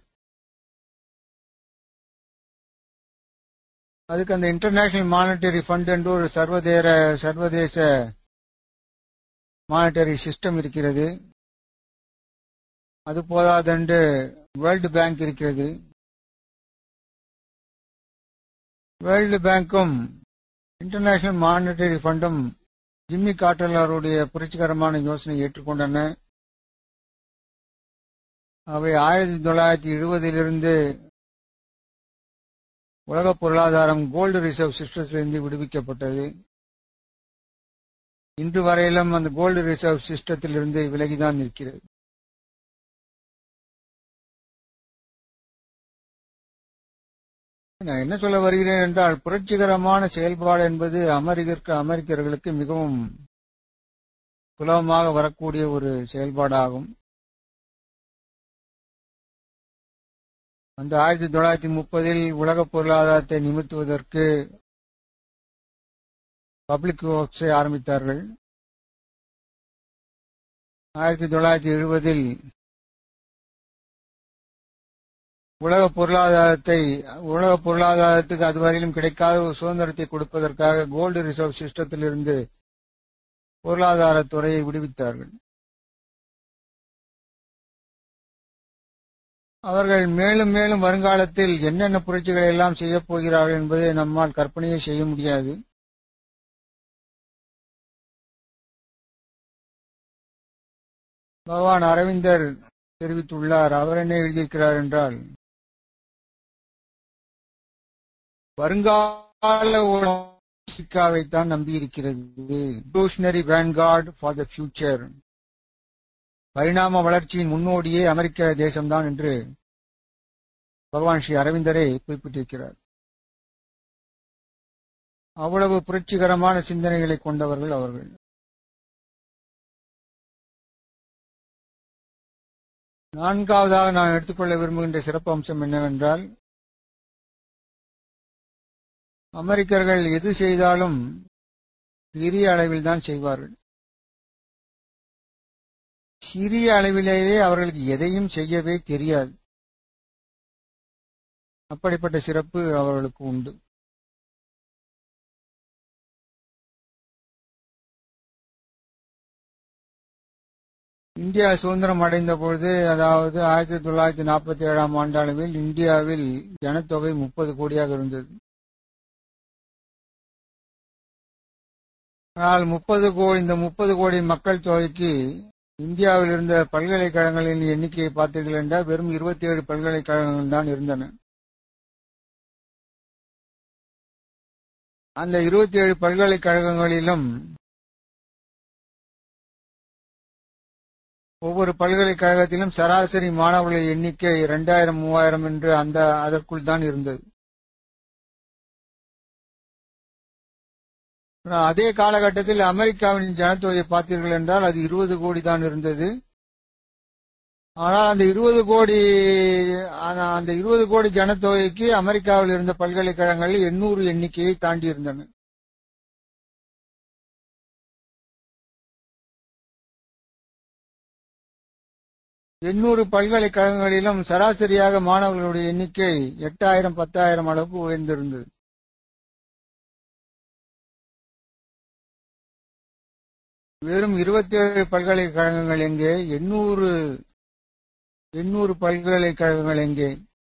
B: அதுக்கு அந்த இன்டர்நேஷனல் மானிட்டரி ஃபண்ட் என்று ஒரு சர்வதேர சர்வதேச மானிட்டரி சிஸ்டம் இருக்கிறது அது போதாதென்று வேர்ல்டு பேங்க் இருக்கிறது வேர்ல்டு பேங்க்கும் இன்டர்நேஷனல் மானிட்டரி ஃபண்டும் ஜிம்மி காட்டலருடைய புரட்சிகரமான யோசனை ஏற்றுக்கொண்டன அவை ஆயிரத்தி தொள்ளாயிரத்தி எழுபதிலிருந்து உலக பொருளாதாரம் கோல்டு ரிசர்வ் சிஸ்டத்திலிருந்து விடுவிக்கப்பட்டது இன்று வரையிலும் அந்த கோல்டு ரிசர்வ் சிஸ்டத்திலிருந்து விலகிதான் நிற்கிறது நான் என்ன சொல்ல வருகிறேன் என்றால் புரட்சிகரமான செயல்பாடு என்பது அமெரிக்க அமெரிக்கர்களுக்கு மிகவும் சுலபமாக வரக்கூடிய ஒரு செயல்பாடாகும் அந்த ஆயிரத்தி தொள்ளாயிரத்தி முப்பதில் உலக பொருளாதாரத்தை நிமித்துவதற்கு பப்ளிக் ஒர்க்ஸை ஆரம்பித்தார்கள் ஆயிரத்தி தொள்ளாயிரத்தி எழுபதில் உலக பொருளாதாரத்தை உலக பொருளாதாரத்துக்கு அதுவரையிலும் கிடைக்காத ஒரு சுதந்திரத்தை கொடுப்பதற்காக கோல்டு ரிசர்வ் சிஸ்டத்திலிருந்து பொருளாதாரத்துறையை விடுவித்தார்கள் அவர்கள் மேலும் மேலும் வருங்காலத்தில் என்னென்ன புரட்சிகளை எல்லாம் செய்யப் போகிறார்கள் என்பதை நம்மால் கற்பனையே செய்ய முடியாது பகவான் அரவிந்தர் தெரிவித்துள்ளார் அவர் என்ன எழுதியிருக்கிறார் என்றால் வருங்கால அமெரிக்காவைத்தான் நம்பியிருக்கிறது revolutionary vanguard for the future பரிணாம வளர்ச்சியின் முன்னோடியே அமெரிக்க தேசம்தான் என்று பகவான் ஸ்ரீ அரவிந்தரே குறிப்பிட்டிருக்கிறார் அவ்வளவு புரட்சிகரமான சிந்தனைகளை கொண்டவர்கள் அவர்கள் நான்காவதாக நான் எடுத்துக்கொள்ள விரும்புகின்ற சிறப்பு அம்சம் என்னவென்றால் அமெரிக்கர்கள் எது செய்தாலும் சிறிய அளவில் தான் செய்வார்கள் சிறிய அளவிலேயே அவர்களுக்கு எதையும் செய்யவே தெரியாது அப்படிப்பட்ட சிறப்பு அவர்களுக்கு உண்டு இந்தியா சுதந்திரம் அடைந்த பொழுது அதாவது ஆயிரத்தி தொள்ளாயிரத்தி நாற்பத்தி ஏழாம் ஆண்டளவில் இந்தியாவில் ஜனத்தொகை முப்பது கோடியாக இருந்தது ஆனால் முப்பது கோடி இந்த முப்பது கோடி மக்கள் தொகைக்கு இந்தியாவில் இருந்த பல்கலைக்கழகங்களின் எண்ணிக்கையை பார்த்தீர்கள் என்றால் வெறும் இருபத்தி ஏழு பல்கலைக்கழகங்கள் தான் இருந்தன அந்த இருபத்தி ஏழு பல்கலைக்கழகங்களிலும் ஒவ்வொரு பல்கலைக்கழகத்திலும் சராசரி மாணவர்கள் எண்ணிக்கை இரண்டாயிரம் மூவாயிரம் என்று அந்த அதற்குள் தான் இருந்தது அதே காலகட்டத்தில் அமெரிக்காவின் ஜனத்தொகையை பார்த்தீர்கள் என்றால் அது இருபது கோடி தான் இருந்தது ஆனால் அந்த இருபது கோடி அந்த இருபது கோடி ஜனத்தொகைக்கு அமெரிக்காவில் இருந்த பல்கலைக்கழகங்களில் எண்ணூறு எண்ணிக்கையை தாண்டி இருந்தன எண்ணூறு பல்கலைக்கழகங்களிலும் சராசரியாக மாணவர்களுடைய எண்ணிக்கை எட்டாயிரம் பத்தாயிரம் அளவுக்கு உயர்ந்திருந்தது வெறும் இருபத்தி ஏழு பல்கலைக்கழகங்கள் எங்கே எண்ணூறு எண்ணூறு பல்கலைக்கழகங்கள் எங்கே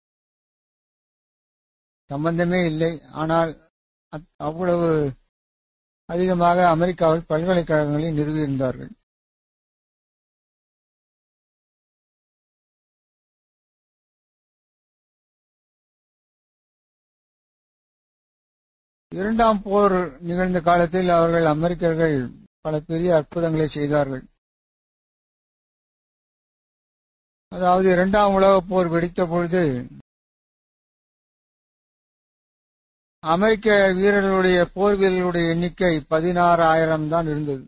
B: சம்பந்தமே இல்லை ஆனால் அவ்வளவு அதிகமாக அமெரிக்காவில் பல்கலைக்கழகங்களை நிறுவியிருந்தார்கள் இரண்டாம் போர் நிகழ்ந்த காலத்தில் அவர்கள் அமெரிக்கர்கள் பல பெரிய அற்புதங்களை செய்தார்கள் அதாவது இரண்டாம் உலகப் போர் வெடித்த பொழுது அமெரிக்க வீரர்களுடைய போர் வீரர்களுடைய எண்ணிக்கை பதினாறாயிரம் தான் இருந்தது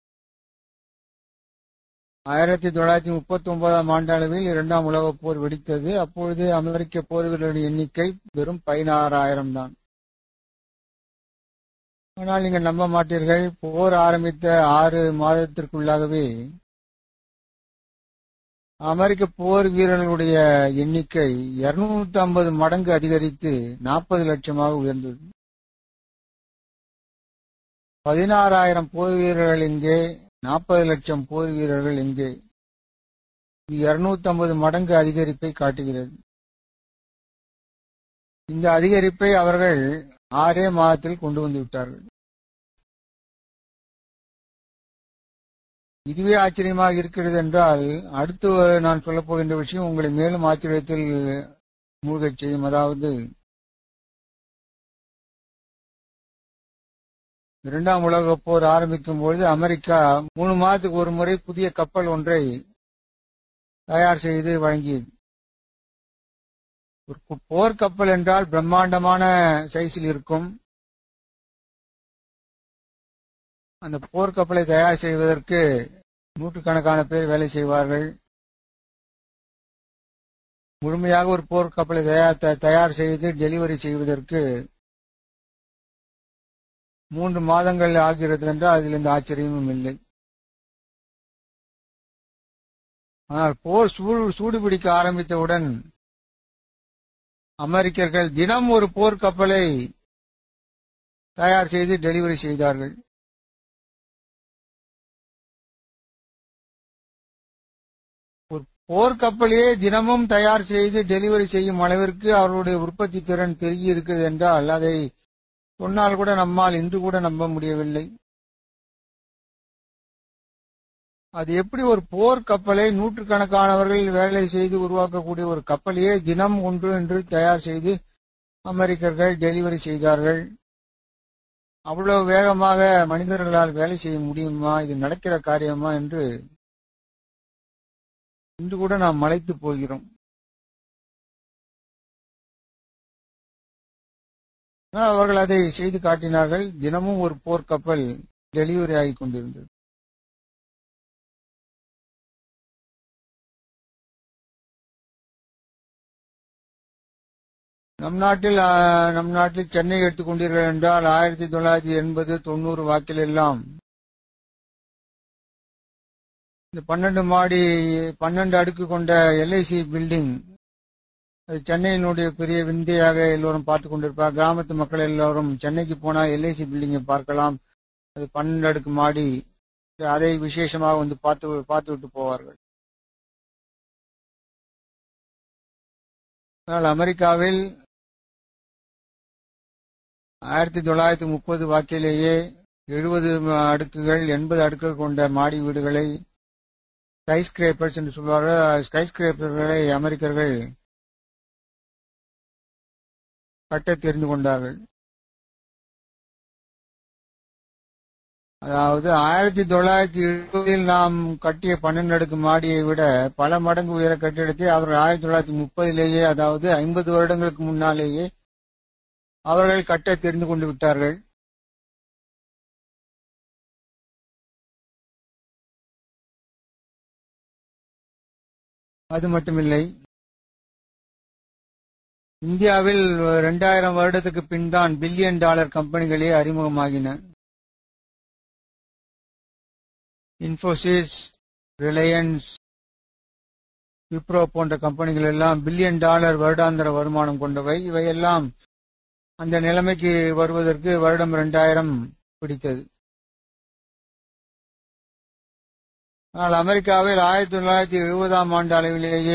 B: ஆயிரத்தி தொள்ளாயிரத்தி முப்பத்தி ஒன்பதாம் ஆண்டளவில் இரண்டாம் உலகப் போர் வெடித்தது அப்பொழுது அமெரிக்க போர் வீரர்களுடைய எண்ணிக்கை வெறும் பதினாறாயிரம் தான் ஆனால் நீங்கள் நம்ப மாட்டீர்கள் போர் ஆரம்பித்த ஆறு மாதத்திற்குள்ளாகவே அமெரிக்க போர் வீரர்களுடைய எண்ணிக்கை 250 மடங்கு அதிகரித்து நாற்பது லட்சமாக உயர்ந்தது பதினாறாயிரம் போர் வீரர்கள் இங்கே நாற்பது லட்சம் போர் வீரர்கள் இங்கே இது 250 மடங்கு அதிகரிப்பை காட்டுகிறது இந்த அதிகரிப்பை அவர்கள் ஆறே மாதத்தில் கொண்டு வந்து விட்டார்கள் இதுவே ஆச்சரியமாக இருக்கிறது என்றால் அடுத்து நான் சொல்லப் போகின்ற விஷயம் உங்களை மேலும் ஆச்சரியத்தில் மூழ்கச் செய்யும் அதாவது இரண்டாம் உலகப் போர் ஆரம்பிக்கும் பொழுது அமெரிக்கா மூணு மாதத்துக்கு ஒரு முறை புதிய கப்பல் ஒன்றை தயார் செய்து வழங்கியது ஒரு போர் கப்பல் என்றால் பிரம்மாண்டமான சைஸில் இருக்கும் அந்த போர் கப்பலை தயார் செய்வதற்கு நூற்றுக்கணக்கான பேர் வேலை செய்வார்கள் முழுமையாக ஒரு போர் கப்பலை தயார் செய்து டெலிவரி செய்வதற்கு மூன்று மாதங்கள் ஆகிறது என்றால் அதில் எந்த ஆச்சரியமும் இல்லை ஆனால் போர் சூடு பிடிக்க ஆரம்பித்தவுடன் அமெரிக்கர்கள் தினம் ஒரு போர் கப்பலை தயார் செய்து டெலிவரி செய்தார்கள் ஒரு போர் கப்பலையே தினமும் தயார் செய்து டெலிவரி செய்யும் அளவிற்கு அவர்களுடைய உற்பத்தி திறன் பெருகி இருக்கிறது என்றால் அதை சொன்னால் கூட நம்மால் இன்று கூட நம்ப முடியவில்லை அது எப்படி ஒரு போர் கப்பலை நூற்றுக்கணக்கானவர்கள் வேலை செய்து உருவாக்கக்கூடிய ஒரு கப்பலையே தினம் ஒன்று என்று தயார் செய்து அமெரிக்கர்கள் டெலிவரி செய்தார்கள் அவ்வளவு வேகமாக மனிதர்களால் வேலை செய்ய முடியுமா இது நடக்கிற காரியமா என்று இன்று கூட நாம் மலைத்து போகிறோம் அவர்கள் அதை செய்து காட்டினார்கள் தினமும் ஒரு போர் கப்பல் டெலிவரி ஆகி கொண்டிருந்தது நம் நாட்டில் நம் நாட்டில் சென்னை எடுத்துக்கொண்டீர்கள் என்றால் ஆயிரத்தி தொள்ளாயிரத்தி எண்பது தொண்ணூறு வாக்கில் எல்லாம் இந்த பன்னெண்டு மாடி பன்னெண்டு அடுக்கு கொண்ட எல்ஐசி பில்டிங் அது சென்னையினுடைய பெரிய விந்தையாக எல்லோரும் பார்த்து கொண்டிருப்பார் கிராமத்து மக்கள் எல்லோரும் சென்னைக்கு போனால் எல்ஐசி பில்டிங்கை பார்க்கலாம் அது பன்னெண்டு அடுக்கு மாடி அதை விசேஷமாக வந்து பார்த்து பார்த்து விட்டு போவார்கள் ஆனால் அமெரிக்காவில் ஆயிரத்தி தொள்ளாயிரத்தி முப்பது வாக்கிலேயே எழுபது அடுக்குகள் எண்பது அடுக்குகள் கொண்ட மாடி வீடுகளை ஸ்கைஸ்கிரேப்பர்ஸ் என்று சொல்வார்கள் ஸ்கைஸ்கிரேப்பர்களை அமெரிக்கர்கள் கட்ட தெரிந்து கொண்டார்கள் அதாவது ஆயிரத்தி தொள்ளாயிரத்தி எழுபதில் நாம் கட்டிய பன்னெண்டு அடுக்கு மாடியை விட பல மடங்கு உயர கட்டிடத்தை அவர்கள் ஆயிரத்தி தொள்ளாயிரத்தி முப்பதிலேயே அதாவது ஐம்பது வருடங்களுக்கு முன்னாலேயே அவர்கள் கட்ட தெரிந்து கொண்டு விட்டார்கள் அது மட்டுமில்லை இந்தியாவில் இரண்டாயிரம் வருடத்துக்கு பின் தான் பில்லியன் டாலர் கம்பெனிகளே அறிமுகமாகின இன்ஃபோசிஸ் ரிலையன்ஸ் விப்ரோ போன்ற கம்பெனிகள் எல்லாம் பில்லியன் டாலர் வருடாந்திர வருமானம் கொண்டவை இவையெல்லாம் அந்த நிலைமைக்கு வருவதற்கு வருடம் இரண்டாயிரம் பிடித்தது ஆனால் அமெரிக்காவில் ஆயிரத்தி தொள்ளாயிரத்தி எழுபதாம் ஆண்டு அளவிலேயே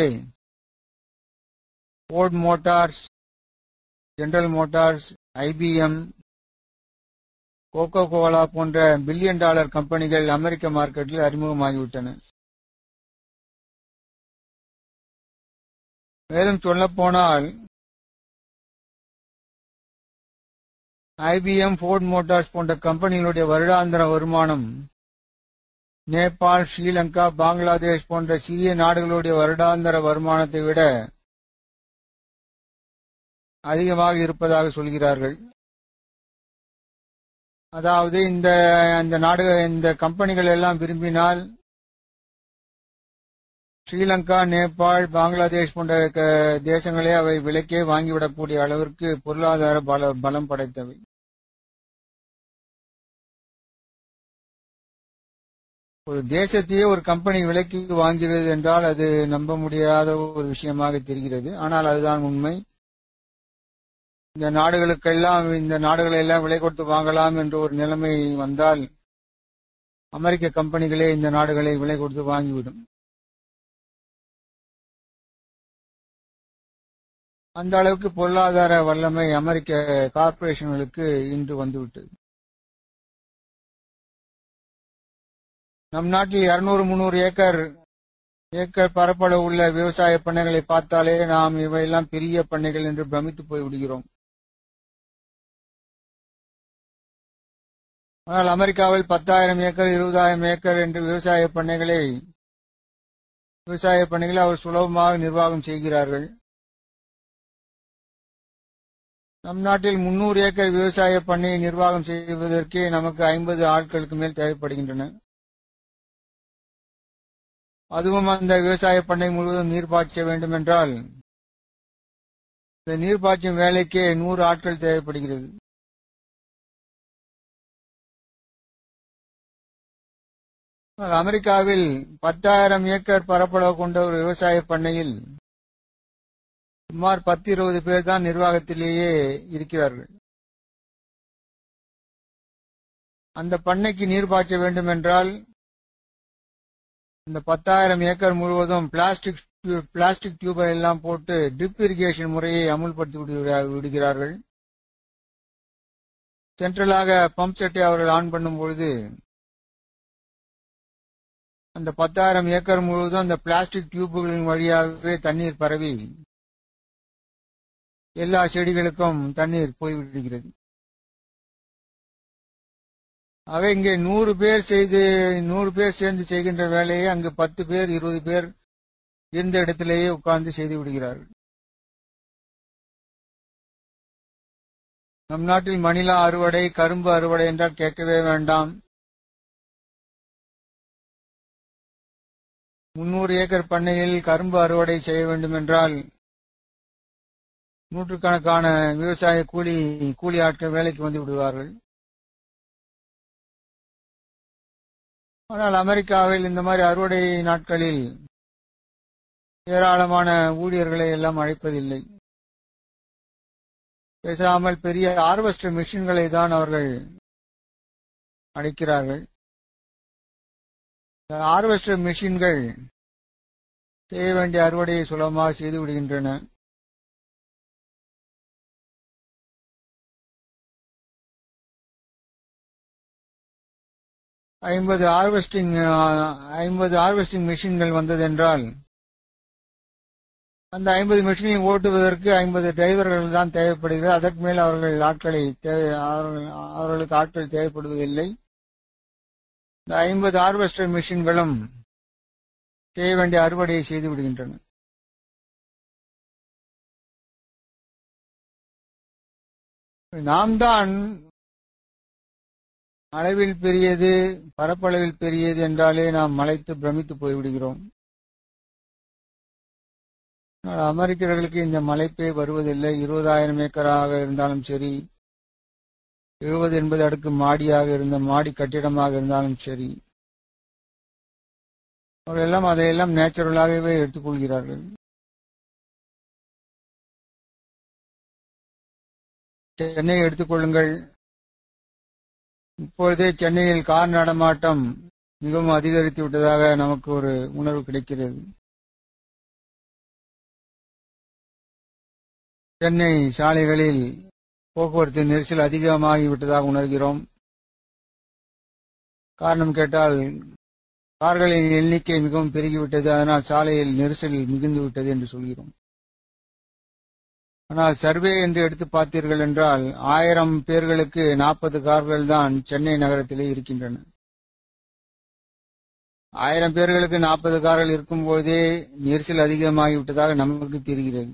B: Ford Motors General Motors IBM Coca Cola போன்ற பில்லியன் டாலர் கம்பெனிகள் அமெரிக்க மார்க்கெட்டில் அறிமுகமாகிவிட்டன மேலும் சொல்லப்போனால் ஐபிஎம் போர்ட் மோட்டார்ஸ் போன்ற கம்பெனிகளுடைய வருடாந்திர வருமானம் நேபாள் ஸ்ரீலங்கா பங்களாதேஷ் போன்ற சிறிய நாடுகளுடைய வருடாந்திர வருமானத்தை விட அதிகமாக இருப்பதாக சொல்கிறார்கள் அதாவது இந்த இந்த நாடு இந்த கம்பெனிகள் எல்லாம் விரும்பினால் ஸ்ரீலங்கா நேபாள் பங்களாதேஷ் போன்ற தேசங்களே அவை விலைக்கே வாங்கிவிடக்கூடிய அளவிற்கு பொருளாதார பல பலம் படைத்தவை ஒரு தேசத்தையே ஒரு கம்பெனி விலைக்கு வாங்கிறது என்றால் அது நம்ப முடியாத ஒரு விஷயமாக தெரிகிறது ஆனால் அதுதான் உண்மை இந்த நாடுகளுக்கெல்லாம் இந்த நாடுகளை எல்லாம் விலை கொடுத்து வாங்கலாம் என்ற ஒரு நிலைமை வந்தால் அமெரிக்க கம்பெனிகளே இந்த நாடுகளை விலை கொடுத்து வாங்கிவிடும் அந்த அளவுக்கு பொருளாதார வல்லமை அமெரிக்க கார்ப்பரேஷன்களுக்கு இன்று வந்துவிட்டது நம் நாட்டில் இருநூறு முன்னூறு ஏக்கர் ஏக்கர் பரப்பளவு உள்ள விவசாய பண்ணைகளை பார்த்தாலே நாம் இவையெல்லாம் பெரிய பண்ணைகள் என்று பிரமித்து போய் விடுகிறோம் ஆனால் அமெரிக்காவில் பத்தாயிரம் ஏக்கர் இருபதாயிரம் ஏக்கர் என்று விவசாய பண்ணைகளை விவசாய பண்ணைகளை அவர் சுலபமாக நிர்வாகம் செய்கிறார்கள் நம் நாட்டில் முன்னூறு ஏக்கர் விவசாய பண்ணையை நிர்வாகம் செய்வதற்கே நமக்கு ஐம்பது ஆட்களுக்கு மேல் தேவைப்படுகின்றன அதுவும் அந்த விவசாய பண்ணை முழுவதும் நீர் பாய்ச்ச வேண்டும் என்றால் இந்த நீர் பாய்ச்சும் வேலைக்கே நூறு ஆட்கள் தேவைப்படுகிறது அமெரிக்காவில் பத்தாயிரம் ஏக்கர் பரப்பளவு கொண்ட ஒரு விவசாய பண்ணையில் சுமார் பத்து இருபது பேர் தான் நிர்வாகத்திலேயே இருக்கிறார்கள் அந்த பண்ணைக்கு நீர் பாய்ச்ச வேண்டும் என்றால் இந்த பத்தாயிரம் ஏக்கர் முழுவதும் பிளாஸ்டிக் பிளாஸ்டிக் டியூபை எல்லாம் போட்டு ட்ரிப் இரிகேஷன் முறையை அமுல்படுத்தி விடுகிறார்கள் சென்ட்ரலாக பம்ப் செட்டை அவர்கள் ஆன் பண்ணும் பொழுது அந்த பத்தாயிரம் ஏக்கர் முழுவதும் அந்த பிளாஸ்டிக் டியூபுகளின் வழியாகவே தண்ணீர் பரவி எல்லா செடிகளுக்கும் தண்ணீர் போய்விடுகிறது ஆக இங்கே நூறு பேர் செய்து நூறு பேர் சேர்ந்து செய்கின்ற வேலையை அங்கு பத்து பேர் இருபது பேர் இருந்த இடத்திலேயே உட்கார்ந்து செய்து விடுகிறார்கள் நம் நாட்டில் மணிலா அறுவடை கரும்பு அறுவடை என்றால் கேட்கவே வேண்டாம் முன்னூறு ஏக்கர் பண்ணையில் கரும்பு அறுவடை செய்ய வேண்டும் என்றால் நூற்றுக்கணக்கான விவசாய கூலி கூலி ஆட்கள் வேலைக்கு வந்து விடுவார்கள் ஆனால் அமெரிக்காவில் இந்த மாதிரி அறுவடை நாட்களில் ஏராளமான ஊழியர்களை எல்லாம் அழைப்பதில்லை பேசாமல் பெரிய ஹார்வெஸ்டர் மிஷின்களை தான் அவர்கள் அழைக்கிறார்கள் ஹார்வெஸ்டர் மிஷின்கள் செய்ய வேண்டிய அறுவடையை சுலபமாக செய்து விடுகின்றன ஐம்பது ஹார்வெஸ்டிங் ஐம்பது ஹார்வெஸ்டிங் மிஷின்கள் வந்ததென்றால் அந்த ஐம்பது மிஷினை ஓட்டுவதற்கு ஐம்பது டிரைவர்கள் தான் தேவைப்படுகிறது அதற்கு மேல் அவர்கள் ஆட்களை தேவை அவர்களுக்கு ஆட்கள் தேவைப்படுவதில்லை இந்த ஐம்பது ஹார்வெஸ்டர் மிஷின்களும் செய்ய வேண்டிய அறுவடையை செய்து விடுகின்றன நாம் தான் அளவில் பெரியது பரப்பளவில் பெரியது என்றாலே நாம் மலைத்து பிரமித்து போய்விடுகிறோம் அமெரிக்கர்களுக்கு இந்த மலைப்பே வருவதில்லை இருபதாயிரம் ஏக்கராக இருந்தாலும் சரி எழுபது எண்பது அடுக்கு மாடியாக இருந்த மாடி கட்டிடமாக இருந்தாலும் சரி அவர்கள் எல்லாம் அதையெல்லாம் நேச்சுரலாகவே எடுத்துக்கொள்கிறார்கள் சென்னை எடுத்துக்கொள்ளுங்கள் இப்பொழுதே சென்னையில் கார் நடமாட்டம் மிகவும் அதிகரித்து விட்டதாக நமக்கு ஒரு உணர்வு கிடைக்கிறது சென்னை சாலைகளில் போக்குவரத்து நெரிசல் அதிகமாகிவிட்டதாக உணர்கிறோம் காரணம் கேட்டால் கார்களின் எண்ணிக்கை மிகவும் பெருகிவிட்டது அதனால் சாலையில் நெரிசல் மிகுந்து விட்டது என்று சொல்கிறோம் ஆனால் சர்வே என்று எடுத்து பார்த்தீர்கள் என்றால் ஆயிரம் பேர்களுக்கு நாற்பது கார்கள் தான் சென்னை நகரத்திலே இருக்கின்றன ஆயிரம் பேர்களுக்கு நாற்பது கார்கள் இருக்கும்போதே நெரிசல் அதிகமாகிவிட்டதாக நமக்கு தெரிகிறது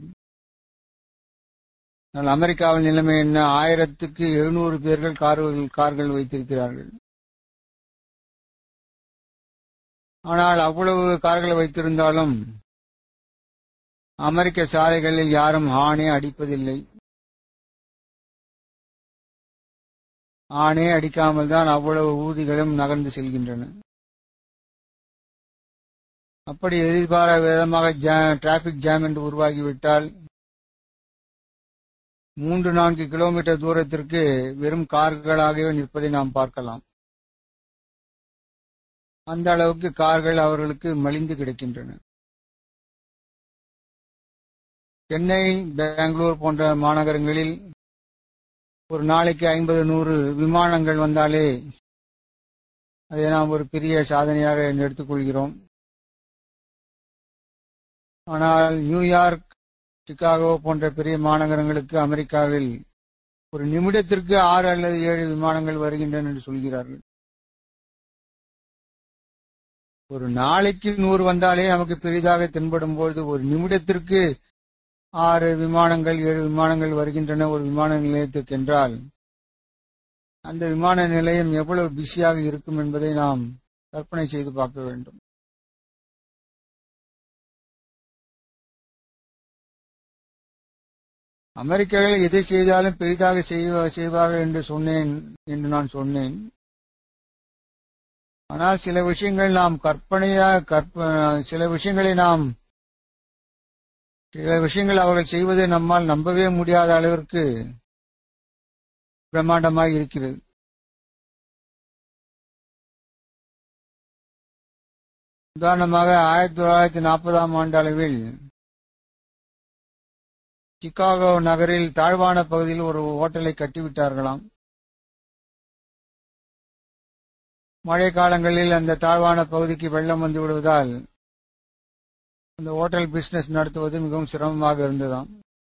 B: ஆனால் அமெரிக்காவின் நிலைமை என்ன ஆயிரத்துக்கு எழுநூறு பேர்கள் கார்கள் கார்கள் வைத்திருக்கிறார்கள் ஆனால் அவ்வளவு கார்கள் வைத்திருந்தாலும் அமெரிக்க சாலைகளில் யாரும் ஆணே அடிப்பதில்லை ஆணே அடிக்காமல் தான் அவ்வளவு ஊதிகளும் நகர்ந்து செல்கின்றன அப்படி எதிர்பாரா விதமாக டிராபிக் ஜாம் என்று உருவாகிவிட்டால் மூன்று நான்கு கிலோமீட்டர் தூரத்திற்கு வெறும் கார்களாகவே நிற்பதை நாம் பார்க்கலாம் அந்த அளவுக்கு கார்கள் அவர்களுக்கு மலிந்து கிடக்கின்றன சென்னை பெங்களூர் போன்ற மாநகரங்களில் ஒரு நாளைக்கு ஐம்பது நூறு விமானங்கள் வந்தாலே அதை நாம் ஒரு பெரிய சாதனையாக எடுத்துக்கொள்கிறோம் ஆனால் நியூயார்க் சிகாகோ போன்ற பெரிய மாநகரங்களுக்கு அமெரிக்காவில் ஒரு நிமிடத்திற்கு ஆறு அல்லது ஏழு விமானங்கள் வருகின்றன என்று சொல்கிறார்கள் ஒரு நாளைக்கு நூறு வந்தாலே நமக்கு பெரிதாக தென்படும் பொழுது ஒரு நிமிடத்திற்கு ஆறு விமானங்கள் ஏழு விமானங்கள் வருகின்றன ஒரு விமான நிலையத்திற்கு என்றால் அந்த விமான நிலையம் எவ்வளவு பிஸியாக இருக்கும் என்பதை நாம் கற்பனை செய்து பார்க்க வேண்டும் அமெரிக்கர்கள் எதை செய்தாலும் பெரிதாக செய்வார்கள் என்று சொன்னேன் என்று நான் சொன்னேன் ஆனால் சில விஷயங்கள் நாம் கற்பனையாக கற்ப சில விஷயங்களை நாம் சில விஷயங்கள் அவர்கள் செய்வதை நம்மால் நம்பவே முடியாத அளவிற்கு பிரம்மாண்டமாக இருக்கிறது உதாரணமாக ஆயிரத்தி தொள்ளாயிரத்தி நாற்பதாம் ஆண்டு அளவில் சிகாகோ நகரில் தாழ்வான பகுதியில் ஒரு ஓட்டலை கட்டிவிட்டார்களாம் மழை காலங்களில் அந்த தாழ்வான பகுதிக்கு வெள்ளம் வந்து விடுவதால் அந்த ஹோட்டல் பிசினஸ் நடத்துவது மிகவும் சிரமமாக இருந்ததாம்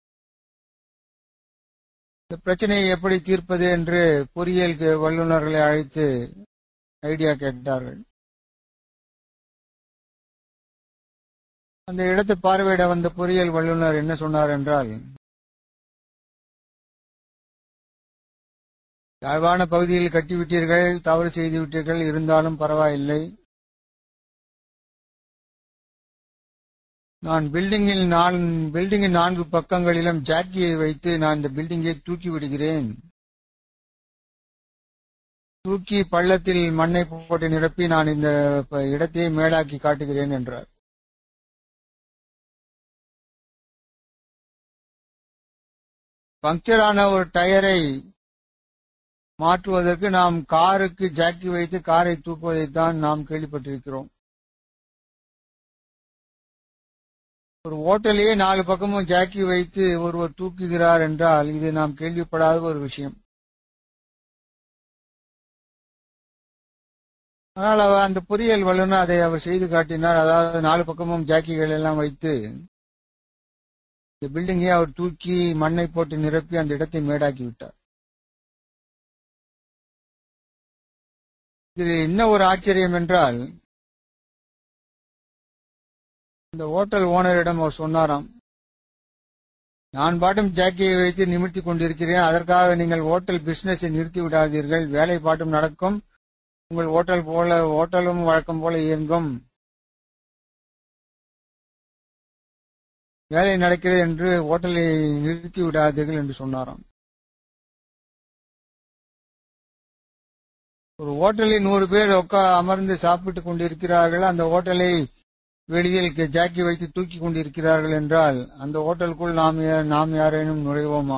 B: இந்த பிரச்சனையை எப்படி தீர்ப்பது என்று பொறியியல் வல்லுநர்களை அழைத்து ஐடியா கேட்டார்கள் அந்த இடத்தை பார்வையிட வந்த பொறியியல் வல்லுநர் என்ன சொன்னார் என்றால் தாழ்வான பகுதியில் கட்டிவிட்டீர்கள் தவறு செய்து விட்டீர்கள் இருந்தாலும் பரவாயில்லை நான் பில்டிங்கில் நான் பில்டிங்கின் நான்கு பக்கங்களிலும் ஜாக்கியை வைத்து நான் இந்த பில்டிங்கை தூக்கி விடுகிறேன் தூக்கி பள்ளத்தில் மண்ணை போட்டு நிரப்பி நான் இந்த இடத்தை மேலாக்கி காட்டுகிறேன் என்றார் பங்க்சரான ஒரு டயரை மாற்றுவதற்கு நாம் காருக்கு ஜாக்கி வைத்து காரை தூக்குவதைத்தான் நாம் கேள்விப்பட்டிருக்கிறோம் ஒரு ஓட்டலையே நாலு பக்கமும் ஜாக்கி வைத்து ஒருவர் தூக்குகிறார் என்றால் இது நாம் கேள்விப்படாத ஒரு விஷயம் ஆனால் அவர் அந்த பொறியியல் வல்லுநர் அதை அவர் செய்து காட்டினார் அதாவது நாலு பக்கமும் ஜாக்கிகள் எல்லாம் வைத்து இந்த பில்டிங்கை அவர் தூக்கி மண்ணை போட்டு நிரப்பி அந்த இடத்தை மேடாக்கி விட்டார் இது என்ன ஒரு ஆச்சரியம் என்றால் இந்த ஹோட்டல் ஓனரிடம் அவர் சொன்னாராம் நான் பாட்டும் ஜாக்கியை வைத்து நிமிர்த்தி கொண்டிருக்கிறேன் அதற்காக நீங்கள் ஹோட்டல் பிசினஸை நிறுத்தி விடாதீர்கள் வேலை பாட்டும் நடக்கும் உங்கள் ஹோட்டல் போல ஹோட்டலும் வழக்கம் போல இயங்கும் வேலை நடக்கிறது என்று ஹோட்டலை நிறுத்தி விடாதீர்கள் என்று சொன்னாராம் ஒரு ஹோட்டலில் நூறு பேர் உட்கா அமர்ந்து சாப்பிட்டுக் கொண்டிருக்கிறார்கள் அந்த ஹோட்டலை வெளியில் ஜாக்கி வைத்து தூக்கி கொண்டிருக்கிறார்கள் என்றால் அந்த ஹோட்டலுக்குள் நாம் நாம் யாரேனும் நுழைவோமா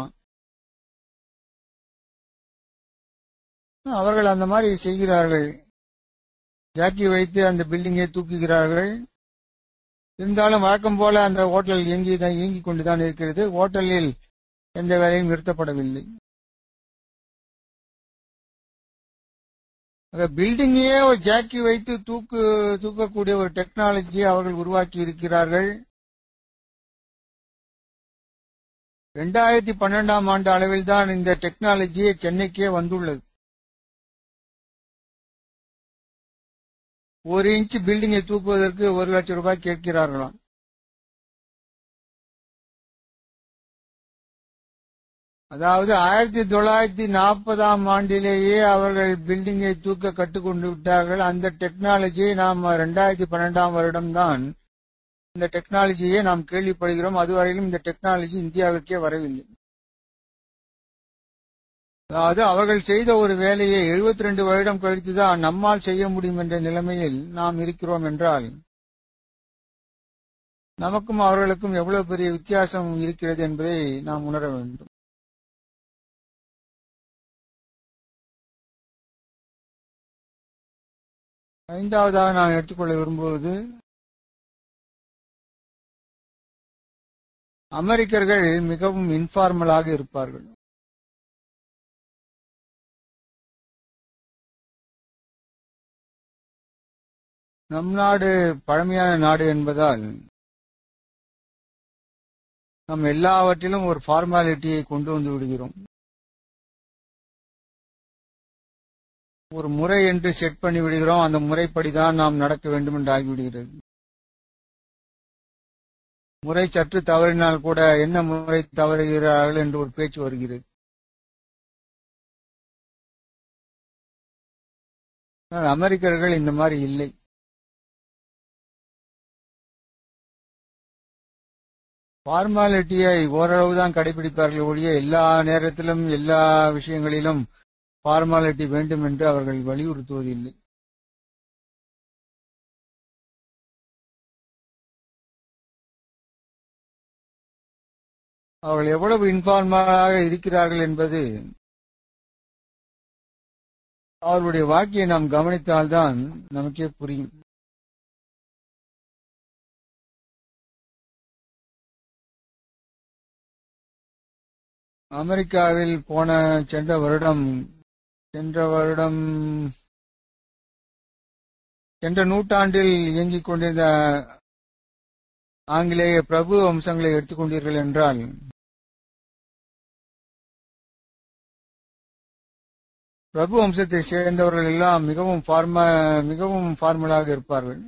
B: அவர்கள் அந்த மாதிரி செய்கிறார்கள் ஜாக்கி வைத்து அந்த பில்டிங்கை தூக்குகிறார்கள் இருந்தாலும் வழக்கம் போல அந்த ஹோட்டல் இயங்கி தான் இயங்கிக் கொண்டுதான் இருக்கிறது ஹோட்டலில் எந்த வேலையும் நிறுத்தப்படவில்லை பில்டிங்கையே ஒரு ஜாக்கி வைத்து தூக்கு தூக்கக்கூடிய ஒரு டெக்னாலஜியை அவர்கள் உருவாக்கி இருக்கிறார்கள் இரண்டாயிரத்தி பன்னெண்டாம் ஆண்டு அளவில் தான் இந்த டெக்னாலஜியை சென்னைக்கே வந்துள்ளது ஒரு இன்ச் பில்டிங்கை தூக்குவதற்கு ஒரு லட்சம் ரூபாய் கேட்கிறார்களாம் அதாவது ஆயிரத்தி தொள்ளாயிரத்தி நாற்பதாம் ஆண்டிலேயே அவர்கள் பில்டிங்கை தூக்க கற்றுக்கொண்டு விட்டார்கள் அந்த டெக்னாலஜியை நாம் இரண்டாயிரத்தி பன்னெண்டாம் வருடம்தான் இந்த டெக்னாலஜியை நாம் கேள்விப்படுகிறோம் அதுவரையிலும் இந்த டெக்னாலஜி இந்தியாவிற்கே வரவில்லை அதாவது அவர்கள் செய்த ஒரு வேலையை எழுபத்தி ரெண்டு வருடம் கழித்துதான் நம்மால் செய்ய முடியும் என்ற நிலைமையில் நாம் இருக்கிறோம் என்றால் நமக்கும் அவர்களுக்கும் எவ்வளவு பெரிய வித்தியாசம் இருக்கிறது என்பதை நாம் உணர வேண்டும் ஐந்தாவதாக நான் எடுத்துக்கொள்ள விரும்புவது அமெரிக்கர்கள் மிகவும் இன்ஃபார்மலாக இருப்பார்கள் நம் நாடு பழமையான நாடு என்பதால் நாம் எல்லாவற்றிலும் ஒரு ஃபார்மாலிட்டியை கொண்டு வந்து விடுகிறோம் ஒரு முறை என்று செட் பண்ணி விடுகிறோம் அந்த முறைப்படிதான் நாம் நடக்க வேண்டும் என்று ஆகிவிடுகிறது முறை சற்று தவறினால் கூட என்ன முறை தவறுகிறார்கள் என்று ஒரு பேச்சு வருகிறது ஆனால் அமெரிக்கர்கள் இந்த மாதிரி இல்லை ஃபார்மாலிட்டியை ஓரளவுதான் கடைபிடிப்பார்கள் ஒழிய எல்லா நேரத்திலும் எல்லா விஷயங்களிலும் ஃபார்மாலிட்டி வேண்டும் என்று அவர்கள் வலியுறுத்துவதில்லை அவர்கள் எவ்வளவு இன்ஃபார்மலாக இருக்கிறார்கள் என்பது அவருடைய வாக்கியை நாம் கவனித்தால்தான் நமக்கே புரியும் அமெரிக்காவில் போன சென்ற வருடம் சென்ற வருடம் சென்ற நூற்றாண்டில் இயங்கிக் கொண்டிருந்த ஆங்கிலேய பிரபு வம்சங்களை எடுத்துக்கொண்டீர்கள் என்றால் பிரபு வம்சத்தை சேர்ந்தவர்கள் எல்லாம் மிகவும் ஃபார்ம மிகவும் ஃபார்மலாக இருப்பார்கள்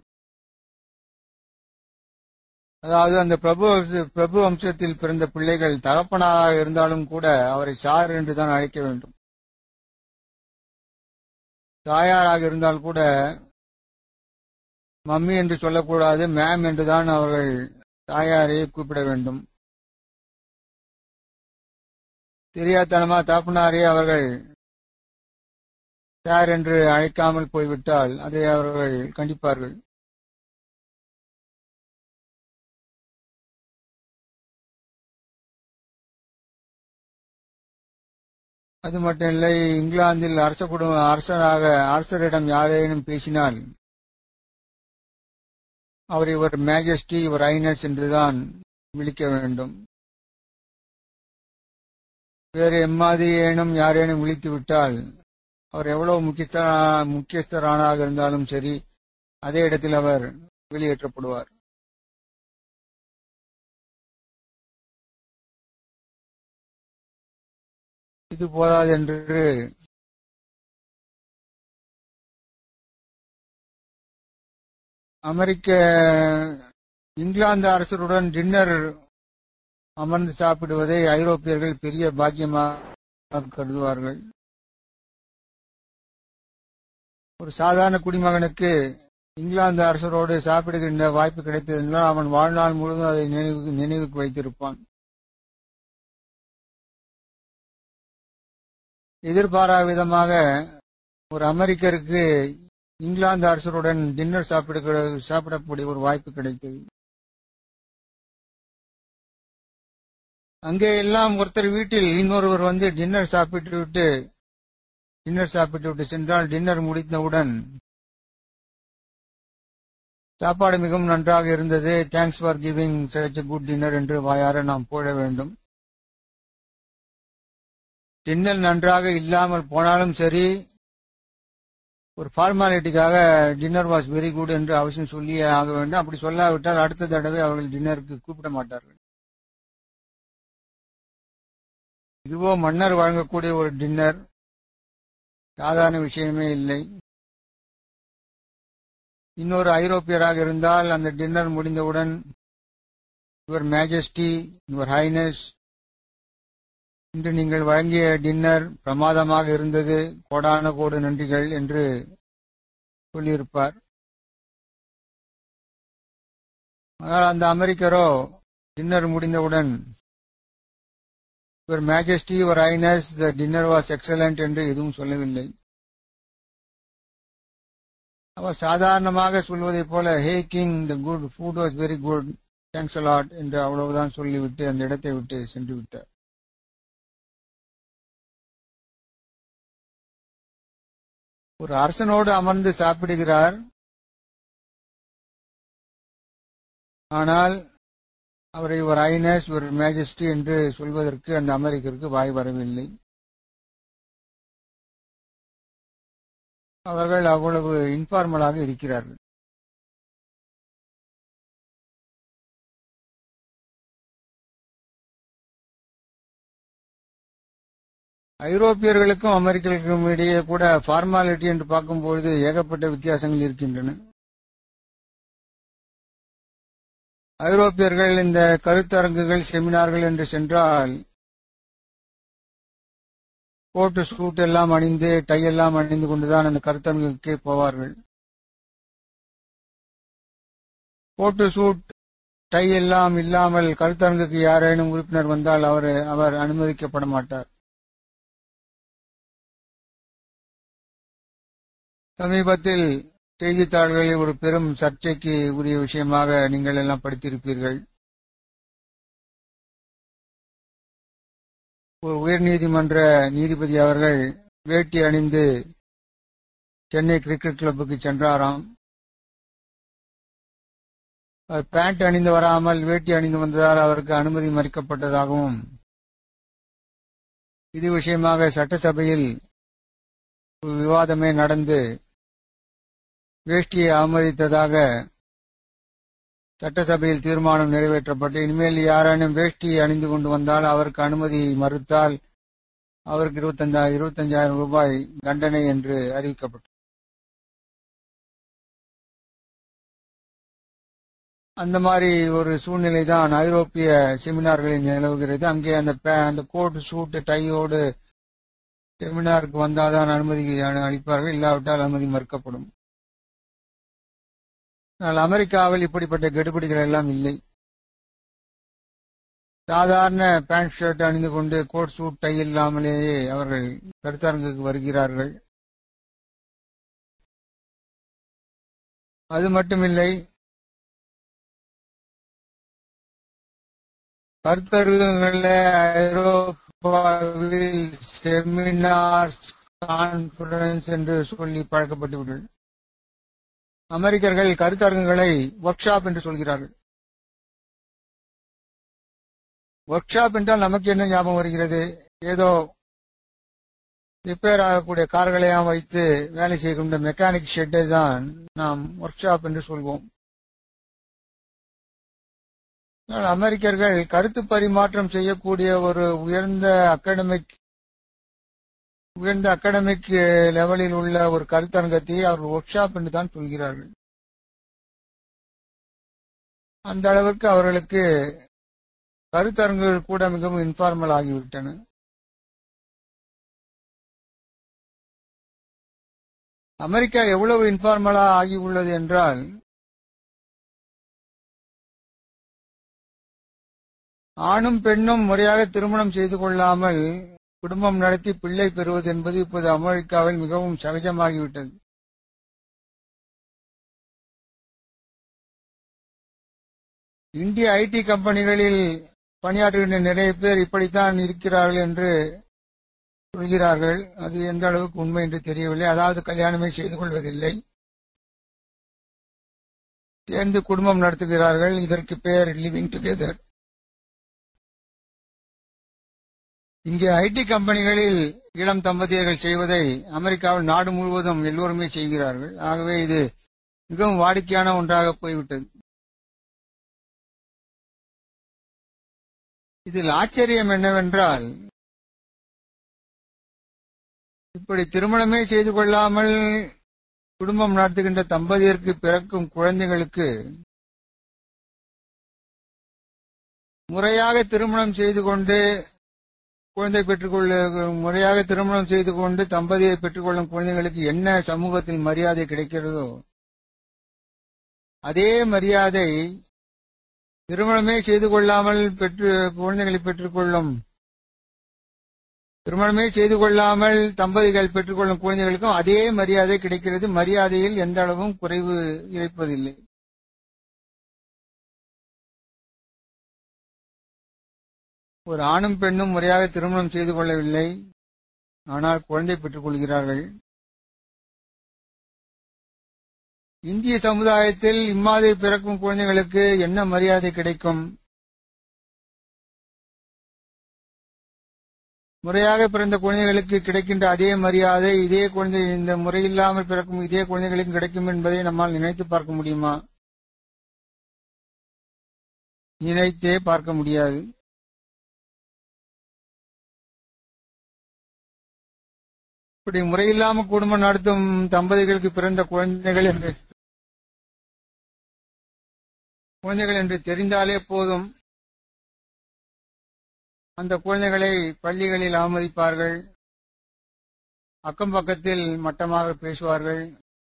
B: அதாவது அந்த பிரபு பிரபு வம்சத்தில் பிறந்த பிள்ளைகள் தகப்பனாராக இருந்தாலும் கூட அவரை சார் என்றுதான் அழைக்க வேண்டும் தாயாராக இருந்தால் கூட மம்மி என்று சொல்லக்கூடாது மேம் என்றுதான் அவர்கள் தாயாரை கூப்பிட வேண்டும் தெரியாதனமா தாப்பனாரே அவர்கள் சார் என்று அழைக்காமல் போய்விட்டால் அதை அவர்கள் கண்டிப்பார்கள் அது மட்டும் இல்லை இங்கிலாந்தில் அரச குடும்ப அரசராக அரசரிடம் யாரேனும் பேசினால் அவர் இவர் மேஜஸ்டி இவர் ஐனஸ் என்றுதான் விழிக்க வேண்டும் வேறு எம்மாதிரியேனும் யாரேனும் விழித்து விட்டால் அவர் எவ்வளவு முக்கியஸ்தரா முக்கியஸ்தரானாக இருந்தாலும் சரி அதே இடத்தில் அவர் வெளியேற்றப்படுவார் இது போதாது என்று அமெரிக்க இங்கிலாந்து அரசருடன் டின்னர் அமர்ந்து சாப்பிடுவதை ஐரோப்பியர்கள் பெரிய பாக்கியமாக கருதுவார்கள் ஒரு சாதாரண குடிமகனுக்கு இங்கிலாந்து அரசரோடு சாப்பிடுகின்ற வாய்ப்பு கிடைத்ததென்றால் அவன் வாழ்நாள் முழுவதும் அதை நினைவுக்கு நினைவுக்கு வைத்திருப்பான் எதிர்பாரா விதமாக ஒரு அமெரிக்கருக்கு இங்கிலாந்து அரசருடன் டின்னர் சாப்பிட சாப்பிடக்கூடிய ஒரு வாய்ப்பு கிடைத்தது அங்கே எல்லாம் ஒருத்தர் வீட்டில் இன்னொருவர் வந்து டின்னர் சாப்பிட்டு விட்டு டின்னர் சாப்பிட்டு விட்டு சென்றால் டின்னர் முடித்தவுடன் சாப்பாடு மிகவும் நன்றாக இருந்தது thanks for giving such good dinner என்று வாயார நாம் போட வேண்டும் டின்னர் நன்றாக இல்லாமல் போனாலும் சரி ஒரு ஃபார்மாலிட்டிக்காக டின்னர் வாஸ் வெரி குட் என்று அவசியம் சொல்லியே ஆக வேண்டும் அப்படி சொல்லாவிட்டால் அடுத்த தடவை அவர்கள் டின்னருக்கு கூப்பிட மாட்டார்கள் இதுவோ மன்னர் வழங்கக்கூடிய ஒரு டின்னர் சாதாரண விஷயமே இல்லை இன்னொரு ஐரோப்பியராக இருந்தால் அந்த டின்னர் முடிந்தவுடன் யுவர் மேஜஸ்டி யுவர் ஹைனஸ் இன்று நீங்கள் வழங்கிய டின்னர் பிரமாதமாக இருந்தது கோடான கோடு நன்றிகள் என்று சொல்லியிருப்பார் ஆனால் அந்த அமெரிக்கரோ டின்னர் முடிந்தவுடன் your majesty your highness the dinner was excellent என்று எதுவும் சொல்லவில்லை அவர் சாதாரணமாக சொல்வதைப் போல hey king the good food was very good thanks lot என்று அவ்வளவுதான் சொல்லிவிட்டு அந்த இடத்தை விட்டு சென்று விட்டார் ஒரு அரசனோடு அமர்ந்து சாப்பிடுகிறார் ஆனால் அவரை ஒரு ஐனஸ் ஒரு மேஜஸ்டி என்று சொல்வதற்கு அந்த அமெரிக்கருக்கு வாய் வரவில்லை அவர்கள் அவ்வளவு இன்ஃபார்மலாக இருக்கிறார்கள் ஐரோப்பியர்களுக்கும் அமெரிக்கர்களுக்கும் இடையே கூட ஃபார்மாலிட்டி என்று பார்க்கும்பொழுது ஏகப்பட்ட வித்தியாசங்கள் இருக்கின்றன ஐரோப்பியர்கள் இந்த கருத்தரங்குகள் செமினார்கள் என்று சென்றால் கோட்டு சூட் எல்லாம் அணிந்து டை எல்லாம் அணிந்து கொண்டுதான் அந்த கருத்தரங்குக்கே போவார்கள் கோட்டு சூட் டை எல்லாம் இல்லாமல் கருத்தரங்குக்கு யாரேனும் உறுப்பினர் வந்தால் அவர் அவர் அனுமதிக்கப்பட மாட்டார் சமீபத்தில் செய்தித்தாள்களில் ஒரு பெரும் சர்ச்சைக்கு உரிய விஷயமாக நீங்கள் எல்லாம் படித்திருப்பீர்கள் ஒரு உயர்நீதிமன்ற நீதிபதி அவர்கள் வேட்டி அணிந்து சென்னை கிரிக்கெட் கிளப்புக்கு சென்றாராம் பேண்ட் அணிந்து வராமல் வேட்டி அணிந்து வந்ததால் அவருக்கு அனுமதி மறுக்கப்பட்டதாகவும் இது விஷயமாக சட்டசபையில் விவாதமே நடந்து வேஷ்டியை அவமதித்ததாக சட்டசபையில் தீர்மானம் நிறைவேற்றப்பட்டு இனிமேல் யாரேனும் வேஷ்டியை அணிந்து கொண்டு வந்தால் அவருக்கு அனுமதி மறுத்தால் அவருக்கு இருபத்தஞ்சாயிரம் இருபத்தஞ்சாயிரம் ரூபாய் தண்டனை என்று அறிவிக்கப்பட்டது அந்த மாதிரி ஒரு சூழ்நிலை தான் ஐரோப்பிய செமினார்களில் நிலவுகிறது அங்கே அந்த அந்த கோட் சூட் டையோடு செமினாருக்கு வந்தால்தான் அனுமதி அளிப்பார்கள் இல்லாவிட்டால் அனுமதி மறுக்கப்படும் ஆனால் அமெரிக்காவில் இப்படிப்பட்ட கெடுபிடிகள் எல்லாம் இல்லை சாதாரண பேண்ட் ஷர்ட் அணிந்து கொண்டு கோட் சூட் டை இல்லாமலேயே அவர்கள் கருத்தரங்குக்கு வருகிறார்கள் அது மட்டுமில்லை கருத்தரங்குகளில் ஐரோப்பாவில் செமினார் கான்பரன்ஸ் என்று சொல்லி பழக்கப்பட்டுவிட்டது அமெரிக்கர்கள் கருத்தரங்குகளை ஒர்க் ஷாப் என்று சொல்கிறார்கள் ஒர்க் ஷாப் என்றால் நமக்கு என்ன ஞாபகம் வருகிறது ஏதோ ரிப்பேர் ஆகக்கூடிய கார்களையும் வைத்து வேலை செய்கின்ற மெக்கானிக் ஷெட்டை தான் நாம் ஒர்க் ஷாப் என்று சொல்வோம் அமெரிக்கர்கள் கருத்து பரிமாற்றம் செய்யக்கூடிய ஒரு உயர்ந்த அகாடமிக் உயர்ந்த அகாடமிக் லெவலில் உள்ள ஒரு கருத்தரங்கத்தை அவர்கள் ஒர்க் ஷாப் என்று தான் சொல்கிறார்கள் அந்த அளவிற்கு அவர்களுக்கு கருத்தரங்குகள் கூட மிகவும் இன்ஃபார்மல் ஆகிவிட்டன அமெரிக்கா எவ்வளவு இன்ஃபார்மலா ஆகியுள்ளது என்றால் ஆணும் பெண்ணும் முறையாக திருமணம் செய்து கொள்ளாமல் குடும்பம் நடத்தி பிள்ளை பெறுவது என்பது இப்போது அமெரிக்காவில் மிகவும் சகஜமாகிவிட்டது இந்திய ஐடி கம்பெனிகளில் பணியாற்றுகின்ற நிறைய பேர் இப்படித்தான் இருக்கிறார்கள் என்று சொல்கிறார்கள் அது எந்த அளவுக்கு உண்மை என்று தெரியவில்லை அதாவது கல்யாணமே செய்து கொள்வதில்லை சேர்ந்து குடும்பம் நடத்துகிறார்கள் இதற்கு பெயர் லிவிங் டுகெதர் இங்கே ஐடி கம்பெனிகளில் இளம் தம்பதியர்கள் செய்வதை அமெரிக்காவில் நாடு முழுவதும் எல்லோருமே செய்கிறார்கள் ஆகவே இது மிகவும் வாடிக்கையான ஒன்றாக போய்விட்டது இதில் ஆச்சரியம் என்னவென்றால் இப்படி திருமணமே செய்து கொள்ளாமல் குடும்பம் நடத்துகின்ற தம்பதியருக்கு பிறக்கும் குழந்தைகளுக்கு முறையாக திருமணம் செய்து கொண்டு குழந்தை பெற்றுக்கொள்ள முறையாக திருமணம் செய்து கொண்டு தம்பதியை பெற்றுக்கொள்ளும் குழந்தைகளுக்கு என்ன சமூகத்தில் மரியாதை கிடைக்கிறதோ அதே மரியாதை திருமணமே செய்து கொள்ளாமல் பெற்று குழந்தைகளை பெற்றுக்கொள்ளும் திருமணமே செய்து கொள்ளாமல் தம்பதிகள் பெற்றுக்கொள்ளும் குழந்தைகளுக்கும் அதே மரியாதை கிடைக்கிறது மரியாதையில் எந்த அளவும் குறைவு இருப்பதில்லை ஒரு ஆணும் பெண்ணும் முறையாக திருமணம் செய்து கொள்ளவில்லை ஆனால் குழந்தை பெற்றுக் கொள்கிறார்கள் இந்திய சமுதாயத்தில் இம்மாதிரி பிறக்கும் குழந்தைகளுக்கு என்ன மரியாதை கிடைக்கும் முறையாக பிறந்த குழந்தைகளுக்கு கிடைக்கின்ற அதே மரியாதை இதே குழந்தை இந்த முறையில்லாமல் பிறக்கும் இதே குழந்தைகளுக்கு கிடைக்கும் என்பதை நம்மால் நினைத்து பார்க்க முடியுமா நினைத்தே பார்க்க முடியாது இப்படி முறையில்லாம குடும்பம் நடத்தும் தம்பதிகளுக்கு பிறந்த குழந்தைகள் என்று குழந்தைகள் என்று தெரிந்தாலே போதும் அந்த குழந்தைகளை பள்ளிகளில் அவமதிப்பார்கள் அக்கம் பக்கத்தில் மட்டமாக பேசுவார்கள்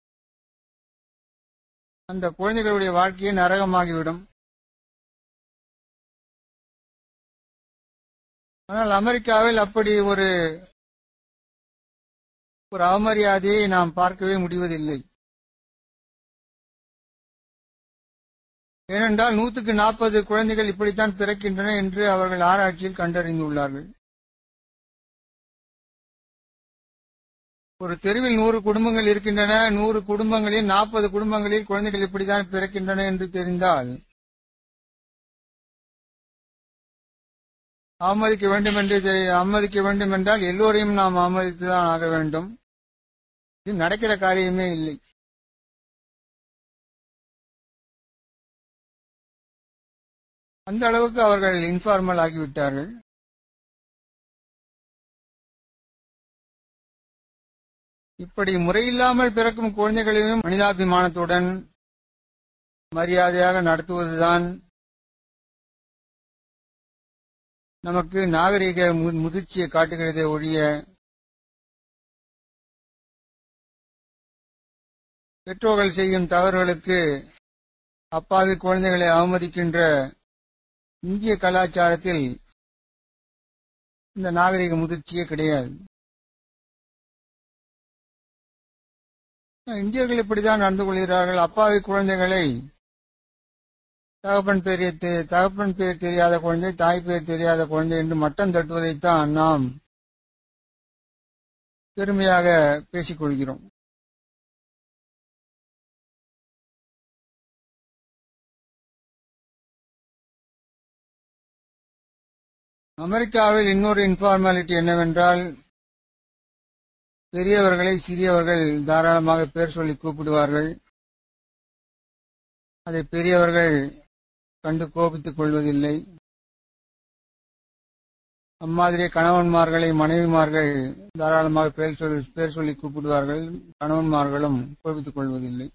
B: அந்த குழந்தைகளுடைய வாழ்க்கையே நரகமாகிவிடும் ஆனால் அமெரிக்காவில் அப்படி ஒரு ஒரு அவமரியாதையை நாம் பார்க்கவே முடிவதில்லை ஏனென்றால் நூற்றுக்கு நாற்பது குழந்தைகள் இப்படித்தான் பிறக்கின்றன என்று அவர்கள் ஆராய்ச்சியில் கண்டறிந்துள்ளார்கள் ஒரு தெருவில் நூறு குடும்பங்கள் இருக்கின்றன நூறு குடும்பங்களில் நாற்பது குடும்பங்களில் குழந்தைகள் இப்படித்தான் பிறக்கின்றன என்று தெரிந்தால் அவமதிக்க வேண்டும் என்று அவமதிக்க வேண்டும் என்றால் எல்லோரையும் நாம் அவமதித்துதான் ஆக வேண்டும் இது நடக்கிற காரியமே இல்லை அந்த அளவுக்கு அவர்கள் இன்ஃபார்மல் ஆகிவிட்டார்கள் இப்படி முறையில்லாமல் பிறக்கும் குழந்தைகளையும் மனிதாபிமானத்துடன் மரியாதையாக நடத்துவதுதான் நமக்கு நாகரிக முதிர்ச்சியை காட்டுகிறதே ஒழிய பெற்றோர்கள் செய்யும் தவறுகளுக்கு அப்பாவி குழந்தைகளை அவமதிக்கின்ற இந்திய கலாச்சாரத்தில் இந்த நாகரிக முதிர்ச்சியே கிடையாது இந்தியர்கள் இப்படிதான் நடந்து கொள்கிறார்கள் அப்பாவி குழந்தைகளை தகப்பன் பேர் தகப்பன் பேர் தெரியாத குழந்தை தாய் பேர் தெரியாத குழந்தை என்று மட்டம் தட்டுவதைத்தான் நாம் பெருமையாக பேசிக் கொள்கிறோம் அமெரிக்காவில் இன்னொரு இன்ஃபார்மாலிட்டி என்னவென்றால் பெரியவர்களை சிறியவர்கள் தாராளமாக பேர் சொல்லி கூப்பிடுவார்கள் அதை பெரியவர்கள் கண்டு கோபித்துக் கொள்வதில்லை அம்மாதிரி கணவன்மார்களை மனைவிமார்கள் தாராளமாக பேர் சொல்லி பேர் சொல்லி கூப்பிடுவார்கள் கணவன்மார்களும் கோபித்துக் கொள்வதில்லை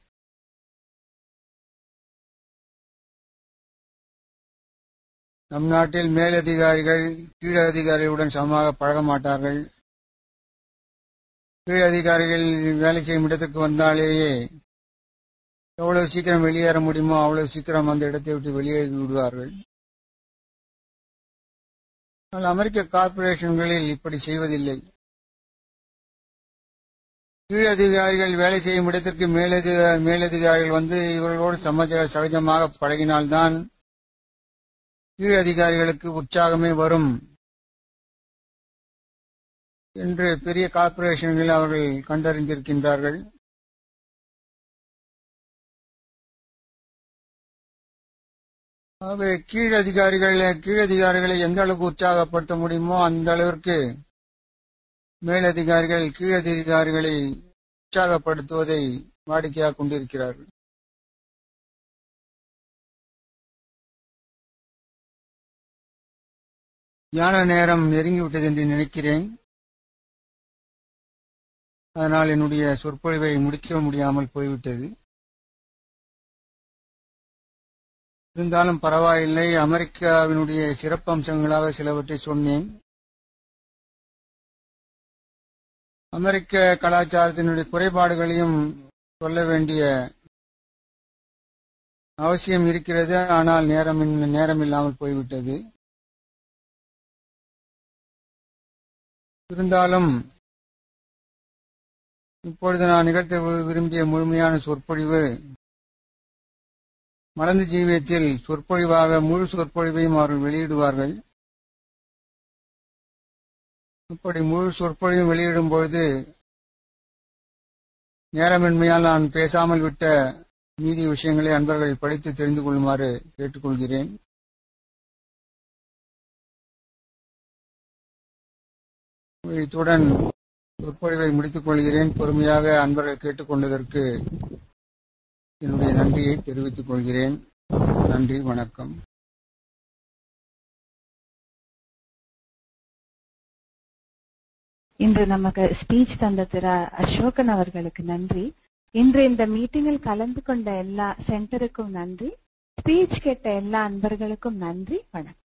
B: நம் நாட்டில் மேலதிகாரிகள் கீழதிகாரிகளுடன் சமமாக பழக மாட்டார்கள் கீழதிகாரிகள் வேலை செய்யும் இடத்திற்கு வந்தாலேயே எவ்வளவு சீக்கிரம் வெளியேற முடியுமோ அவ்வளவு சீக்கிரம் அந்த இடத்தை விட்டு வெளியேறி விடுவார்கள் ஆனால் அமெரிக்க கார்பரேஷன்களில் இப்படி செய்வதில்லை கீழதிகாரிகள் வேலை செய்யும் இடத்திற்கு மேலதிக மேலதிகாரிகள் வந்து இவர்களோடு சமஜ சகஜமாக பழகினால்தான் கீழதிகாரிகளுக்கு உற்சாகமே வரும் என்று பெரிய கார்பரேஷன்களில் அவர்கள் கண்டறிந்திருக்கின்றார்கள் ஆகவே கீழதிகாரிகளை கீழதிகாரிகளை எந்த அளவுக்கு உற்சாகப்படுத்த முடியுமோ அந்த அளவிற்கு மேலதிகாரிகள் கீழதிகாரிகளை உற்சாகப்படுத்துவதை வாடிக்கையாக கொண்டிருக்கிறார்கள் தியான நேரம் நெருங்கிவிட்டது என்று நினைக்கிறேன் அதனால் என்னுடைய சொற்பொழிவை முடிக்க முடியாமல் போய்விட்டது இருந்தாலும் பரவாயில்லை அமெரிக்காவினுடைய சிறப்பம்சங்களாக சிலவற்றை சொன்னேன் அமெரிக்க கலாச்சாரத்தினுடைய குறைபாடுகளையும் சொல்ல வேண்டிய அவசியம் இருக்கிறது ஆனால் நேரம் நேரம் இல்லாமல் போய்விட்டது இருந்தாலும் இப்பொழுது நான் நிகழ்த்த விரும்பிய முழுமையான சொற்பொழிவு மலர்ந்து ஜீவியத்தில் சொற்பொழிவாக முழு சொற்பொழிவையும் அவர்கள் வெளியிடுவார்கள் இப்படி முழு சொற்பொழிவும் வெளியிடும் பொழுது நேரமின்மையால் நான் பேசாமல் விட்ட மீதி விஷயங்களை அன்பர்கள் படித்து தெரிந்து கொள்ளுமாறு கேட்டுக்கொள்கிறேன் இத்துடன் சொற்பொழிவை முடித்துக் கொள்கிறேன் பொறுமையாக அன்பர்கள் கேட்டுக்கொண்டதற்கு என்னுடைய நன்றியை தெரிவித்துக் கொள்கிறேன் நன்றி வணக்கம்
A: இன்று நமக்கு ஸ்பீச் தந்த திரு அசோகன் அவர்களுக்கு நன்றி இன்று இந்த மீட்டிங்கில் கலந்து கொண்ட எல்லா சென்டருக்கும் நன்றி ஸ்பீச் கேட்ட எல்லா அன்பர்களுக்கும் நன்றி வணக்கம்